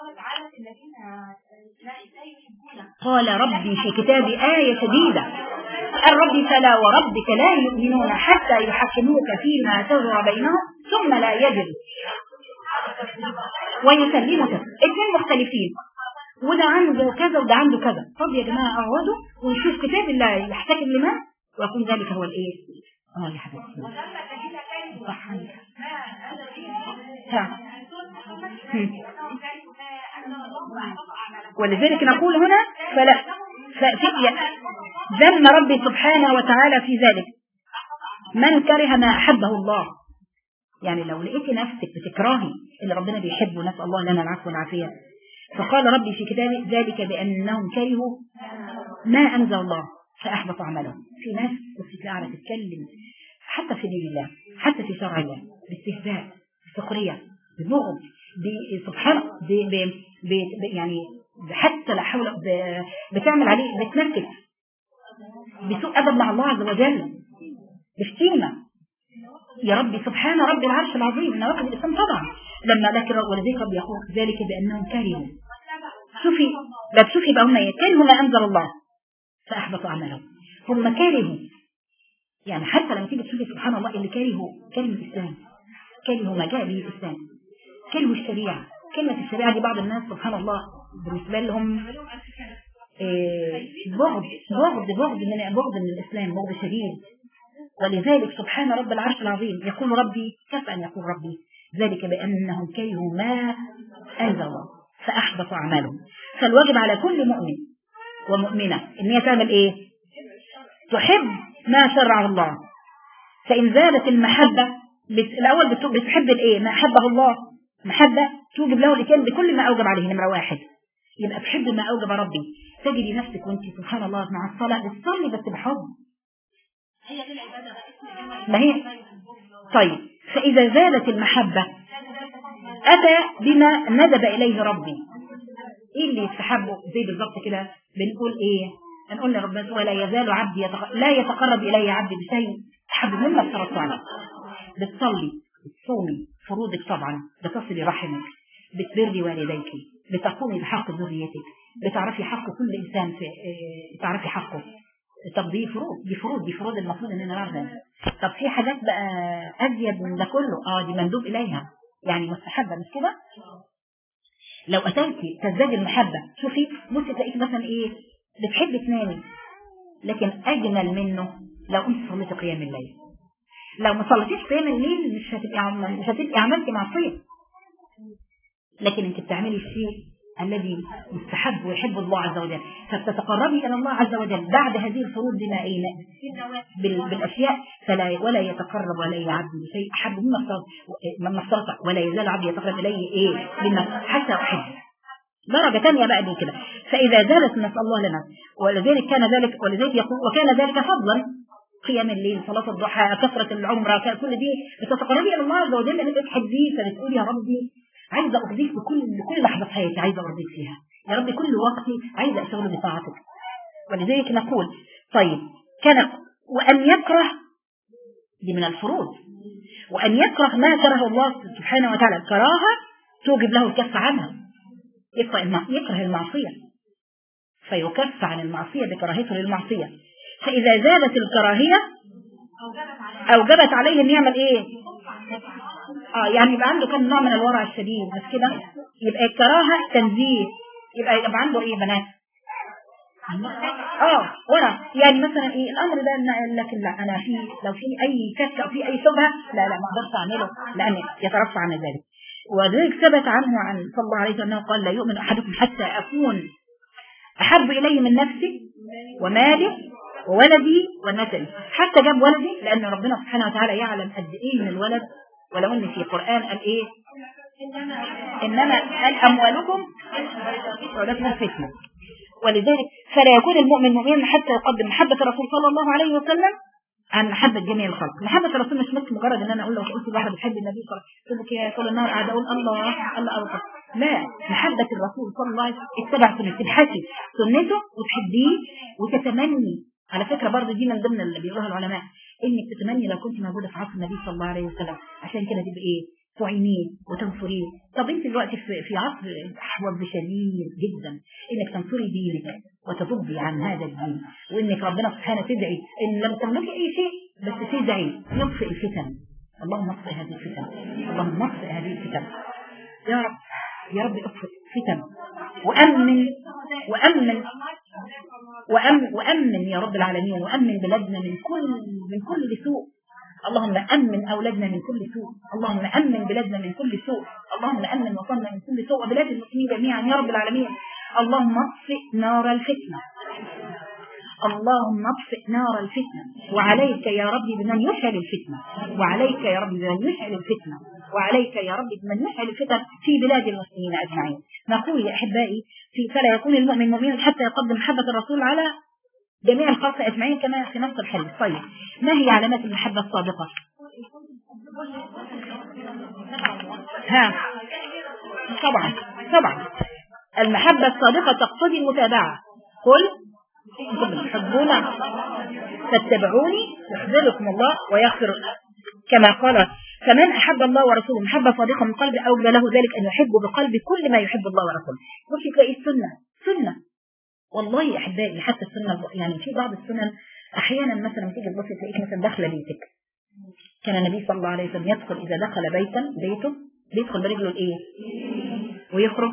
قال ربي في كتاب آية جديدة الرب فلا وربك لا يؤمنون حتى يحكموك فيما شجر بينهم ثم لا يجد ويسلمك اثنين مختلفين وده عنده كذا وده عنده كذا طب يا جماعة اقعدوا ونشوف كتاب الله يحتكم لما ويكون ذلك هو الايه اه يا حبيبتي صح ها. هم. ولذلك نقول هنا فلا ففي ذم ربي سبحانه وتعالى في ذلك من كره ما أحبه الله يعني لو لقيت نفسك بتكرهي اللي ربنا بيحبه نسأل الله لنا العفو والعافية فقال ربي في كتابه ذلك بأنهم كرهوا ما أنزل الله فأحبط عملهم في ناس بس قاعدة تتكلم حتى في دين الله حتى في شرع الله باستهزاء بسخرية ببغض ب- سبحان ب- ب- ب- يعني حتى لا حول ب- بتعمل عليه بتنكت بسوء أدب مع الله عز وجل بشتيمة يا ربي سبحان رب العرش العظيم ان واحد الاسلام طبعا لما لكن ولذلك رب يقول ذلك بانهم كرهوا شوفي لا تشوفي بقى هم كرهوا ما انزل الله فاحبط اعمالهم هم كرهوا يعني حتى لما تيجي تشوفي سبحان الله اللي كرهوا كلمه الاسلام كرهوا ما جاء به الاسلام كرهوا الشريعه كلمه الشريعه دي بعض الناس سبحان الله بالنسبه لهم إيه، بغض بغض بغض من بغض من الاسلام بغض شديد ولذلك سبحان رب العرش العظيم يقول ربي كيف أن يقول ربي ذلك بأنهم كرهوا ما أنزل الله فأحبط أعمالهم فالواجب على كل مؤمن ومؤمنة إن هي تعمل إيه تحب ما شرعه الله فإن زادت المحبة بت... الأول بت... بتحب الإيه ما أحبه الله محبة توجب له لكان بكل ما أوجب عليه نمرة واحد يبقى تحب ما أوجب ربي تجري نفسك وانت سبحان الله مع الصلاة بتصلي بس بحب ما هي طيب فإذا زادت المحبة أتى بما ندب إليه ربي إيه اللي يستحبه زي بالظبط كده بنقول إيه نقول لربنا ولا يزال عبدي يتق... لا يتقرب إلي عبدي بشيء أحب مما افترضت عليه بتصلي بتصومي فروضك طبعا بتصلي رحمك بتبري والديك بتقومي بحق ذريتك بتعرفي حق كل إنسان في إيه، تعرفي حقه طب دي فروض دي فروض دي فروض المفروض اننا نعرفها طب في حاجات بقى ازيد من ده كله اه دي مندوب اليها يعني مستحبه مش كده لو اتيتي تزداد المحبه شوفي بصي تلاقيك مثلا ايه بتحبي تنامي لكن اجمل منه لو انت صليتي قيام الليل لو ما صليتيش قيام الليل مش هتبقي عم- مش هتبقي عملتي معصيه لكن انت بتعملي الشيء الذي مستحب ويحب الله عز وجل فبتتقربي الى الله عز وجل بعد هذه الفروض بما ايه بال- بالاشياء فلا ولا يتقرب الي عبدي بشيء احب مما افترض مما افترض ولا يزال عبدي يتقرب الي ايه بما حتى احبه درجة تانية بقى دي كده فإذا زادت نسأل الله لنا ولذلك كان ذلك ولذلك يقول وكان ذلك فضلا قيام الليل صلاة الضحى كثرة العمرة كان كل دي بتتقربي إلى الله عز وجل أنك بتحبيه فبتقولي يا ربي عايزة أرضيك بكل كل لحظة في حياتي عايزة أرضيك فيها يا ربي كل وقتي عايزة أشتغل بطاعتك ولذلك نقول طيب كان وأن يكره دي من الفروض وأن يكره ما كره الله سبحانه وتعالى الكراهة توجب له الكف عنها يكره الم- يكره المعصية فيكف عن المعصية بكراهته للمعصية فإذا زادت الكراهية أوجبت عليه أن يعمل إيه اه يعني يبقى عنده كم نوع من الورع الشديد بس كده يبقى الكراهة تنزيه يبقى يبقى عنده ايه بنات اه ورع يعني مثلا ايه الامر ده إن- لكن لا انا في لو في اي شك او في اي شبهه لا لا ما اقدرش اعمله لان يترفع عن ذلك وذلك ثبت عنه عن صلى الله عليه وسلم انه قال لا يؤمن احدكم حتى اكون احب اليه من نفسي ومالي وولدي ونسلي حتى جاب ولدي لان ربنا سبحانه وتعالى يعلم قد ايه من الولد ولو ان في القران قال ايه انما قال اموالكم واولادكم فتنه ولذلك فلا يكون المؤمن مؤمنا حتى يقدم محبه الرسول صلى الله عليه وسلم عن محبة جميع الخلق محبة الرسول مش بس مجرد ان انا اقول لو قلت لواحد بتحب النبي صلى الله عليه وسلم تقول لك يا طول النهار قاعد اقول الله الله الله لا محبة الرسول صلى الله عليه وسلم اتبع سنته تبحثي سنته وتحبيه وتتمني على فكرة برضه دي من ضمن اللي بيقولها العلماء انك تتمني لو كنت موجودة في عصر النبي صلى الله عليه وسلم عشان كده تبقى ايه تعينيه وتنصريه طب انت دلوقتي في, في عصر احوج شديد جدا انك تنصري دينك وتضبي عن هذا الدين وانك ربنا سبحانه تدعي ان لم تملكي اي شيء بس تدعي يطفئ الفتن اللهم اطفئ هذه الفتن اللهم اطفئ هذه الفتن يا رب يا رب اطفئ فتن وامن وامن وأمن, وأمن يا رب العالمين وأمن بلادنا من كل من كل سوء اللهم أمن أولادنا من كل سوء اللهم أمن بلادنا من كل سوء اللهم أمن وطننا من كل سوء وبلاد المسلمين جميعا يا رب العالمين اللهم اطفئ نار الفتنة اللهم اطفئ نار الفتنة وعليك يا رب بمن يشعل الفتنة وعليك يا رب بمن يشعل الفتنة وعليك يا رب بمن يشعل الفتن في بلاد المسلمين أجمعين نقول يا أحبائي في فلا يكون المؤمن مؤمنا حتى يقدم محبة الرسول على جميع الخلق أجمعين كما في نص الحديث طيب ما هي علامات المحبة الصادقة ها طبعا طبعا المحبة الصادقة تقتضي المتابعة قل إن كنتم تحبون فاتبعوني يحببكم الله ويغفر كما قال فمن أحب الله ورسوله محبة صادقة من قلبه أوجب له ذلك أن يحب بقلب كل ما يحب الله ورسوله ممكن تلاقي السنة سنة والله يا أحبائي حتى السنة يعني في بعض السنن أحيانا مثلا تيجي تبص تلاقيك مثلا داخلة بيتك كان النبي صلى الله عليه وسلم يدخل إذا دخل بيتا بيته بيدخل برجله الإيه ويخرج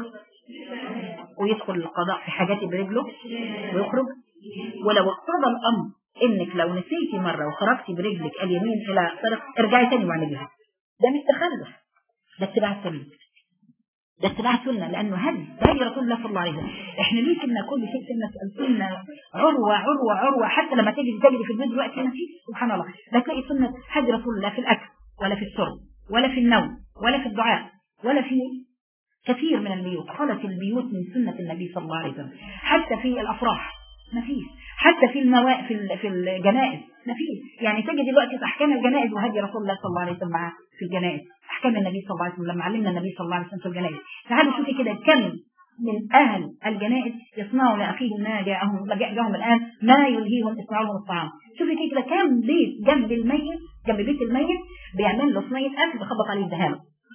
ويدخل القضاء في حاجاته برجله ويخرج ولو اقتضى الأمر انك لو نسيتي مرة وخرجتي برجلك اليمين الى طرف ارجعي تاني واعمليها ده مش تخلف ده اتباع سنة ده اتباع سنة لانه هدي ده هدي رسول الله صلى الله عليه وسلم احنا ليه كنا كل شيء سنة سنة عروة عروة عروة حتى لما تجي تجري في البيت دلوقتي هنا في سبحان الله لا تلاقي سنة هدي رسول الله في الاكل ولا في الشرب ولا في النوم ولا في الدعاء ولا في كثير من البيوت خلت البيوت من سنة النبي صلى الله عليه وسلم حتى في الافراح ما فيش حتى في المواء في ال- في الجنائز ما فيش يعني تجد دلوقتي في احكام الجنائز وهدي رسول الله صلى الله عليه وسلم معاه في الجنائز احكام النبي صلى الله عليه وسلم لما علمنا النبي صلى الله عليه وسلم في الجنائز تعالوا شوفي كده كم من اهل الجنائز يصنعوا لاخيهم ما جاءهم ما جاء جاءهم الان ما يلهيهم اصنعوا لهم الطعام شوفي كده كم بيت جنب الميت جنب بيت الميت بيعمل له صينيه اكل بيخبط عليه الدهان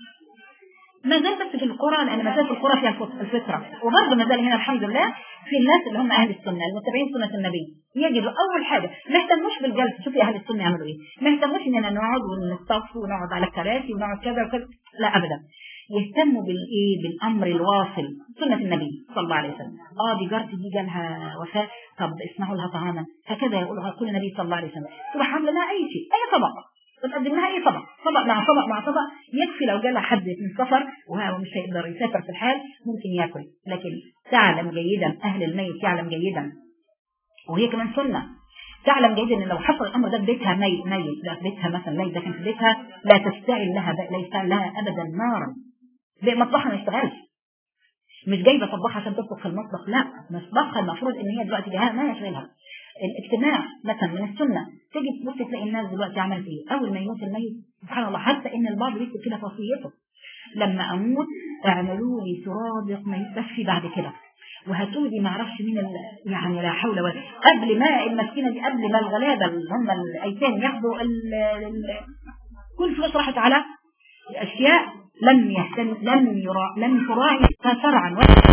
ما زال بس في القرى لان ما زال في القرى فيها الفط- الفطره وبرضه ما زال هنا الحمد لله في الناس اللي هم اهل السنه المتبعين سنه النبي يجدوا اول حاجه ما يهتموش بالجلسه شوفي اهل السنه يعملوا ايه ما يهتموش اننا نقعد ونصطف ونقعد على الكراسي ونقعد كذا وكذا لا ابدا يهتموا بالايه بالامر الواصل سنه النبي صلى الله عليه وسلم اه دي جارتي دي جالها وفاه طب اسمعوا لها طعاما هكذا يقولها كل النبي صلى الله عليه وسلم سبحان الله لا اي شيء اي طبق بتقدم لها اي طبق طبق مع طبق مع طبق يكفي لو جالها حد من سفر وهو مش هيقدر يسافر في الحال ممكن ياكل لكن تعلم جيدا اهل الميت يعلم جيدا وهي كمان سنه تعلم جيدا ان لو حصل الامر ده في بيتها ميت ميت لا في بيتها مثلا ميت لكن في بيتها لا تستعل لها لا يستعل لها ابدا نارا بقى مطبخها ما يشتغلش مش جايبه طباخه عشان تطبخ في المطبخ لا مطبخها المفروض ان هي دلوقتي جهاز ما يشغلها الاجتماع مثلا من السنه تيجي تبص تلاقي الناس دلوقتي عملت ايه اول ما يموت الميت سبحان الله حتى ان البعض بيكتب كده في وصيته لما اموت اعملوا لي سرادق ما يستشفي بعد كده وهاتوا لي ما اعرفش مين ال- يعني لا حول ولا قبل ما المسكينه دي قبل ما الغلابه اللي هم الايتام ياخدوا ال- ال- كل فلوس راحت على اشياء لم يهتم لم يرا لم تراعي شرعا ولا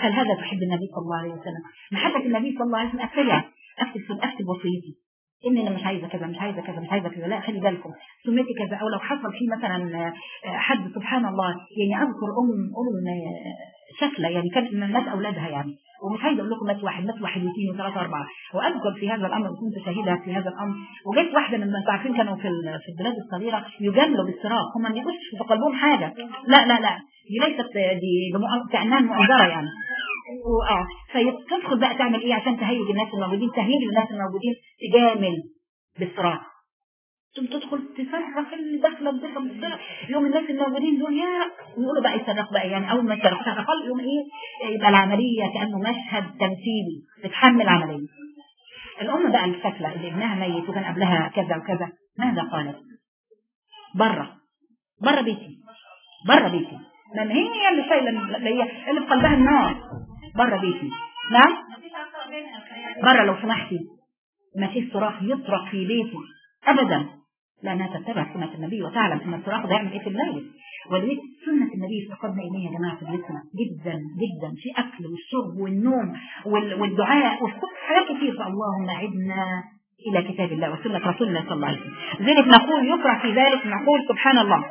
هل هذا تحب النبي صلى الله عليه وسلم محبة النبي صلى الله عليه وسلم أكتبها أكتب اكتب وصيتي ان انا مش عايزه كذا مش عايزه كذا مش عايزه كذا لا خلي بالكم سميتي كذا او لو حصل في مثلا آه، حد سبحان الله يعني اذكر ام ام آه، شكله يعني كانت من الناس اولادها يعني ومش عايزه اقول لكم مات واحد مات واحد واثنين وثلاثه واربعه واذكر في هذا الامر وكنت شهيده في هذا الامر وجت واحده من انتوا عارفين كانوا في ال- في البلاد الصغيره يجاملوا بالصراخ هم ما يقولش في قلبهم حاجه لا لا لا دي ليست دي بمؤ- كانها مؤجره يعني واه فتدخل بقى تعمل ايه عشان تهيج الناس الموجودين تهيج الناس الموجودين تجامل بالصراخ ثم تدخل تصرخ اللي داخله بتدخل بالصراخ يوم الناس الموجودين دول يا ويقولوا بقى يصرخ بقى يعني اول ما يصرخ صرخ يوم ايه يبقى العمليه كانه مشهد تمثيلي بتحمل عمليه الام بقى السفله اللي ابنها ميت وكان قبلها كذا وكذا ماذا قالت؟ بره بره بيتي بره بيتي لان هي اللي شايله اللي هي اللي في قلبها النار بره بيتي نعم بره لو سمحتي ما فيش صراخ يطرق في بيتي ابدا لانها تتبع سنه النبي وتعلم ان الصراخ ده يعمل ايه في الليل ولذلك سنه النبي افتقدنا اليها يا جماعه في بيتنا جدا جدا في اكل والشرب والنوم وال- والدعاء وفي حاجات كتير فاللهم اعدنا الى كتاب الله وسنه رسول الله صلى الله عليه وسلم لذلك نقول يفرح في ذلك نقول سبحان الله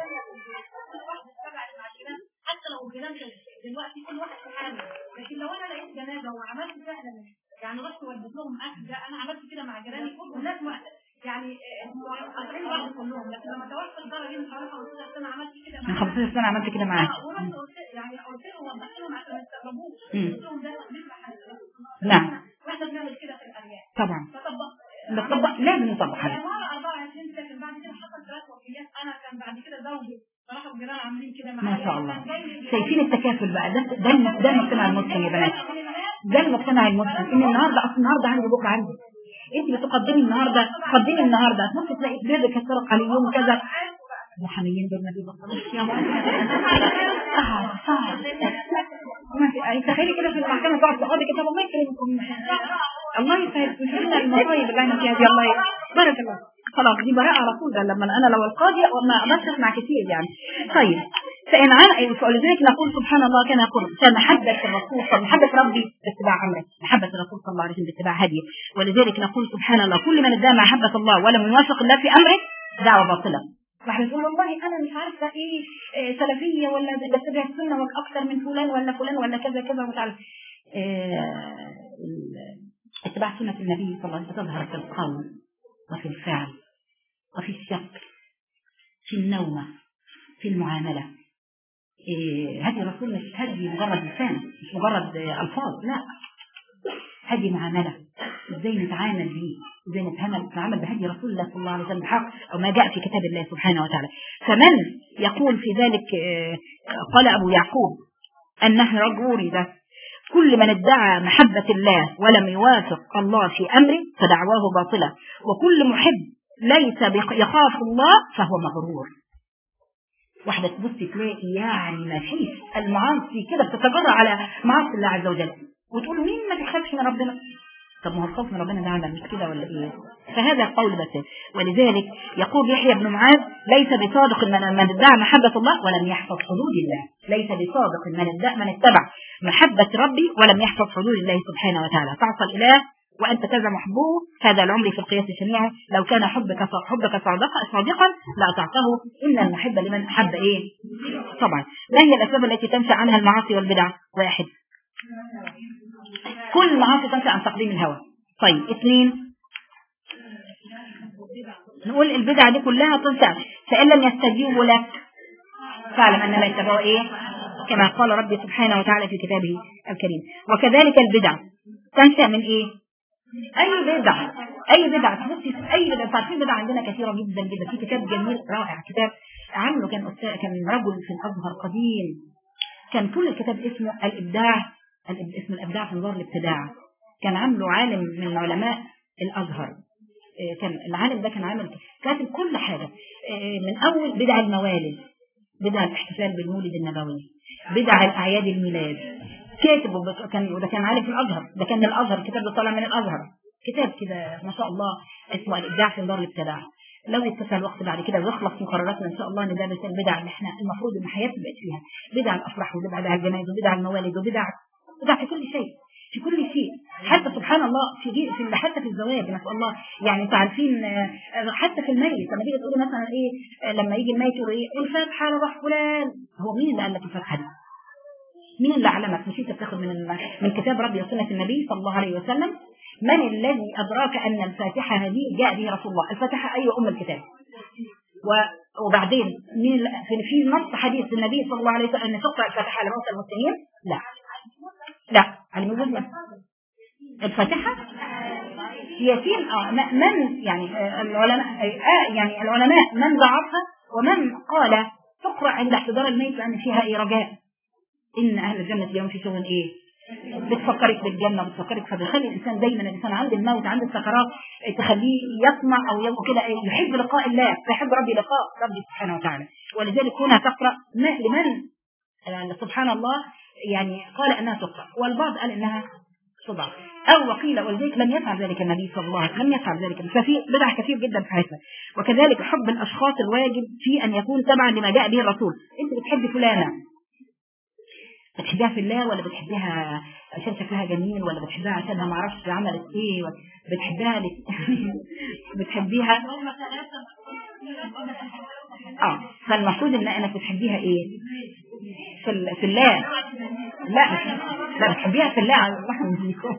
حتى لو الجنازه دلوقتي كل واحد في حاله لكن لو انا لقيت جنازه وعملت فعلا يعني رحت وديت لهم اكل ده انا عملت كده مع جيراني كلهم الناس ما- يعني قاطعين بعض كلهم لكن لما توفى الدرجه مش عارفه قلت لها انا عملت كده من مع 15 سنه عملت كده معاك آه، ورحت قلت يعني قلت لهم وضحت لهم عشان ما يستغربوش مم. قلت لهم ده بيبقى حاجه نعم واحنا بنعمل كده في الارياف طبعا فطبقت بنطبق لازم نطبق يعني هذا مرة 24 سكن بعد كده حصل ثلاث وفيات انا كان بعد كده زوجي راحوا الجيران عاملين كده ما معايا شاء الله كان جاي لي- شايفين التكافل بقى ده ده الم- ده المجتمع المسلم يا بنات ده المجتمع المسلم ان النهارده اصل النهارده عندي بكره عندي انت بتقدمي النهارده قدمي النهارده ممكن تلاقي بيرك يتسرق على يوم كذا محاميين دول ما بيبطلوش يا صعب صعب ما في يعني تخيلي كده في المحكمه تقعد تقعدي كده الله يكرمكم الله يسعد يسلمنا المصايب اللي احنا فيها دي الله ي- بارك الله خلاص دي براءة على طول ده لما انا لو القاضي ما اقدرش اسمع كتير يعني طيب فإن عن فلذلك نقول سبحان الله كما يقول فمحبة الرسول صلى محبة ربي باتباع أمره محبة الرسول صلى الله عليه وسلم باتباع هديه ولذلك نقول سبحان الله كل من ادعى محبة الله ولم يوافق الله في أمره دعوة باطلة واحد يقول والله انا مش عارفه ايه إيه سلفيه ولا بتبع السنه اكثر من فلان ولا فلان ولا كذا كذا ومش عارف إيه ال- اتباع سنه النبي صلى الله عليه وسلم تظهر في القول وفي الفعل وفي الشكل في النومه في المعامله إيه هدي الرسول مش هدي مجرد لسان مش مجرد آه، الفاظ لا هدي معامله ازاي نتعامل بيه ازاي نتعامل نتعامل بهدي رسول الله صلى الله عليه وسلم بحق او ما جاء في كتاب الله سبحانه وتعالى فمن يقول في ذلك آه، قال ابو يعقوب ان نحن رجوري ده كل من ادعى محبة الله ولم يوافق الله في أمره فدعواه باطلة وكل محب ليس بق- يخاف الله فهو مغرور واحدة تبص تلاقي يعني ما فيش المعاصي كده بتتجرأ على معاصي الله عز وجل وتقول مين ما بيخافش من ربنا طب ما هو الخوف من ربنا ده عمل مش كده ولا ايه فهذا القول بس ولذلك يقول يحيى بن معاذ ليس بصادق من من ادعى محبة الله ولم يحفظ حدود الله ليس بصادق من ادعى من اتبع محبة ربي ولم يحفظ حدود الله سبحانه وتعالى تعصى الإله وأنت تزعم حبه هذا العمر في القياس الشنيع لو كان حبك حبك صادقا صادقا لأطعته إن المحب لمن أحب إيه طبعا ما هي الأسباب التي تنشأ عنها المعاصي والبدع واحد كل المعاصي تنشأ عن تقديم الهوى طيب اثنين نقول البدع دي كلها تنشأ فإن لم يستجيبوا لك فاعلم أن لا يتبعوا إيه كما قال ربي سبحانه وتعالى في كتابه الكريم وكذلك البدع تنشأ من إيه أي بدع أي بدع تبصي في أي بدع عارفين بدع عندنا كثيرة جدا جدا في كتاب جميل رائع كتاب عمله كان أستاذ كان رجل في الأزهر قديم كان كل الكتاب اسمه الإبداع الإب- اسمه الإبداع في نظام الابتداع كان عامله عالم من علماء الأزهر إيه، كان العالم ده كان عامل كاتب كل حاجة إيه، من أول بدع الموالد بدع الاحتفال بالمولد النبوي بدع الأعياد الميلاد كاتب وبت- كان وده كان عالم في الأزهر ده كان من الأزهر الكتاب ده طالع من الأزهر كتاب كده ما شاء الله اسمه الإبداع في نظام الابتداع لو اتسع الوقت بعد كده ويخلص مقرراتنا ان شاء الله ندرس البدع اللي احنا المفروض ان حياتنا بقت فيها بدع الافراح وبدع الجنائز وبدع الموالد وبدع تدع في كل شيء في كل شيء حتى سبحان الله في غير في حتى في الزواج نسال الله يعني انتوا عارفين آه، حتى في الميت لما تيجي تقولي مثلا ايه آه، لما يجي الميت يقول ايه الفاتحه لروح فلان هو مين اللي قال لك الفاتحه دي؟ مين اللي علمك مش انت بتاخد من من كتاب ربي وسنه النبي صلى الله عليه وسلم من الذي ادراك ان الفاتحه هذه جاء به رسول الله الفاتحه اي ام الكتاب و- وبعدين مين ال- في في نص حديث النبي صلى الله عليه وسلم ان تقرا الفاتحه لموتى المسلمين لا لا على مين لا الفاتحه يتيم اه م- من يعني آه، العلماء آه يعني العلماء من ضعفها ومن قال تقرا عند احتضار الميت لان فيها ايه رجاء ان اهل الجنه اليوم في شغل ايه بتفكرك بالجنه بتفكرك فبيخلي الانسان دايما الانسان عند الموت عند السكرات تخليه يطمع او يبقى كده إيه، يحب لقاء الله فيحب ربي لقاء ربي سبحانه وتعالى ولذلك هنا تقرا ما لمن آه، سبحان الله يعني قال انها تقرا والبعض قال انها تضعف او وقيل ولذلك لم يفعل ذلك النبي صلى الله عليه وسلم لم يفعل ذلك ففي بدع كثير جدا في حياتنا وكذلك حب الاشخاص الواجب في ان يكون تبعا لما جاء به الرسول انت بتحبي فلانه بتحبيها في الله ولا بتحبيها عشان شكلها جميل ولا بتحبيها عشانها ما اعرفش عملت ايه ولا بتحبيها لك بتحبيها اه فالمفروض ان انك بتحبيها ايه في ال- في الله لا لا بتحبيها في الله على الرحمة منكم.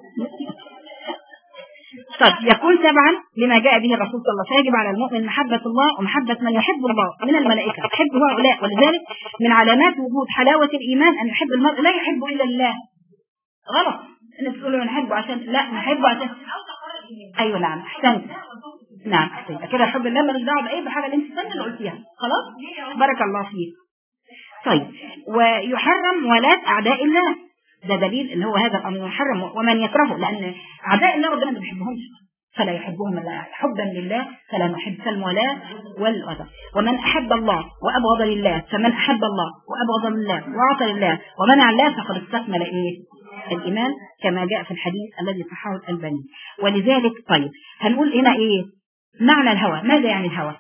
طيب يكون تبعا لما جاء به الرسول صلى الله عليه وسلم فيجب على المؤمن محبة الله ومحبة من يحب الله من الملائكة يحب هؤلاء ولذلك من علامات وجود حلاوة الإيمان أن يحب المرء لا يحب إلا الله غلط الناس تقولوا نحبه عشان لا نحبه عشان أيوة نعم أحسنت نعم أحسنت كده حب الله ملوش دعوة بأي بحاجة اللي أنت استنى اللي قلتيها خلاص بارك الله فيك طيب ويحرم ولاة أعداء الله ده دليل ان هو هذا الامر يحرم ومن يكرهه لان اعداء الله ربنا ما بيحبهمش فلا يحبهم الا حبا لله فلا نحب فالمولاة والغضب ومن احب الله وابغض لله فمن احب الله وابغض لله وعطى لله ومنع الله فقد استكمل ايه الايمان كما جاء في الحديث الذي صححه الالباني ولذلك طيب هنقول هنا ايه معنى الهوى ماذا يعني الهوى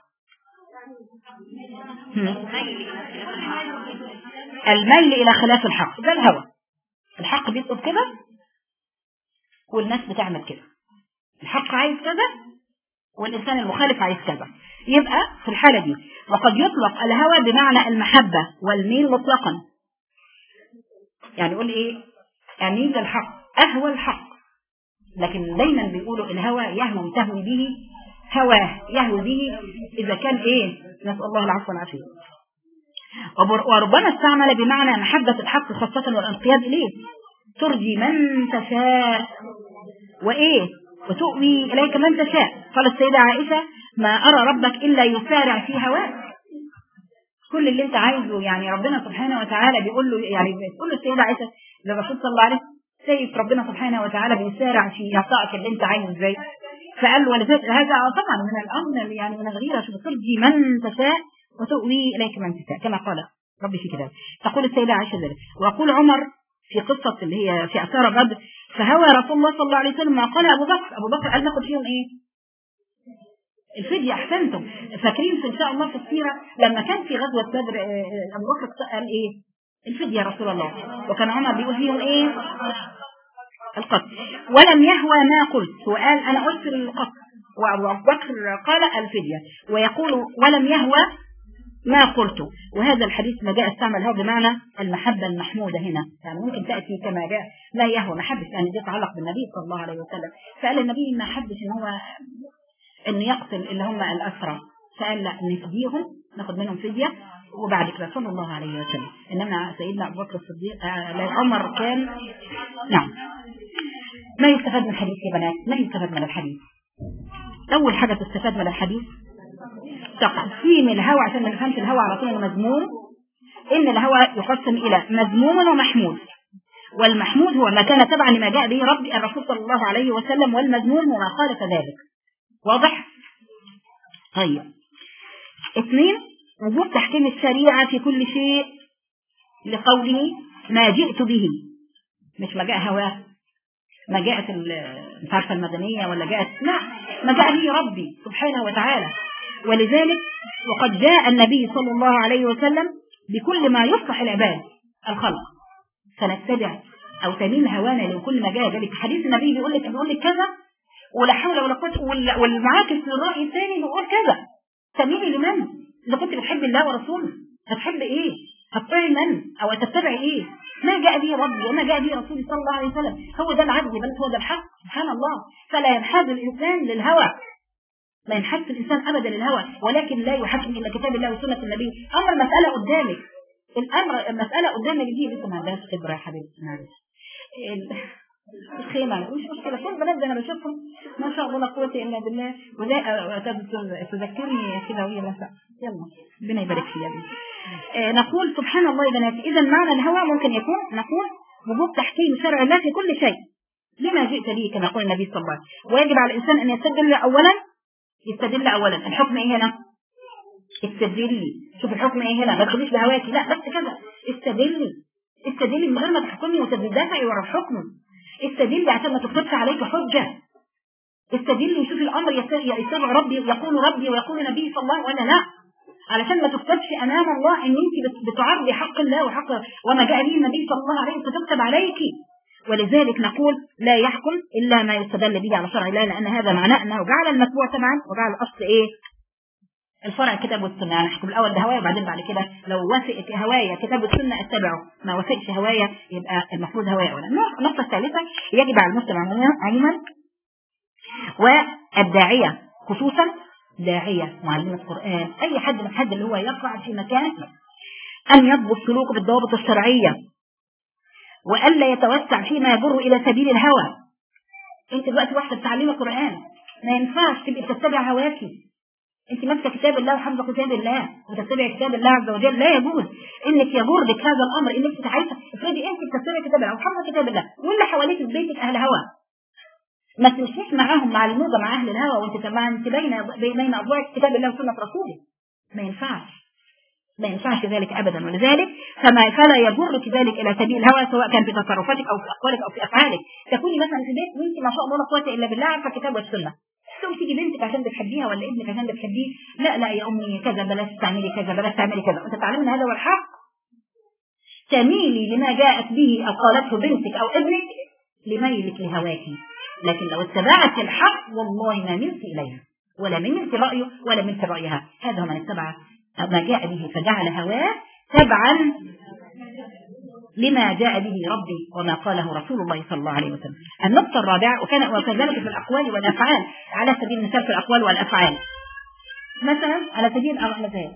هم؟ الميل الى خلاف الحق ده الهوى الحق بيطلب كده والناس بتعمل كده الحق عايز كذا والإنسان المخالف عايز كذا يبقى في الحالة دي وقد يطلق الهوى بمعنى المحبة والميل مطلقا يعني يقول ايه أميل الحق أهوى الحق لكن دايما بيقولوا الهوى يهوي تهوي به هواه يهوي به إذا كان ايه نسأل الله العفو والعافية وبر- وربما استعمل بمعنى محبة الحق خاصة والانقياد إليه ترجي من تشاء وإيه وتؤوي إليك من تشاء قال السيدة عائشة ما أرى ربك إلا يسارع في هواك كل اللي انت عايزه يعني ربنا سبحانه وتعالى بيقول له يعني بتقول له السيدة عائشة للرسول صلى الله عليه وسلم شايف ربنا سبحانه وتعالى بيسارع في إعطائك اللي انت عايزه ازاي فقال له ولذلك هذا طبعا من الأمر يعني من الغيرة شو ترجي من تشاء وتؤوي إليك من تشاء كما قال ربي في كتابه تقول السيدة عائشة ذلك ويقول عمر في قصة اللي هي في أثار بدر فهوى رسول الله صلى الله عليه وسلم ما قال أبو بكر أبو بكر قال ناخد فيهم إيه الفدية أحسنتم فاكرين في إن شاء الله في السيرة لما كان في غزوة بدر آه، آه، أبو بكر قال إيه الفدية يا رسول الله وكان عمر بيقول فيهم إيه القتل ولم يهوى ما قلت وقال أنا قلت القتل وأبو بكر قال الفدية ويقول ولم يهوى ما قلت وهذا الحديث ما جاء استعمل هذا بمعنى المحبة المحمودة هنا يعني ممكن تأتي كما جاء لا يهوى محبة يعني دي يتعلق بالنبي صلى الله عليه وسلم فقال النبي ما حبش ان هو ان يقتل اللي هم الأسرى فقال لا نفديهم ناخد منهم فدية وبعد كده صلى الله عليه وسلم انما سيدنا ابو بكر الصديق آه لا، عمر كان نعم ما يستفاد من الحديث يا بنات ما يستفاد من الحديث اول حاجه تستفاد من الحديث تقسيم الهوى عشان ما نفهمش الهوى على طول إنه مذموم ان الهوى يقسم الى مذموم ومحمود والمحمود هو ما كان تبعا لما جاء به ربي الرسول صلى الله عليه وسلم والمذموم هو ما خالف ذلك واضح طيب اثنين وجوب تحكيم الشريعة في كل شيء لقوله ما جئت به مش ما جاء هواه ما جاءت ال- مش عارفه المدنية ولا جاءت لا ما جاء به ربي سبحانه وتعالى ولذلك وقد جاء النبي صلى الله عليه وسلم بكل ما يصلح العباد الخلق فنتبع او تميل هوانا لكل ما جاء ذلك حديث النبي بيقول لك بيقول لك كذا ولا حول ولا قوه وال- والمعاكس للراي الثاني بيقول كذا تميلي لمن؟ اذا كنت بتحب الله ورسوله هتحب ايه؟ هتطيعي من؟ او هتتبعي ايه؟ ما جاء به ربي وما جاء به رسولي صلى الله عليه وسلم هو ده العدل بل هو ده الحق سبحان الله فلا ينحاز الانسان للهوى لا ينحاز الانسان ابدا للهوى ولكن لا يحكم الا كتاب الله وسنه النبي امر المساله قدامك الامر المساله قدامك دي لسه ما عندهاش خبره يا حبيبتي معلش ال- الخيمة مش مشكلة كل البنات ده أنا بشوفهم ما شاء الله لا قوة إلا بالله وده تذكرني كده وهي مساء يلا ربنا يبارك فيها آه، نقول سبحان الله يا بناتي إذا معنى الهوى ممكن يكون نقول وجوب تحكيم شرع الله في كل شيء لما جئت به كما قال النبي صلى الله عليه وسلم ويجب على الإنسان أن يستدل أولا يستدل أولا الحكم إيه هنا استدلي شوف الحكم إيه هنا ما تخليش بهواكي لا بس كذا استدلي استدلي من غير ما تحكمي وتدافعي ورا الحكم استدلي عشان ما تفرضش عليك حجة استدلي وشوفي الأمر يت- يتبع ربي يقول ربي ويقول نبي صلى الله عليه وسلم ولا لا علشان ما تفتش امام الله ان انت بت- بتعرضي حق الله وحق وما جاء به النبي صلى الله عليه وسلم فتكتب عليك ولذلك نقول لا يحكم الا ما يستدل به على شرع الله لان هذا معناه انه جعل المتبوع طبعا وجعل الاصل ايه؟ الفرع الكتاب والسنه يعني نحكم الاول بهوايا وبعدين بعد كده لو وافق هوايا كتاب والسنه اتبعه ما وافقش هوايا يبقى المفروض هوايا اولا النقطه الثالثه يجب على المسلم عموما عموما والداعيه خصوصا داعيه معلمه قران اي حد من حد اللي هو يقع في مكان ان يضبط سلوكه بالضوابط الشرعيه والا يتوسع فيما يجر الى سبيل الهوى انت دلوقتي واحده بتعلمي قران ما ينفعش تبقي بتتبع هواكي انت ماسكه كتاب الله وحافظه كتاب الله وتتبع كتاب الله عز وجل لا يجوز انك يجرك هذا الامر انك عايزه افرضي انت بتتبعي كتاب الله وحافظه كتاب الله واللي حواليك في بيتك اهل هوى ما تمشيش معاهم مع الموجه مع اهل الهوى وانت مع انت بين بين اضلاعك كتاب الله وسنه رسوله ما ينفعش ما ينفعش ذلك ابدا ولذلك فما فلا يجرك ذلك الى سبيل الهوى سواء كان في تصرفاتك او في اقوالك او في افعالك تكوني مثلا في بيت وانت ما شاء الله لا قوه الا بالله عارفه الكتاب والسنه تقوم تيجي بنتك عشان بتحبيها ولا ابنك عشان بتحبيه لا لا يا امي كذا بلاش تعملي كذا بلاش تعملي كذا انت تعلمنا هذا هو الحق تميلي لما جاءت به او قالته بنتك او ابنك لميلك لهواك لكن لو اتبعت الحق والله ما ملت اليها ولا ملت رايه ولا ملت رايها هذا هو من اتبع ما جاء به فجعل هواه تبعا لما جاء به ربي وما قاله رسول الله صلى الله عليه وسلم النقطة الرابعة وكان وكذلك في الأقوال والأفعال على سبيل المثال في الأقوال والأفعال مثلا على سبيل المثال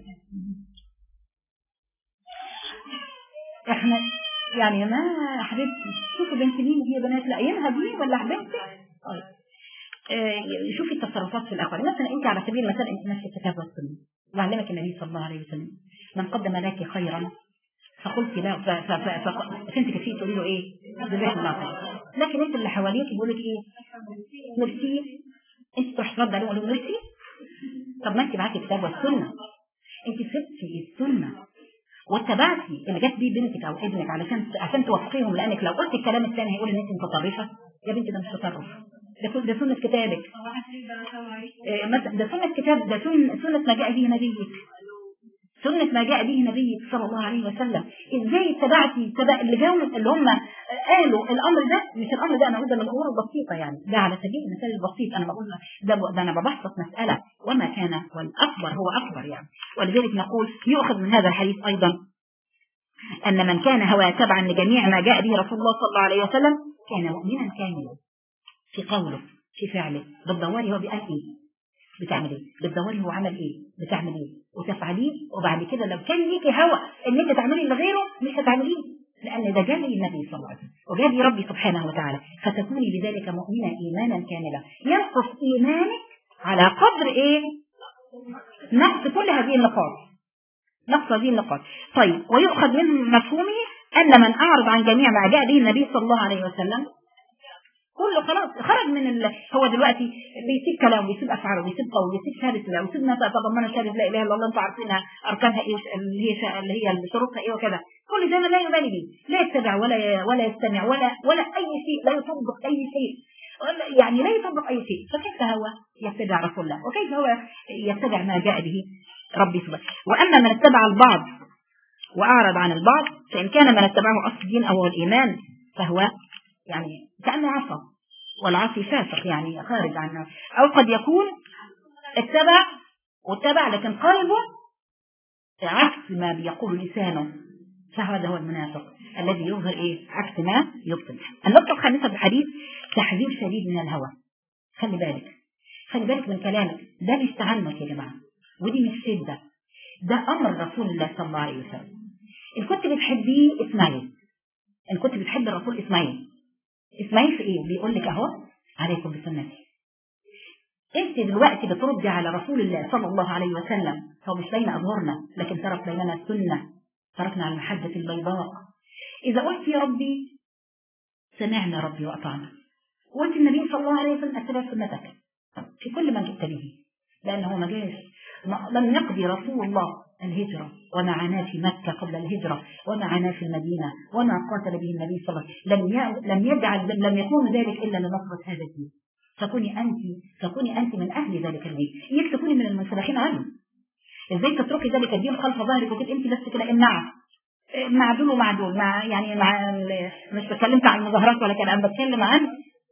احنا يعني ما يا حبيبتي شوفي بنت مين هي بنات لاقيينها دي ولا بنتك طيب آه، شوفي التصرفات في الاقوال مثلا انت على سبيل المثال انت ماشيه في كذا والسنه وعلمك النبي صلى الله عليه وسلم من قدم لك خيرا فقلت لا ف- ف- ف- ف- فانت فيه تقولي له ايه؟ جزاك الله خير لكن انت اللي حواليك بيقول لك ايه؟ ميرسي انت تروح ترد عليهم وتقول ميرسي طب ما انت معاكي كتاب والسنه انت سبتي السنه واتبعتي اللي جت بيه بنتك او ابنك علشان عشان توفقيهم لانك لو قلت الكلام الثاني هيقول ان انت متطرفه يا بنتي ده مش تطرف ده سن- ده سنه كتابك إيه، مثلا ده سنه كتاب ده سن- سنه ما جاء به نبيك سنة ما جاء به نبيك صلى الله عليه وسلم ازاي اتبعتي اتبع اللي جاوا اللي هم قالوا الامر ده مش الامر ده انا اقول ده من الامور البسيطه يعني ده على سبيل المثال البسيط انا بقول ده ده انا ببسط مساله وما كان والاكبر هو اكبر يعني ولذلك نقول يؤخذ من هذا الحديث ايضا ان من كان هوى تبعا لجميع ما جاء به رسول الله صلى الله عليه وسلم كان مؤمنا كاملا في قوله في فعله بتدوري هو بيقال ايه بتعمل ايه بتدوري هو عمل ايه بتعمل ايه وتفعليه وبعد كده لو كان ليكي هوى ان انت تعملي اللي غيره مش هتعمليه لان ده جالي النبي صلى الله عليه وسلم وجالي ربي سبحانه وتعالى فتكوني بذلك مؤمنه ايمانا كاملا ينقص ايمانك على قدر ايه نقص كل هذه النقاط نقص هذه النقاط طيب ويؤخذ من مفهومه ان من اعرض عن جميع ما جاء به النبي صلى الله عليه وسلم كله خلاص خرج من ال... هو دلوقتي بيسيب كلام ويسيب افعال ويسيب قول ويسيب شهاده الله ويسيب ما تتضمن شهاده لا اله الا الله انتم عارفينها اركانها ايه اللي هي شا... اللي هي شروطها ايه وكذا كل ده لا يبالي به لا يتبع ولا ي... ولا يستمع ولا ولا اي شيء لا يطبق اي شيء ولا يعني لا يطبق اي شيء فكيف هو يتبع رسول الله وكيف هو يتبع ما جاء به ربي سبحانه واما من اتبع البعض واعرض عن البعض فان كان من اتبعه اصل الدين او هو الايمان فهو يعني كأنه عصى والعصي فاسق يعني خارج عنه أو قد يكون اتبع واتبع لكن قلبه عكس ما بيقول لسانه فهذا هو المنافق الذي يظهر ايه عكس ما يبطن النقطة الخامسة في الحديث تحذير شديد من الهوى خلي بالك خلي بالك من كلامك ده مش تعنت يا جماعة ودي مش شدة ده أمر رسول الله صلى الله عليه وسلم إن كنت بتحبيه اسمعيه إن كنت بتحب الرسول اسمعيه اسمعيه في إيه بيقول لك أهو عليكم بسنتي انت دلوقتي بتردي على رسول الله صلى الله عليه وسلم هو مش بين أظهرنا لكن ترك بيننا السنة تركنا على المحجة البيضاء إذا قلت يا ربي سمعنا ربي وأطعنا وقلت النبي صلى الله عليه وسلم اتبع سنتك في كل ما جئت به لأنه ما جاش لم يقضي رسول الله الهجرة وما عناه في مكة قبل الهجرة وما عناه في المدينة وما قاتل به النبي صلى الله عليه وسلم لم لم يجعل لم يكون ذلك إلا لنصرة هذا الدين تكوني أنت تكوني أنت من أهل ذلك الدين إياك تكوني من المنسلخين عنه إزاي تتركي ذلك الدين خلف ظهرك وتبقى أنت بس كده امنعه مع دول ومع دول مع يعني مع مش بتكلمت عن المظاهرات ولا كده انا بتكلم عن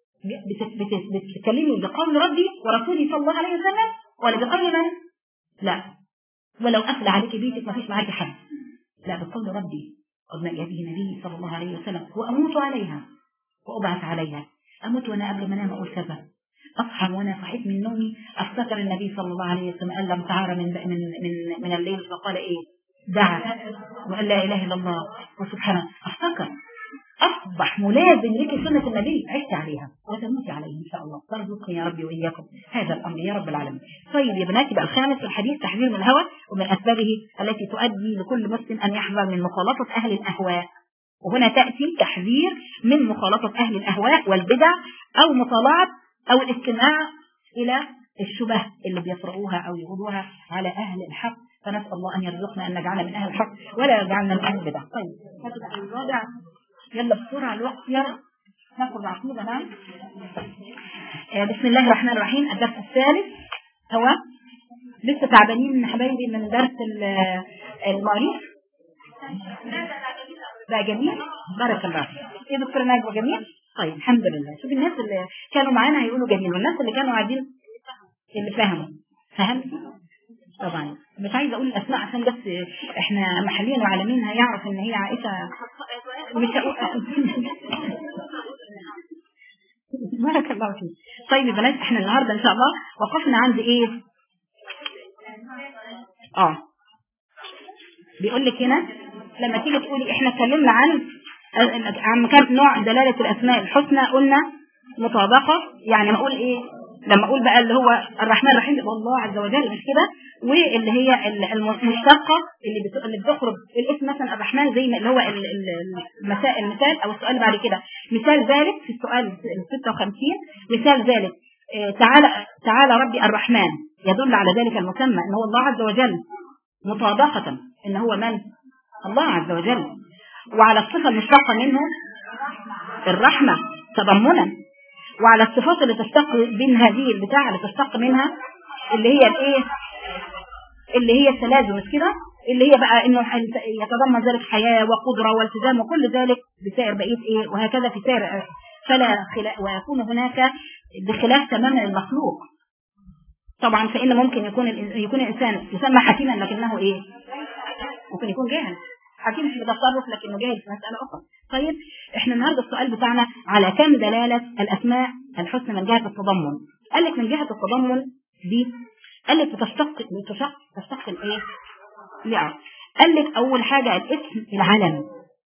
بتتكلمي بقول ربي ورسوله صلى الله عليه وسلم ولا بقول من؟ لا ولو قفل عليك بيتك ما فيش معاكي حد لا بقول ربي قد ما به النبي صلى الله عليه وسلم واموت عليها وابعث عليها اموت وانا قبل ما انام اقول كذا اصحى وانا صحيت من نومي افتكر النبي صلى الله عليه وسلم قال لم تعار من من من من الليل فقال ايه دعا وقال لا اله الا الله وسبحانه افتكر اصبح ملازم لك سنه النبي عشت عليها وتموتي عليه ان شاء الله ترزقني يا ربي واياكم هذا الامر يا رب العالمين طيب يا بناتي بقى الخامس في الحديث تحذير من الهوى ومن اسبابه التي تؤدي لكل مسلم ان يحذر من مخالطه اهل الاهواء وهنا تاتي تحذير من مخالطه اهل الاهواء والبدع او مطالعه او الاستماع الى الشبه اللي بيفرقوها او يغضوها على اهل الحق فنسال الله ان يرزقنا ان نجعلنا من اهل الحق ولا يجعلنا من اهل البدع طيب هذا الرابع يلا بسرعة الوقت يلا ناخد عقيدة نعم آه بسم الله الرحمن الرحيم الدرس الثالث هو لسه تعبانين من حبايبي من درس المريض بقى جميل بارك الله فيك ايه دكتور نجوى جميل طيب الحمد لله شوف الناس اللي كانوا معانا هيقولوا جميل والناس اللي كانوا قاعدين اللي فهموا فهمت طبعا مش عايزه اقول الاسماء عشان بس احنا محليا وعالمين هيعرف ان هي عائشه مش هقول بارك الله فيك طيب يا بنات احنا النهارده ان شاء الله وقفنا عند ايه اه بيقول لك هنا لما تيجي تقولي احنا اتكلمنا عن عن كم نوع دلاله الاسماء الحسنى قلنا مطابقه يعني ما اقول ايه لما اقول بقى اللي هو الرحمن الرحيم يبقى الله عز وجل مش كده واللي هي المشتقه اللي اللي بتخرج الاسم مثلا الرحمن زي ما اللي هو المساء المثال او السؤال بعد كده مثال ذلك في السؤال ال 56 مثال ذلك تعالى تعالى ربي الرحمن يدل على ذلك المسمى ان هو الله عز وجل مطابقه ان هو من الله عز وجل وعلى الصفه المشتقه منه الرحمه تضمنا وعلى الصفات اللي تشتق من هذه البتاع اللي تشتق منها اللي هي الايه اللي هي التلازم مش كده اللي هي بقى انه يتضمن ذلك حياه وقدره والتزام وكل ذلك بسائر بقيه ايه وهكذا في سائر فلا خلاف ويكون هناك بخلاف تماما المخلوق طبعا فان ممكن يكون يكون الانسان يسمى حكيما لكنه ايه ممكن يكون جاهل حكيم في التصرف لكنه جاهل في مساله اخرى طيب احنا النهارده السؤال بتاعنا على كم دلاله الاسماء الحسنى من جهه التضمن قال لك من جهه التضمن دي قال لك بتشتق بتشتق تشتق الايه لا قال لك اول حاجه الاسم العلم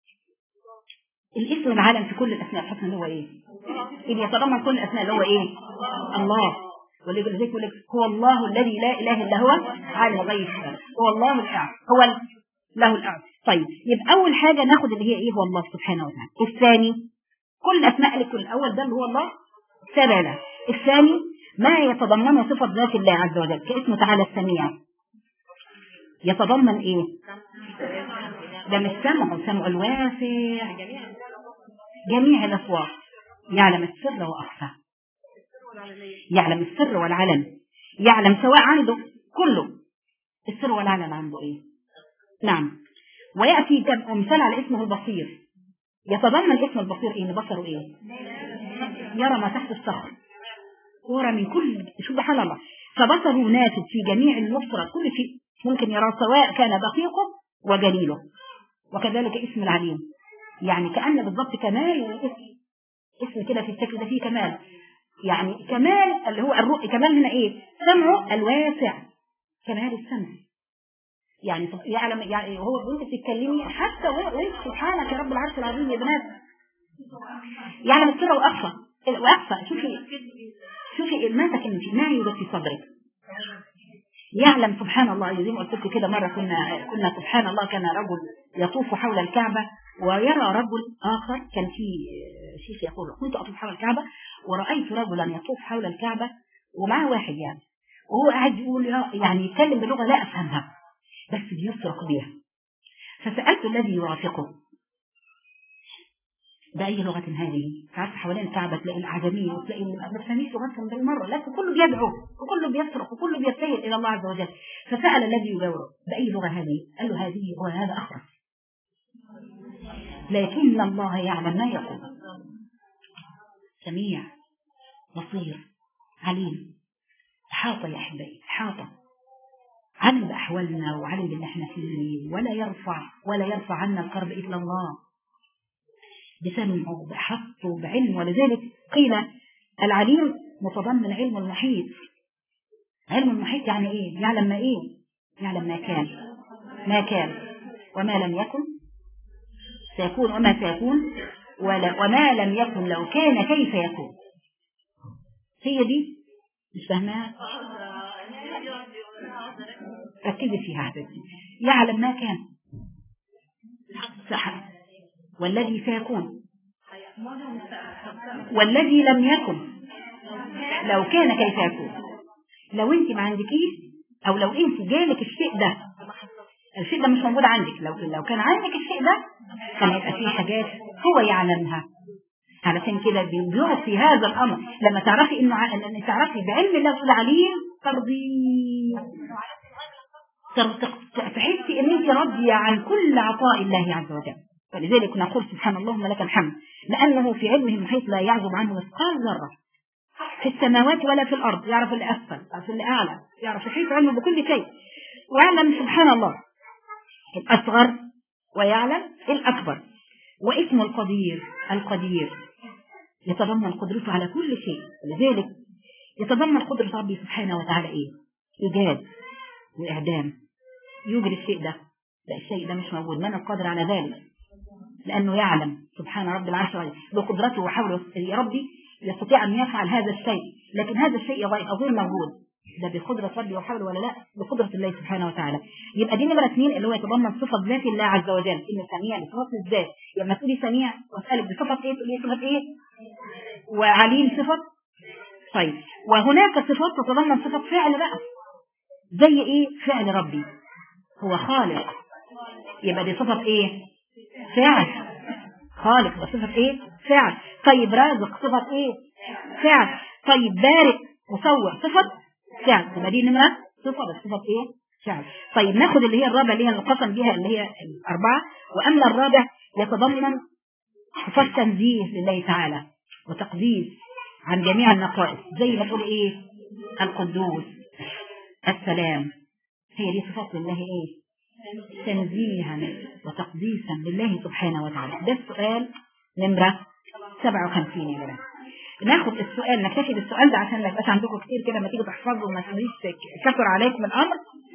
الاسم العلم في كل الاسماء الحسنى اللي هو ايه اللي يتضمن كل الاسماء اللي هو ايه الله واللي يقول لك هو الله الذي لا اله الا هو عالم الغيب هو الله الاعلى هو له الاعلى طيب يبقى اول حاجه ناخد اللي هي ايه هو الله سبحانه وتعالى الثاني كل الاسماء اللي كل الاول ده اللي هو الله ثلاثه الثاني ما يتضمن صفه ذات الله عز وجل كاسمه تعالى السميع يتضمن ايه ده مش سمعه سمعه الواسع جميع الاصوات يعلم السر واخفى يعلم السر والعلن يعلم سواء عنده كله السر والعلن عنده ايه نعم ويأتي مثال على اسمه البصير يتضمن اسم البصير ايه بصره ايه يرى ما تحت الصخر يرى من كل سبحان الله فبصره نافذ في جميع النصرة كل شيء ممكن يرى سواء كان دقيقه وجليله وكذلك اسم العليم يعني كأن بالضبط كمال الاسم اسم كده في الشكل ده فيه كمال يعني كمال اللي هو الرؤية كمال هنا ايه سمعه الواسع كمال السمع يعني يعلم يعني هو وانت بتتكلمي حتى وانت سبحانك يا رب العرش العظيم يا بنات يعلم السر واخفى واخفى شوفي شوفي ما تكلمتي ما يوجد في صدرك يعلم سبحان الله زي ما قلت لكم كده مره كنا كنا سبحان الله كان رجل يطوف حول الكعبه ويرى رجل اخر كان في شيخ يقول كنت اطوف حول الكعبه ورايت رجلا يطوف حول الكعبه ومعه واحد يعني وهو قاعد يقول يعني يتكلم بلغه لا افهمها بس بيصرخ بها فسالت الذي يرافقه بأي لغة هذه؟ تعرف حوالين الكعبة تلاقي الأعجمية وتلاقي ما تفهميش لغتهم بالمرة لكن كله بيدعو وكله بيصرخ وكله بيبتهل إلى الله عز وجل فسأل الذي يجاوره بأي لغة هذه؟ قال له هذه وهذا أخرس لكن الله يعلم ما يقول سميع بصير عليم حاطة يا أحبائي حاطة علم بأحوالنا وعلم باللي احنا فيه ولا يرفع ولا يرفع عنا الكرب إلا الله بسمعه بحطه بعلم ولذلك قيل العليم متضمن علم المحيط علم المحيط يعني ايه يعلم ما ايه يعلم ما كان ما كان وما لم يكن سيكون وما سيكون ولا وما لم يكن لو كان كيف يكون هي دي مش فاهمها ركزي فيها حبيبتي يعلم ما كان صح والذي سيكون والذي لم يكن لو كان كيف يكون لو انت ما عندكيش او لو انت جالك الشيء ده الشيء ده مش موجود عندك لو لو كان عندك الشيء ده كان هيبقى فيه حاجات هو يعلمها علشان كده بيقف في هذا الامر لما تعرفي انه ع... لما تعرفي بعلم الله تقول عليم ترضي تحسي ان انت راضيه عن كل عطاء الله عز وجل فلذلك نقول سبحان اللهم لك الحمد لأنه في علمه المحيط لا يعزب عنه مثقال ذرة في السماوات ولا في الأرض يعرف اللي أسفل أو في اللي أعلى يعرف يحيط علمه بكل شيء ويعلم سبحان الله الأصغر ويعلم الأكبر واسم القدير القدير يتضمن قدرته على كل شيء لذلك يتضمن قدرة ربي سبحانه وتعالى إيه إيجاد وإعدام يوجد الشيء ده لا الشيء ده مش موجود من القادر على ذلك لأنه يعلم سبحان رب العرش بقدرته وحوله يا ربي يستطيع أن يفعل هذا الشيء لكن هذا الشيء غير موجود ده بقدرة ربي وحوله ولا لا بقدرة الله سبحانه وتعالى يبقى دي نمرة اثنين اللي هو يتضمن صفة ذات الله عز وجل إنه سميع بصفة الذات لما تقولي سميع واسألك بصفة إيه تقولي صفة إيه وعليم صفة طيب وهناك صفات تتضمن صفة فعل بقى زي إيه فعل ربي هو خالق يبقى دي صفة إيه فعل خالق ده صفة ايه فعل طيب رازق صفة ايه فعل طيب بارئ مصور صفة فعل يبقى دي نمرة صفة بس صفة ايه فعل طيب ناخد اللي هي الرابع اللي هي القسم بها اللي هي الأربعة وأما الرابع يتضمن صفات تنزيه لله تعالى وتقديس عن جميع النقائص زي ما تقول ايه القدوس السلام هي دي صفات لله ايه تنزيها وتقديسا لله سبحانه وتعالى ده السؤال نمرة 57 يا جماعة ناخد السؤال نكتفي بالسؤال ده عشان ما يبقاش عندكم كتير كده ما تيجوا تحفظوا وما تقوليش كثر عليكم الامر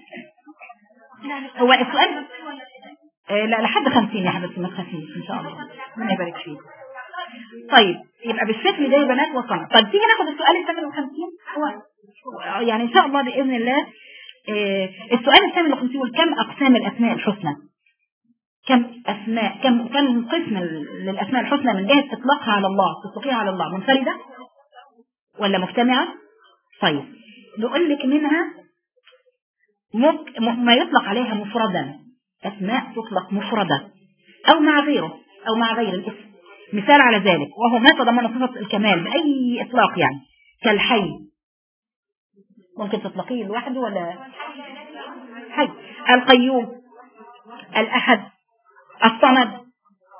هو السؤال آه لا لحد 50 يا حبيبتي ما تخافيش ان شاء الله ربنا يبارك فيك طيب يبقى بالشكل ده يا بنات وصلنا طيب تيجي ناخد السؤال ال 57 هو يعني ان شاء الله باذن الله آه السؤال الثاني اللي كنت كم اقسام الاسماء الحسنى كم اسماء كم كم قسم للاسماء الحسنى من جهه اطلاقها على الله تطلقيها على الله منفرده ولا مجتمعه طيب بيقول لك منها مك... ما يطلق عليها مفردا اسماء تطلق مفرده او مع غيره او مع غير الاسم مثال على ذلك وهو ما تضمن صفه الكمال باي اطلاق يعني كالحي ممكن تطلقيه لوحده ولا حي القيوم الأحد الصمد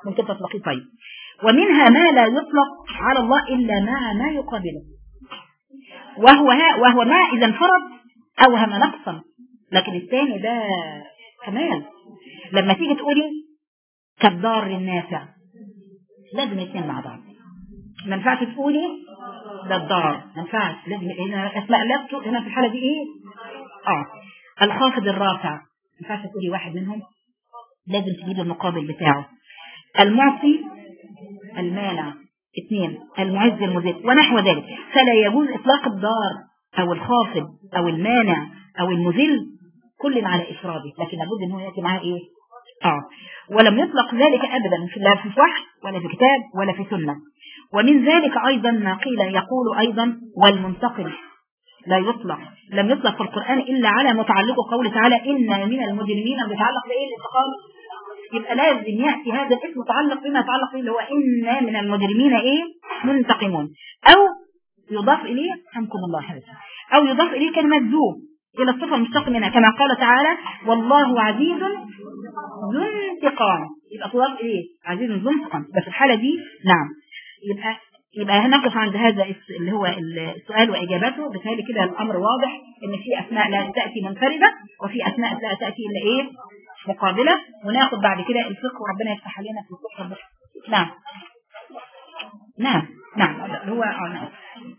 ممكن تطلقيه طيب ومنها ما لا يطلق على الله إلا مع ما يقابله وهو ها وهو ما إذا انفرد أوهم نقصا لكن الثاني ده كمال لما تيجي تقولي كالضار النافع لازم الاثنين مع بعض ما ينفعش تقولي ده الضار ما ينفعش لازم هنا اسماء لفظ هنا في الحاله دي ايه اه الخافض الرافع ما ينفعش تقولي واحد منهم لازم تجيب المقابل بتاعه المعطي المانع اثنين المعز المذل ونحو ذلك فلا يجوز اطلاق الضار او الخافض او المانع او المذل كل على افراده لكن لابد ان هو ياتي معاه ايه اه ولم يطلق ذلك ابدا في لا في وحي ولا في كتاب ولا في سنه ومن ذلك ايضا ما قيل يقول ايضا والمنتقم لا يطلق لم يطلق في القران الا على متعلق قوله تعالى ان من المجرمين بيتعلق بايه الانتقام يبقى لازم ياتي هذا الاسم متعلق بما يتعلق به اللي هو ان من المجرمين ايه منتقمون او يضاف اليه حمكم الله حفظه او يضاف اليه كلمه ذو الى الصفه المشتق منها كما قال تعالى والله عزيز ذو انتقام يبقى تضاف اليه عزيز ذو انتقام بس في الحاله دي نعم يبقى يبقى هنقف عند هذا الس- اللي هو السؤال واجابته بالتالي كده الامر واضح ان في اسماء لا تاتي منفرده وفي اسماء لا تاتي الا ايه مقابله وناخد بعد كده الفقه وربنا يفتح علينا في الفقه ده. نعم نعم نعم هو اه نعم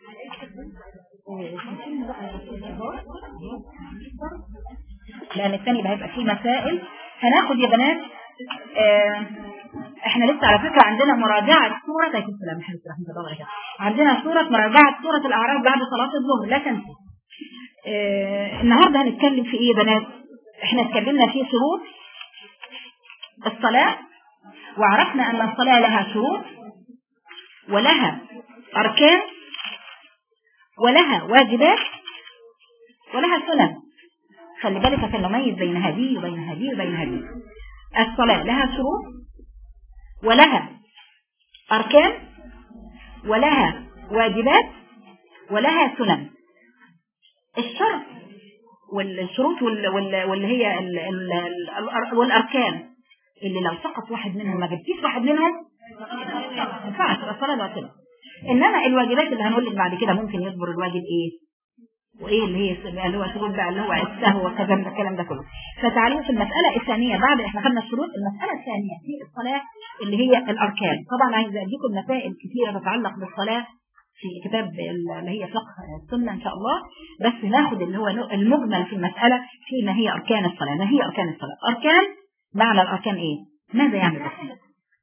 لان الثاني بقى هيبقى فيه مسائل هناخد يا بنات آه احنا لسه على فكره عندنا مراجعه سوره عليكم السلام ورحمه الله وبركاته عندنا سوره مراجعه سوره الاعراف بعد صلاه الظهر لا تنسوا آه النهارده هنتكلم في ايه يا بنات احنا اتكلمنا في شروط الصلاه وعرفنا ان الصلاه لها شروط ولها اركان ولها واجبات ولها سنن خلي بالك عشان نميز بين هذه وبين هذه وبين هذه الصلاة لها شروط ولها أركان ولها واجبات ولها سنن الشرط والشروط وال- وال- واللي هي ال- ال- ال- والأركان اللي لو سقط واحد منهم ما جبتيش واحد منهم ما ينفعش يبقى الصلاة باطلة إنما الواجبات اللي هنقول لك بعد كده ممكن يصبر الواجب إيه وايه اللي هي اللي هو شروط بقى اللي هو السهو وكذا من الكلام ده كله فتعالوا في المسألة الثانية بعد احنا خدنا الشروط المسألة الثانية في الصلاة اللي هي الأركان طبعا عايز أديكم مسائل كثيرة تتعلق بالصلاة في كتاب اللي هي فقه السنة إن شاء الله بس ناخد اللي هو المجمل في المسألة في ما هي أركان الصلاة ما هي أركان الصلاة أركان معنى الأركان إيه ماذا يعني الأركان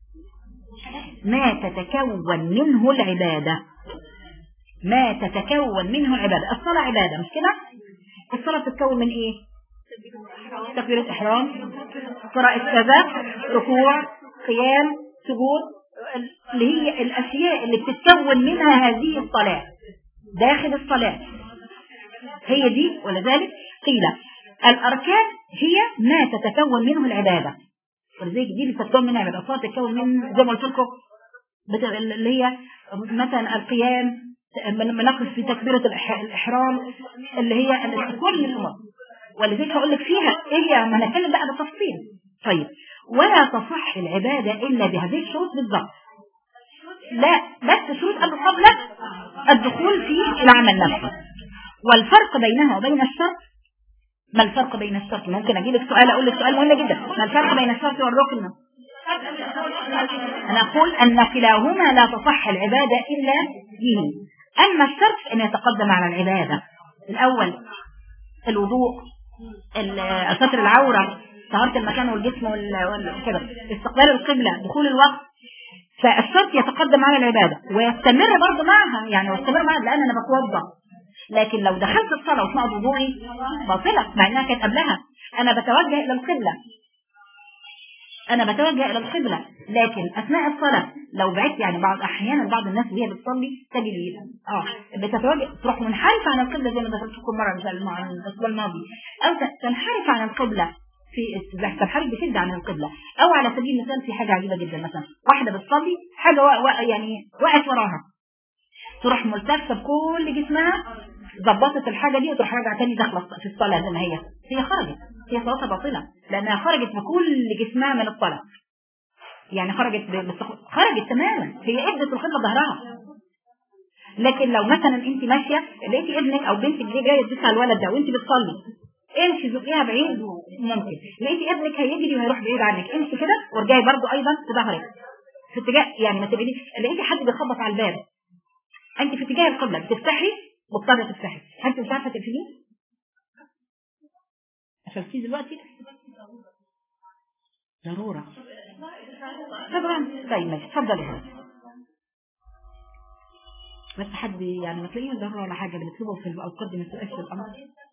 ما تتكون منه العبادة ما تتكون منه العبادة الصلاة عبادة مش كده الصلاة تتكون من ايه تكبيرة احرام قراءة كذا ركوع قيام سجود اللي هي الاشياء اللي بتتكون منها هذه الصلاة داخل الصلاة هي دي ولذلك قيل الاركان هي ما تتكون منه العبادة ولذلك دي اللي بتتكون منها العبادة الصلاة تتكون من زي ما قلت لكم بت- اللي هي مثلا القيام لما نقف في تكبيرة الإح- الإحرام اللي هي اللي كل الأمور ولذلك هقول لك فيها إيه هي ما نتكلم بقى بالتفصيل طيب ولا تصح العبادة إلا بهذه الشروط بالضبط لا بس شروط قبل قبل الدخول في العمل نفسه والفرق بينها وبين الشرط ما الفرق بين الشرط ممكن اجيب لك سؤال اقول لك سؤال مهم جدا ما الفرق بين الشرط والركن أنا أقول أن كلاهما لا تصح العبادة إلا به أما الشرط أن يتقدم على العبادة الأول الوضوء ال- ستر العورة طهارة المكان والجسم وال- وال- كده استقبال القبلة دخول الوقت فالشرط يتقدم على العبادة ويستمر برضه معها يعني ويستمر معها لأن أنا بتوضأ لكن لو دخلت الصلاة واسمع وضوئي باطلة مع إنها كانت قبلها أنا بتوجه إلى القبلة انا بتوجه الى القبلة لكن اثناء الصلاة لو بعدت يعني بعض احيانا بعض الناس وهي بتصلي تجد اه بتتوجه تروح منحرفة عن القبلة زي ما ذكرت لكم مرة مثلا المع- الاسبوع الماضي او ت- تنحرف عن القبلة في تنحرف بشدة عن القبلة او على سبيل المثال في حاجة عجيبة جدا مثلا واحدة بتصلي حاجة و... و... يعني وقعت وراها تروح ملتفة بكل جسمها ظبطت الحاجة دي وتروح راجعة تاني داخلة في الصلاة زي ما هي هي خرجت هي صلاتها باطلة لأنها خرجت بكل جسمها من الصلاة يعني خرجت ب- بالسخ- خرجت تماما هي ادت القبله ظهرها لكن لو مثلا انت ماشيه لقيتي ابنك او بنتك دي جايه تدوس على الولد ده وانت بتصلي امشي زقيها بعيد ممكن لقيتي ابنك هيجري وهيروح بعيد عنك امشي كده وارجعي برضو ايضا في ظهرك في اتجاه يعني ما تبعديش لقيتي حد بيخبط على الباب انت في اتجاه القبله بتفتحي مضطره تفتحي انت مش عارفه تقفليه قفلتيه دلوقتي ضروره طبعا طيب ماشي اتفضلي يا حبيبتي. بس حد يعني ما تلاقيه ضرورة ولا حاجة بنطلبه في الأوقات دي ما تبقاش في الأمر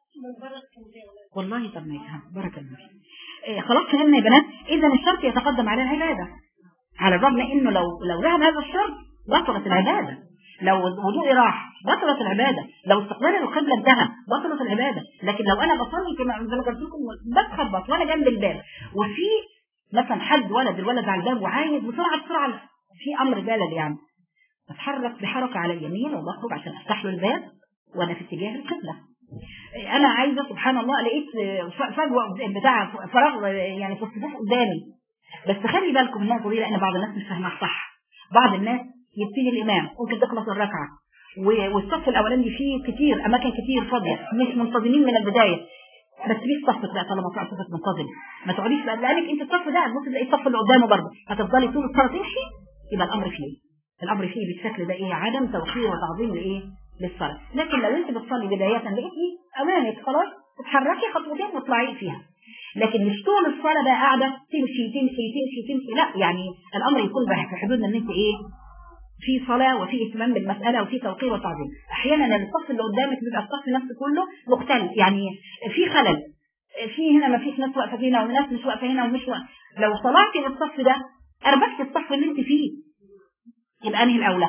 والله طب ماشي ها، بارك الله فيك. إيه خلاص فهمنا يا بنات إذا الشرط يتقدم على العبادة على الرغم إنه لو لو ذهب هذا الشرط بطلت العبادة لو وضوئي راح بطلت العبادة لو استقبال القبلة انتهى بطلت العبادة لكن لو أنا بصلي كما زي ما قلت لكم بتخبط وأنا جنب الباب وفي مثلا حد ولد الولد على الباب وعايز بسرعة بسرعة في أمر بلد يعني اتحرك بحركة على اليمين وبخرج عشان افتح له الباب وانا في اتجاه القبلة انا عايزة سبحان الله لقيت ف- فجوة بتاع فراغ يعني في الصفوف قدامي بس خلي بالكم من النقطة دي لان بعض الناس مش فاهمها صح بعض الناس يبتدي الامام ممكن تخلص الركعة و- والصف الاولاني فيه كتير اماكن كتير فاضية مش منتظمين من البداية بس ليه صفك بقى طالما طلع صفك منتظم ما تقعديش بقى لانك انت الصف ده هتبص تلاقي الصف اللي قدامه برضه هتفضلي طول الصلاه تمشي يبقى الامر فيه الامر فيه بالشكل ده ايه عدم توقير وتعظيم لايه للصلاه لكن لو انت بتصلي بدايه لقيتي امامك خلاص اتحركي خطوتين واطلعي فيها لكن مش طول الصلاه بقى قاعده تمشي تمشي تمشي تمشي لا يعني الامر يكون بقى في حدود ان انت ايه في صلاة وفي اهتمام بالمسألة وفي توقير وتعظيم أحيانا الصف اللي قدامك بيبقى الصف نفسه كله مختلف يعني في خلل في هنا ما فيش ناس واقفة هنا وناس مش واقفة هنا ومش واقفة لو طلعتي للصف ده أربكت الصف اللي أنت فيه يبقى أنهي الأولى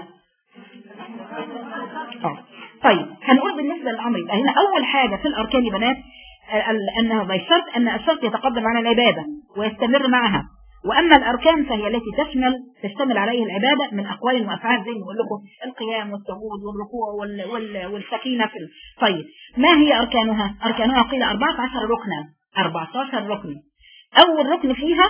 اه طيب هنقول بالنسبة للأمر يبقى هنا أول حاجة في الأركان يا بنات آه، ال- أنه بالشرط أن الشرط يتقدم على العبادة ويستمر معها وأما الأركان فهي التي تشمل تشتمل عليه العبادة من أقوال وأفعال زي ما بقول لكم القيام والسجود والركوع وال وال والسكينة في ال- طيب ما هي أركانها؟ أركانها قيل 14 ركنا 14 ركن أول ركن فيها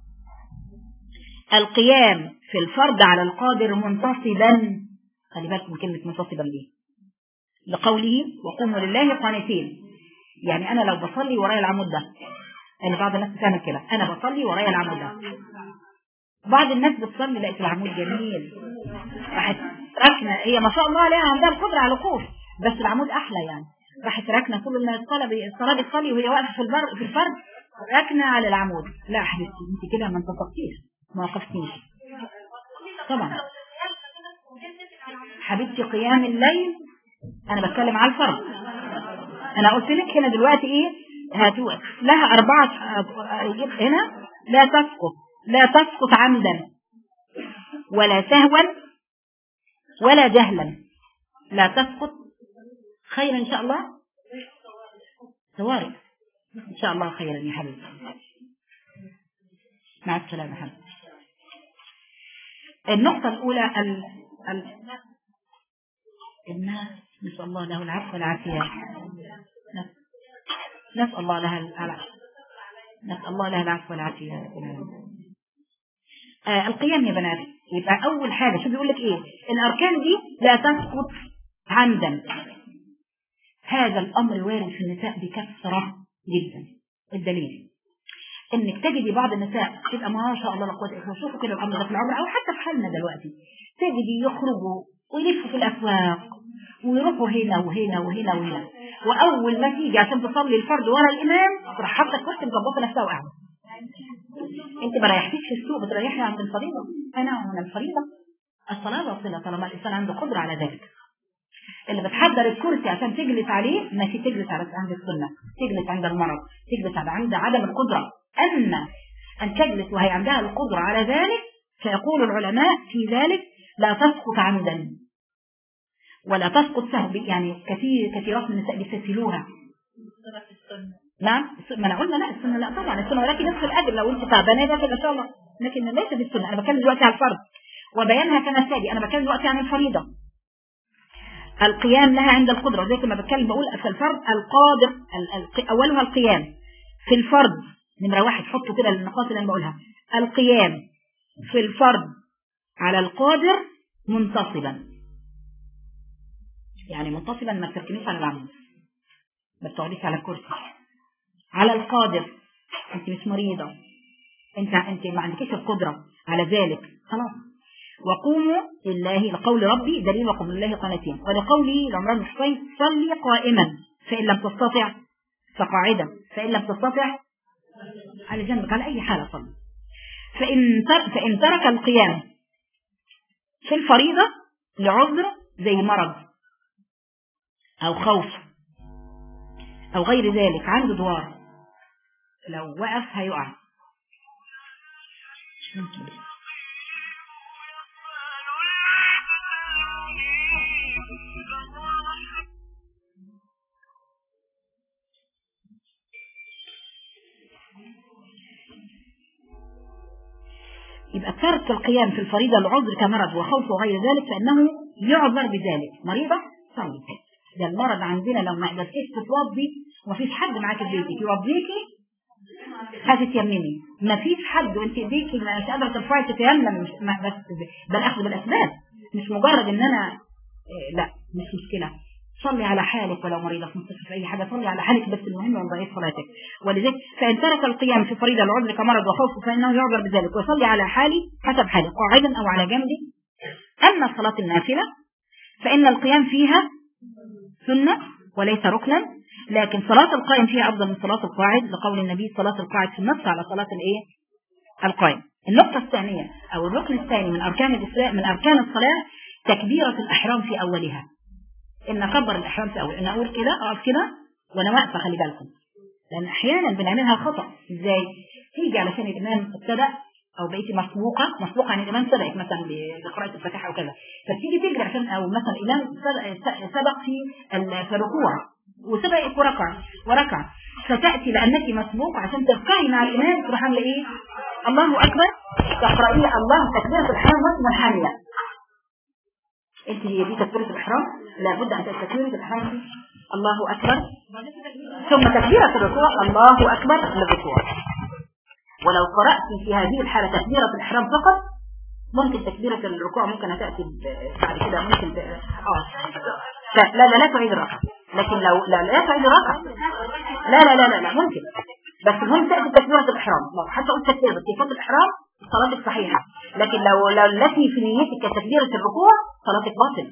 القيام في الفرض على القادر منتصبا خلي بالكم من كلمة منتصبا دي لقوله وقوموا لله قانتين يعني أنا لو بصلي ورايا العمود ده يعني بعض الناس بتعمل كده أنا بصلي ورايا العمود ده بعض الناس بتصلي لقيت العمود جميل راحت ركنة هي ما شاء الله عليها عندها القدرة على الوقوف بس العمود أحلى يعني راحت ركنة كل الناس الصلاة الصلاة بتصلي وهي واقفة في البر في الفرد ركنة على العمود لا يا حبيبتي انت كده ما انتصبتيش ما وقفتيش طبعا حبيبتي قيام الليل انا بتكلم على الفرض انا قلت لك هنا دلوقتي ايه هاتوا لها اربعه آه، هنا لا تسقط لا تسقط عمدا ولا سهوا ولا جهلا لا تسقط خير ان شاء الله طوارئ ان شاء الله خيرا يا حبيبي مع السلامه يا حبيبي النقطة الأولى ال... ال... الناس نسأل الله له العفو والعافية نس- نسأل الله لها العفو نسأل الله لها العفو والعافية يا رب العالمين. آه القيام يا بنات يبقى أول حاجة شو بيقول لك إيه الأركان دي لا تسقط عمدا هذا الأمر وارد في النساء بكثرة جدا الدليل انك تجدي بعض النساء تبقى ما شاء الله لا قوه الا بالله شوفوا كده الامر ده في العمر او حتى في حالنا دلوقتي تجدي يخرجوا ويلفوا في الاسواق ويروحوا هنا وهنا وهنا وهنا واول ما تيجي عشان تصلي الفرض ورا الامام تروح حاطه كرسي مظبطه نفسها وقاعده انت ما ريحتيش في السوق بتريحي عند الفريضه انا من الفريضه الصلاه باطله طالما الانسان عنده قدره على ذلك اللي بتحضر الكرسي عشان تجلس عليه ماشي تجلس على عند السنه تجلس عند المرض تجلس على عند عدم القدره اما ان تجلس وهي عندها القدره على ذلك فيقول العلماء في ذلك لا تسقط عمدا ولا تسقط سهو يعني كثير كثيرات من النساء بيستسهلوها نعم الس- ما انا قلنا لا السنه لا طبعا السنه ولكن نصف الاجر لو انت تعبانه ده ان شاء الله لكن ليس في السنه انا بتكلم دلوقتي على الفرض وبيانها كما سابي انا بتكلم دلوقتي عن الفريضه القيام لها عند القدرة زي ما بتكلم بقول في الفرض القادر ال- ال- أولها القيام في الفرض نمرة واحد حطوا كده النقاط اللي أنا بقولها القيام في الفرض على القادر منتصبا يعني منتصبا ما تركنيش على العمود ما تقعديش على الكرسي على القادر انت مش مريضة انت انت ما عندكيش القدرة على ذلك خلاص وقوموا لله لقول ربي دليل وقوم لله قانتين ولقوله لعمران بن حسين صلي قائما فإن لم تستطع فقاعدا فإن لم تستطع على جنبك على أي حالة صلي فإن, تر- فإن ترك القيام في الفريضة لعذر زي مرض أو خوف أو غير ذلك عنده دوار لو وقف هيقع ممكن. يبقى ترك القيام في الفريضة العذر كمرض وخوف وغير ذلك فإنه يعذر بذلك مريضة صلي ده المرض عندنا لو ما قدرتيش تتوضي ومفيش حد معاك في بيتك يوضيكي هتتيممي مفيش حد وانت ايديكي مش قادره ترفعي تتيمم مش ما بس بل اخذ بالاسباب مش مجرد ان انا إيه، لا مش مشكله صلي على حالك ولو مريضة في مستشفى في أي حاجة صلي على حالك بس المهم من ضعيف صلاتك ولذلك فإن ترك القيام في فريضة العذر كمرض وخوف فإنه يعذر بذلك ويصلي على حالي حسب حالي قاعدا أو على جنبي أما صلاة النافلة فإن القيام فيها سنة وليس ركنا لكن صلاة القائم فيها أفضل من صلاة القاعد لقول النبي صلاة القاعد في النص على صلاة الإيه؟ القائم النقطة الثانية أو الركن الثاني من أركان الإسلام من أركان الصلاة تكبيرة الأحرام في أولها إن أكبر الإحرام في أول إن أقول كده أقف كده وأنا واقفة خلي بالكم لأن أحيانا بنعملها خطأ إزاي؟ تيجي علشان الإمام ابتدأ أو بقيتي مسبوقة مسبوقة يعني الإمام سبقك مثلا بقراءة الفاتحة أو كذا فتيجي تجري عشان أو مثلا الإمام سبق, سبق في ال- في الركوع وسبقك وركع وركع فتأتي لأنك مسبوق عشان تركعي مع الإمام تروح عاملة إيه؟ الله أكبر تقرأي الله تكبيرة الإحرام منحنية انت هي دي تكبيرة الإحرام لابد أن تكبيرة الإحرام دي الله أكبر ثم تكبيرة الركوع الله أكبر للركوع ولو قرأت في هذه الحالة تكبيرة الإحرام فقط ممكن تكبيرة الركوع ممكن تأتي ب- بعد كده ممكن ت... اه لا لا لا, لا تعيد الركعة لكن لو لا لا تعيد الركعة لا لا لا لا, لا ممكن بس المهم تأتي تكبيرة الإحرام لو حتى قلت تكبيرة تكبيرة الإحرام صلاتك صحيحة لكن لو لو التي في نيتك كتكبيرة الركوع صلاتك باطل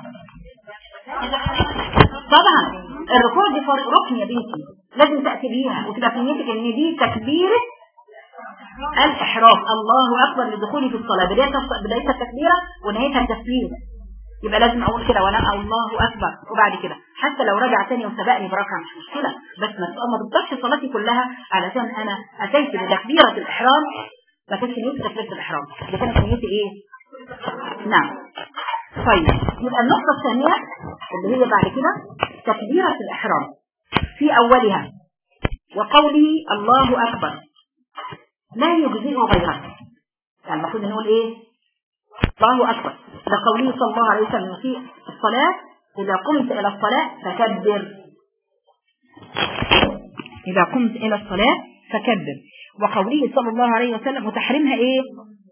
طبعا الركوع دي فرق ركن يا بنتي لازم تأتي بيها وتبقى في نيتك ان دي تكبيرة الإحرام الله أكبر لدخولي في الصلاة بداية بدايتها التكبيرة ونهايتها التسليم يبقى لازم أقول كده وأنا الله أكبر وبعد كده حتى لو رجع تاني وسبقني بركعة مش مشكلة بس ما ما تبطلش صلاتي كلها علشان أنا أتيت بتكبيرة الإحرام ما كانش نيتي تكبيرة الإحرام دي كانت نيتي إيه؟ نعم طيب يبقى النقطة الثانية اللي هي بعد كده تكبيرة الإحرام في أولها وقوله الله أكبر لا يجزئه غيره يعني المفروض نقول ايه الله اكبر لقوله صلى الله عليه وسلم في الصلاة اذا قمت الى الصلاة فكبر اذا قمت الى الصلاة فكبر وقوله صلى الله عليه وسلم وتحريمها ايه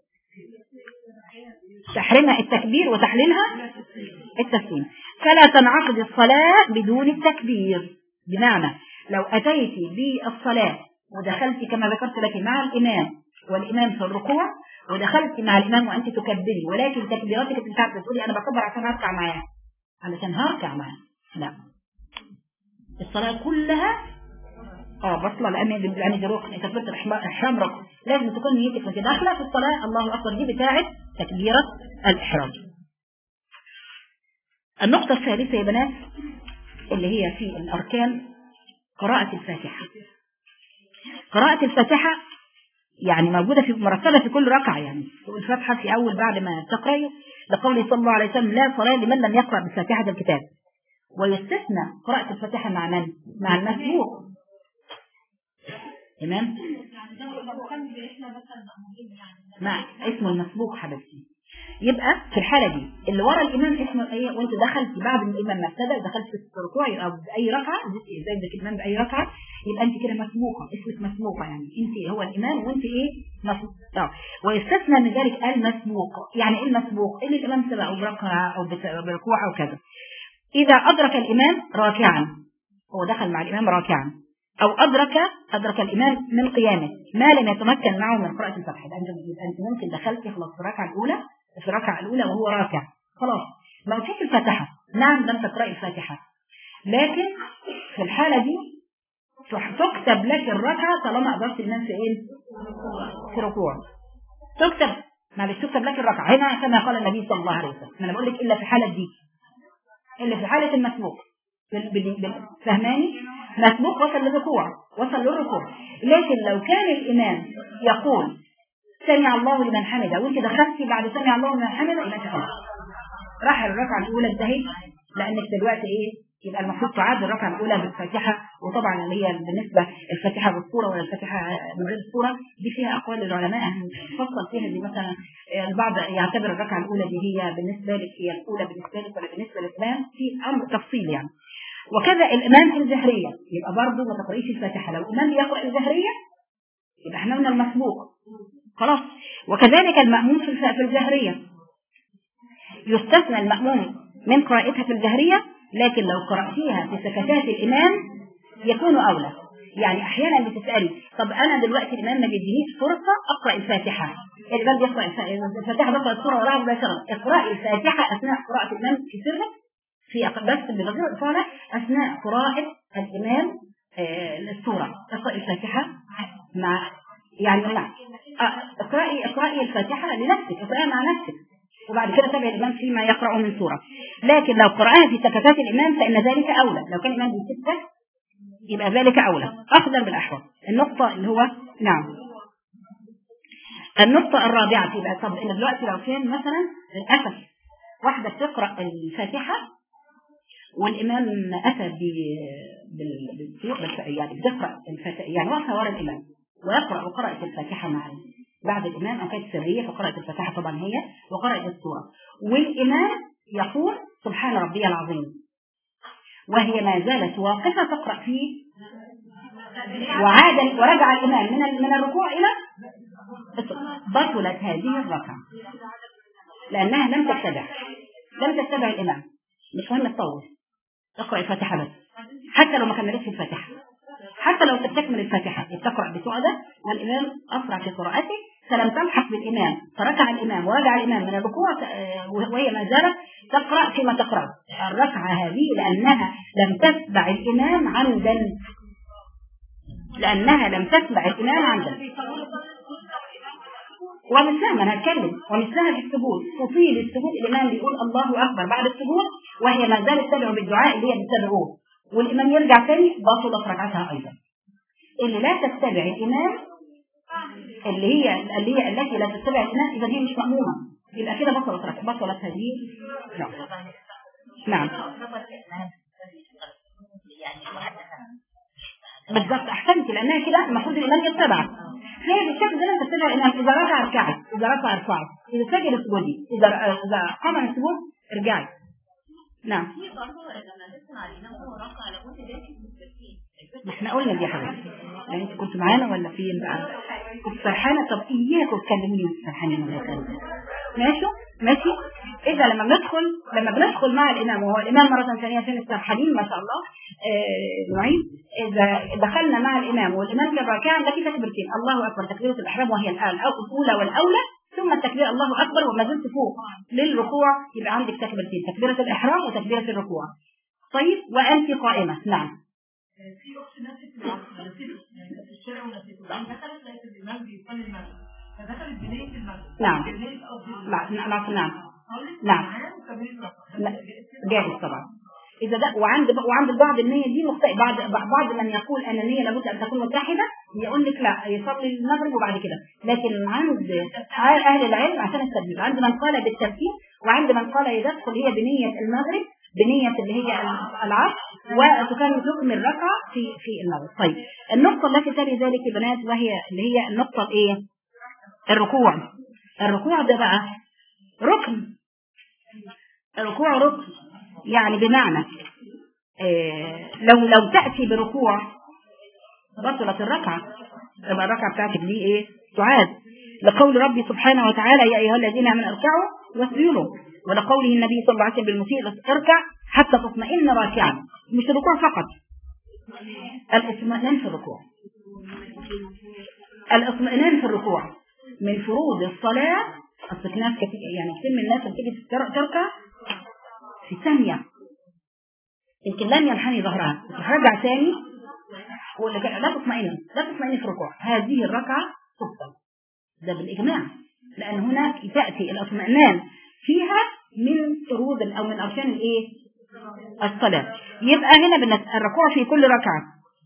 تحريمها التكبير وتحليلها التسليم فلا تنعقد الصلاة بدون التكبير بمعنى لو أتيت بالصلاة ودخلت كما ذكرت لك مع الإمام والإمام في الركوع ودخلت مع الإمام وأنت تكبري ولكن تكبيراتك أنت مش عارفة تقولي أنا بكبر عشان أركع معاه علشان هركع معاه لا الصلاة كلها اه بطلة لأن دي يعني دي ركن تكبيرة الإحرام ركن لازم تكون نيتك وأنت داخلة في الصلاة الله أكبر دي بتاعت تكبيرة الإحرام النقطة الثالثة يا بنات اللي هي في الأركان قراءة الفاتحة قراءة الفاتحة يعني موجودة في مرتبة في كل ركعة يعني الفاتحة في أول بعد ما تقرأي لقوله صلى الله عليه وسلم لا صلاة لمن لم يقرأ بفاتحة الكتاب ويستثنى قراءة الفاتحة مع من؟ مع المسبوق تمام؟ مع اسمه المسبوق حبيبتي يبقى في الحالة دي اللي ورا الإمام اسمه إيه وأنت دخلت بعد ما الإمام ما ابتدى دخلت في الركوع أو بأي ركعة زي ذلك الإمام بأي ركعة يبقى أنت كده مسبوقة اسمك مسبوقة يعني أنت هو الإمام وأنت إيه مسبوقة ويستثنى من ذلك المسبوق يعني إيه المسبوق اللي الإمام سبقه بركعة أو بت- بركوع أو كذا إذا أدرك الإمام راكعا هو دخل مع الإمام راكعا أو أدرك أدرك الإمام من قيامه ما لم يتمكن معه من قراءة الفاتحة يبقى أنت يبقى أنت ممكن دخلت خلاص في الركعة الأولى في الركعة الأولى وهو راكع خلاص ما قلتش الفاتحة نعم لم تقرأي الفاتحة لكن في الحالة دي تح- تكتب لك الركعة طالما أدركت الإمام في إيه؟ في ركوع تكتب معلش تكتب لك الركعة هنا كما قال النبي صلى الله عليه وسلم ما أنا بقول لك إلا في حالة دي إلا في حالة المسبوق بال- بال- بال- فهماني مسبوق وصل للركوع وصل للركوع لكن لو كان الإمام يقول سمع الله لمن حمده وانت دخلتي بعد سمع الله لمن حمده يبقى انت خلاص راح الركعه الاولى انتهت لانك دلوقتي ايه يبقى المفروض تعاد الركعه الاولى بالفاتحه وطبعا اللي هي بالنسبه الفاتحه بالصوره ولا الفاتحه من غير الصوره دي فيها اقوال للعلماء هنفصل فيها دي مثلا آه، البعض يعتبر الركعه الاولى دي هي بالنسبه لك هي الاولى بالنسبه لك ولا بالنسبه للامام في امر تفصيل يعني وكذا الامام في الجهريه يبقى برضه ما تقرأيش الفاتحه لو الامام بيقرا الجهريه يبقى احنا قلنا المسبوق خلاص وكذلك المأموم في الف- في الجهرية يستثنى المأموم من قراءتها في الجهرية لكن لو قرأتيها في سكتات الإمام يكون أولى يعني أحيانا بتسألي طب أنا دلوقتي الإمام ما بيدينيش فرصة أقرأ الفاتحة الإمام بيقرأ الف- الفاتحة بقرأ السورة وراها مباشرة اقرأي الفاتحة أثناء قراءة الإمام في سرك في أق- بس بغير الإطالة أثناء قراءة الإمام آه، السورة اقرأي الفاتحة مع يعني لا آه، اقرأي اقرأي الفاتحة لنفسك اقرأيها مع نفسك وبعد كده تابع الإمام فيما يقرأ من سورة لكن لو قرأها في سكتات الإمام فإن ذلك أولى لو كان الإمام بيسكت يبقى ذلك أولى أخذا بالأحوال النقطة اللي هو نعم النقطة الرابعة يبقى طب إن دلوقتي لو كان مثلا للأسف واحدة بتقرأ الفاتحة والإمام أتى ب- بال- بالسيوف بس يعني بتقرأ الفاتحة يعني واقفة ورا الإمام ويقرأ وقرأت الفاتحة معه بعد الإمام أو كانت سرية فقرأت الفاتحة طبعا هي وقرأت السورة والإمام يقول سبحان ربي العظيم وهي ما زالت واقفة تقرأ فيه وعاد ورجع الإمام من ال- من الركوع إلى بطلت هذه الركعة لأنها لم تتبع لم تتبع الإمام مش مهم تطول اقرأ الفاتحة بس حتى لو ما كملتش الفاتحة حتى لو تستكمل الفاتحة تقرأ بسعدة والإمام أسرع في قراءته فلم تلحق بالإمام فركع الإمام ورجع الإمام من الركوع آه، وهي ما زالت تقرأ فيما تقرأ الركعة هذه لأنها لم تتبع الإمام عمدا لأنها لم تتبع الإمام عمدا ومثلها ما انا هتكلم ومثلها في السجود تطيل السجود الامام بيقول الله اكبر بعد السجود وهي ما زالت تدعو بالدعاء اللي هي بتدعوه والامام يرجع تاني بطلت ركعتها ايضا اللي لا تتبع الامام اللي هي اللي هي التي لا تتبع الامام اذا هي مش مامومه يبقى كده بطلت ركعه بطلت هذه نعم نعم بالظبط احسنت لانها كده المفروض الامام يتبع هي بالشكل ده لما تتبع الامام اذا ركع اركعي اذا رفع ارفعي اذا سجد اسجدي اذا اذا قام عن السجود ارجعي نعم في برضه لما نسمع الإمام هو راكع لو كنت داخل في التركيز ما احنا قلنا دي يا حبيبتي يعني انت كنت معانا ولا فين بقى كنت سرحانه طب اياكم تكلموني وانتوا سرحانين ولا كده ماشي ماشي اذا لما بندخل لما بندخل مع الامام وهو الامام مره ثانيه عشان السرحانين ما شاء الله آه نعيد اذا دخلنا مع الامام والامام كان راكعا ده في تكبيرتين الله اكبر تكبيره الاحرام وهي الان او الاولى والاولى ثم التكبير الله اكبر وما زلت فوق للركوع يبقى عندك تكبيرتين تكبيره الاحرام وتكبيره الركوع طيب وانت قائمه نعم في اخت نفسي في العصر نسيته يعني في الشارع ونسيته بعدين دخلت لقيت الامام بيصلي المغرب فدخلت بنيه المغرب نعم. بنيه قصدي مع- نعم نعم هقول لك نعم. معاه وكملت رقم لا جاهز طبعا اذا ده وعند وعند البعض النيه دي مختلف بعض بعض من يقول ان النيه لابد ان تكون متحده يقول لك لا يصلي المغرب وبعد كده لكن عند اهل العلم عشان الترتيب عند من قال بالترتيب وعند من قال يدخل هي بنيه المغرب بنيه اللي هي العصر وتكون تكمل ركعه في في المغرب طيب النقطه التي تلي ذلك يا بنات وهي اللي هي النقطه الايه الركوع الركوع ده بقى ركن الركوع ركن يعني بمعنى آه، لو لو تأتي بركوع بطلت الركعة يبقى الركعة بتاعتك دي ايه تعاد لقول ربي سبحانه وتعالى يا أيها الذين آمنوا اركعوا واسجدوا ولقوله النبي صلى الله عليه وسلم بالمسيء اركع حتى تطمئن راكعا مش الركوع فقط الاطمئنان في الركوع الاطمئنان في الركوع من فروض الصلاة أصل ناس كتير يعني كتير من الناس اللي بتيجي تر- تركع في ثانية يمكن لن ينحني ظهرها ترجع تاني ولا لا تطمئن لا تطمئن في الركوع هذه الركعة تبطل ده بالإجماع لأن هناك تأتي الاطمئنان فيها من فروض أو من أركان الإيه؟ الصلاة يبقى هنا بالنسبة الركوع في كل ركعة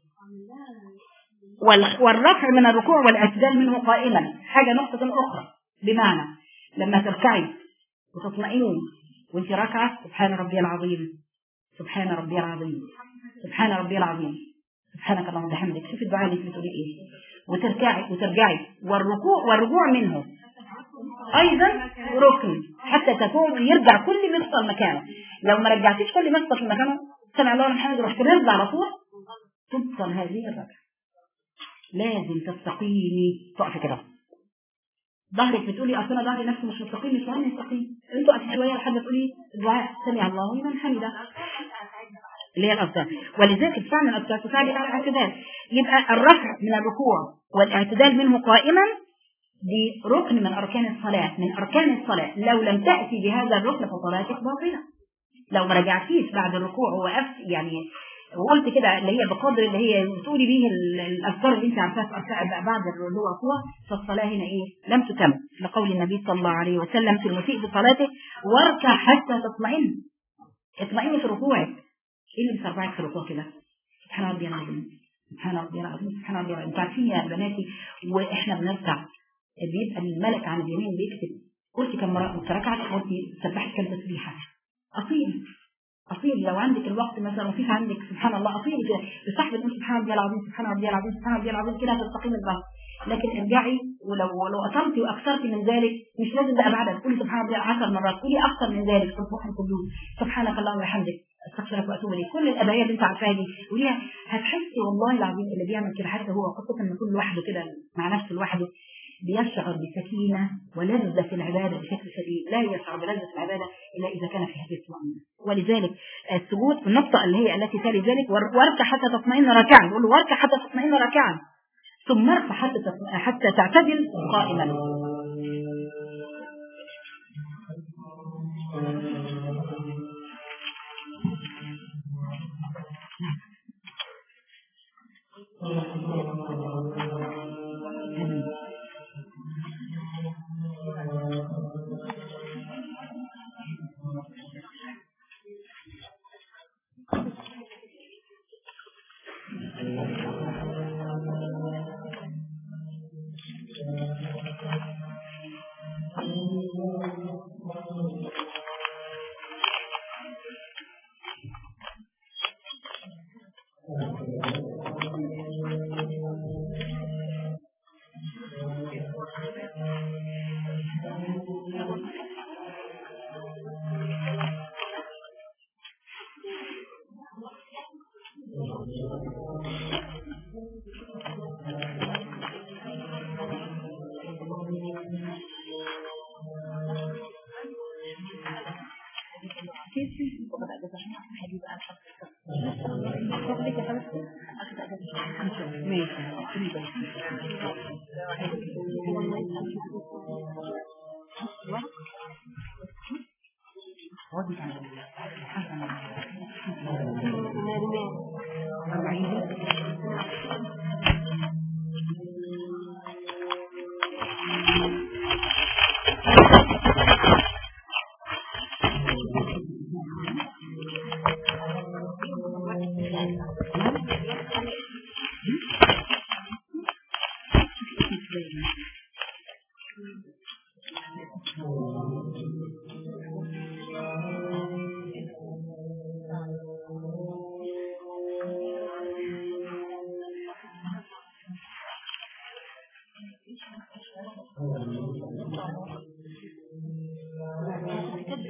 وال- والرفع من الركوع والاعتدال منه قائما حاجة نقطة أخرى بمعنى لما تركعي وتطمئني وانت راكعة سبحان ربي العظيم سبحان ربي العظيم سبحان ربي العظيم سبحانك اللهم وبحمدك شوف الدعاء اللي انت بتقولي ايه وتركعي وترجعي والركوع والرجوع منه ايضا ركن حتى تكون يرجع كل مفصل مكانه لو ما رجعتيش كل مفصل في مكانه سمع الله لمن حمده رحت نرجع على طول تبطل هذه الركعه لازم تستقيمي تقفي كده ظهرك بتقولي اصل انا ظهري نفسه مش مستقيم مش مهم يستقيم انتوا قفي شويه لحد ما تقولي الدعاء سمع الله لمن حمده اللي هي الأذكار ولذلك فعلا الأذكار تساعد على الاعتدال يبقى الرفع من الركوع والاعتدال منه قائما دي ركن من أركان الصلاة من أركان الصلاة لو لم تأتي بهذا الركن فصلاتك باطلة لو ما رجعتيش بعد الركوع ووقفت يعني وقلت كده اللي هي بقدر اللي هي بتقولي بيه ال- الاذكار اللي انت عارفاها في أركان- بعد الركوع فالصلاه هنا ايه لم تتم لقول النبي صلى الله عليه وسلم في المسيء بصلاته واركع حتى تطمئن اطمئني في ركوعك ايه اللي بيسرعك في الركوع كده سبحان ربي العظيم سبحان ربي العظيم سبحان ربي العظيم انتوا عارفين يا بناتي واحنا بنركع بيبقى الملك عن اليمين بيكتب قلت كم مرة ركعت قلت سبحت كم تسبيحة أصيل أصيل لو عندك الوقت مثلا وفيش عندك سبحان الله أصيل كده بصاحب تقول سبحان ربي العظيم سبحان ربي العظيم سبحان ربي العظيم كده هتستقيم الظهر لكن ارجعي ولو ولو أطلتي وأكثرتي من ذلك مش لازم بقى بعدها تقولي سبحان ربي 10 مرات قولي أكثر من ذلك في الصبح كله سبحانك اللهم وبحمدك استغفرك واتوب اليك كل الابايات اللي انت عارفاها دي قوليها هتحسي والله العظيم اللي بيعمل كده حتى هو خاصه ان يكون لوحده كده مع نفسه لوحده بيشعر بسكينه ولذه في العباده بشكل شديد لا يشعر بلذه العباده الا اذا كان في هذه الطمانينه ولذلك السجود النقطه اللي هي التي تلي ذلك ور- واركع حتى تطمئن راكعا يقول له واركع حتى تطمئن راكعا ثم ارفع حتى تطمئن- حتى تعتدل قائما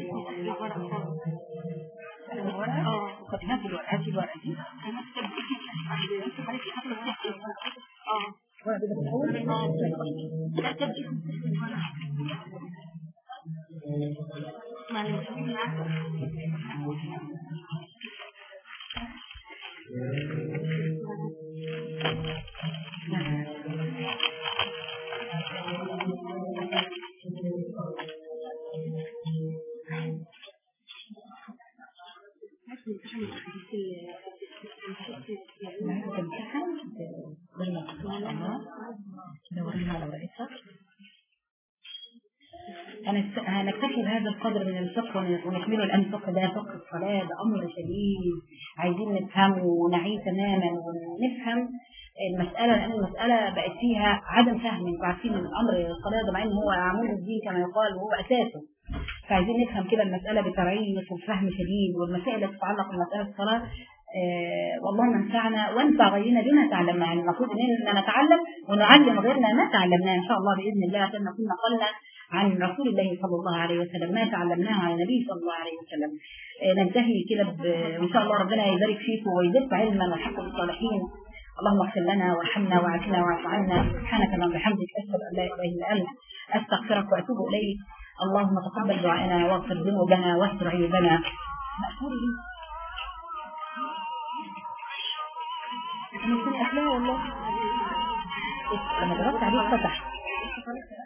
اه وقد هاتي الورقة هاتي الورقة دي ورقة كده بالأول دوريها على ورقتها هنكت- هنكتفي بهذا القدر من الفقه ون- ونكمله الآن الفقه ده فقه الصلاة ده أمر شديد عايزين نفهمه ونعيه تماما ونفهم المسألة لأن المسألة بقت فيها عدم فهم انتوا عارفين ان الأمر الصلاة ده مع إن هو عمود الدين كما يقال وهو أساسه فعايزين نفهم كده المسألة بترعية وفهم شديد والمسائل التي تتعلق بمسألة الصلاة آه والله انفعنا وانفع غيرنا بما تعلمنا يعني المفروض اننا نتعلم ونعلم غيرنا ما تعلمناه ان شاء الله باذن الله عشان نكون نقلنا عن رسول الله صلى الله عليه وسلم ما تعلمناه عن النبي صلى الله عليه وسلم آه ننتهي كده ب- وان شاء الله ربنا يبارك فيكم ويزدكم علما والحق بالصالحين اللهم اغفر لنا وارحمنا وعافنا واعف عنا سبحانك اللهم وبحمدك اشهد ان لا اله الا انت استغفرك واتوب اليك اللهم تقبل دعاءنا واغفر ذنوبنا واستر عيوبنا مأثور لي انا كنت قافلاها والله لما ضغطت عليه فتح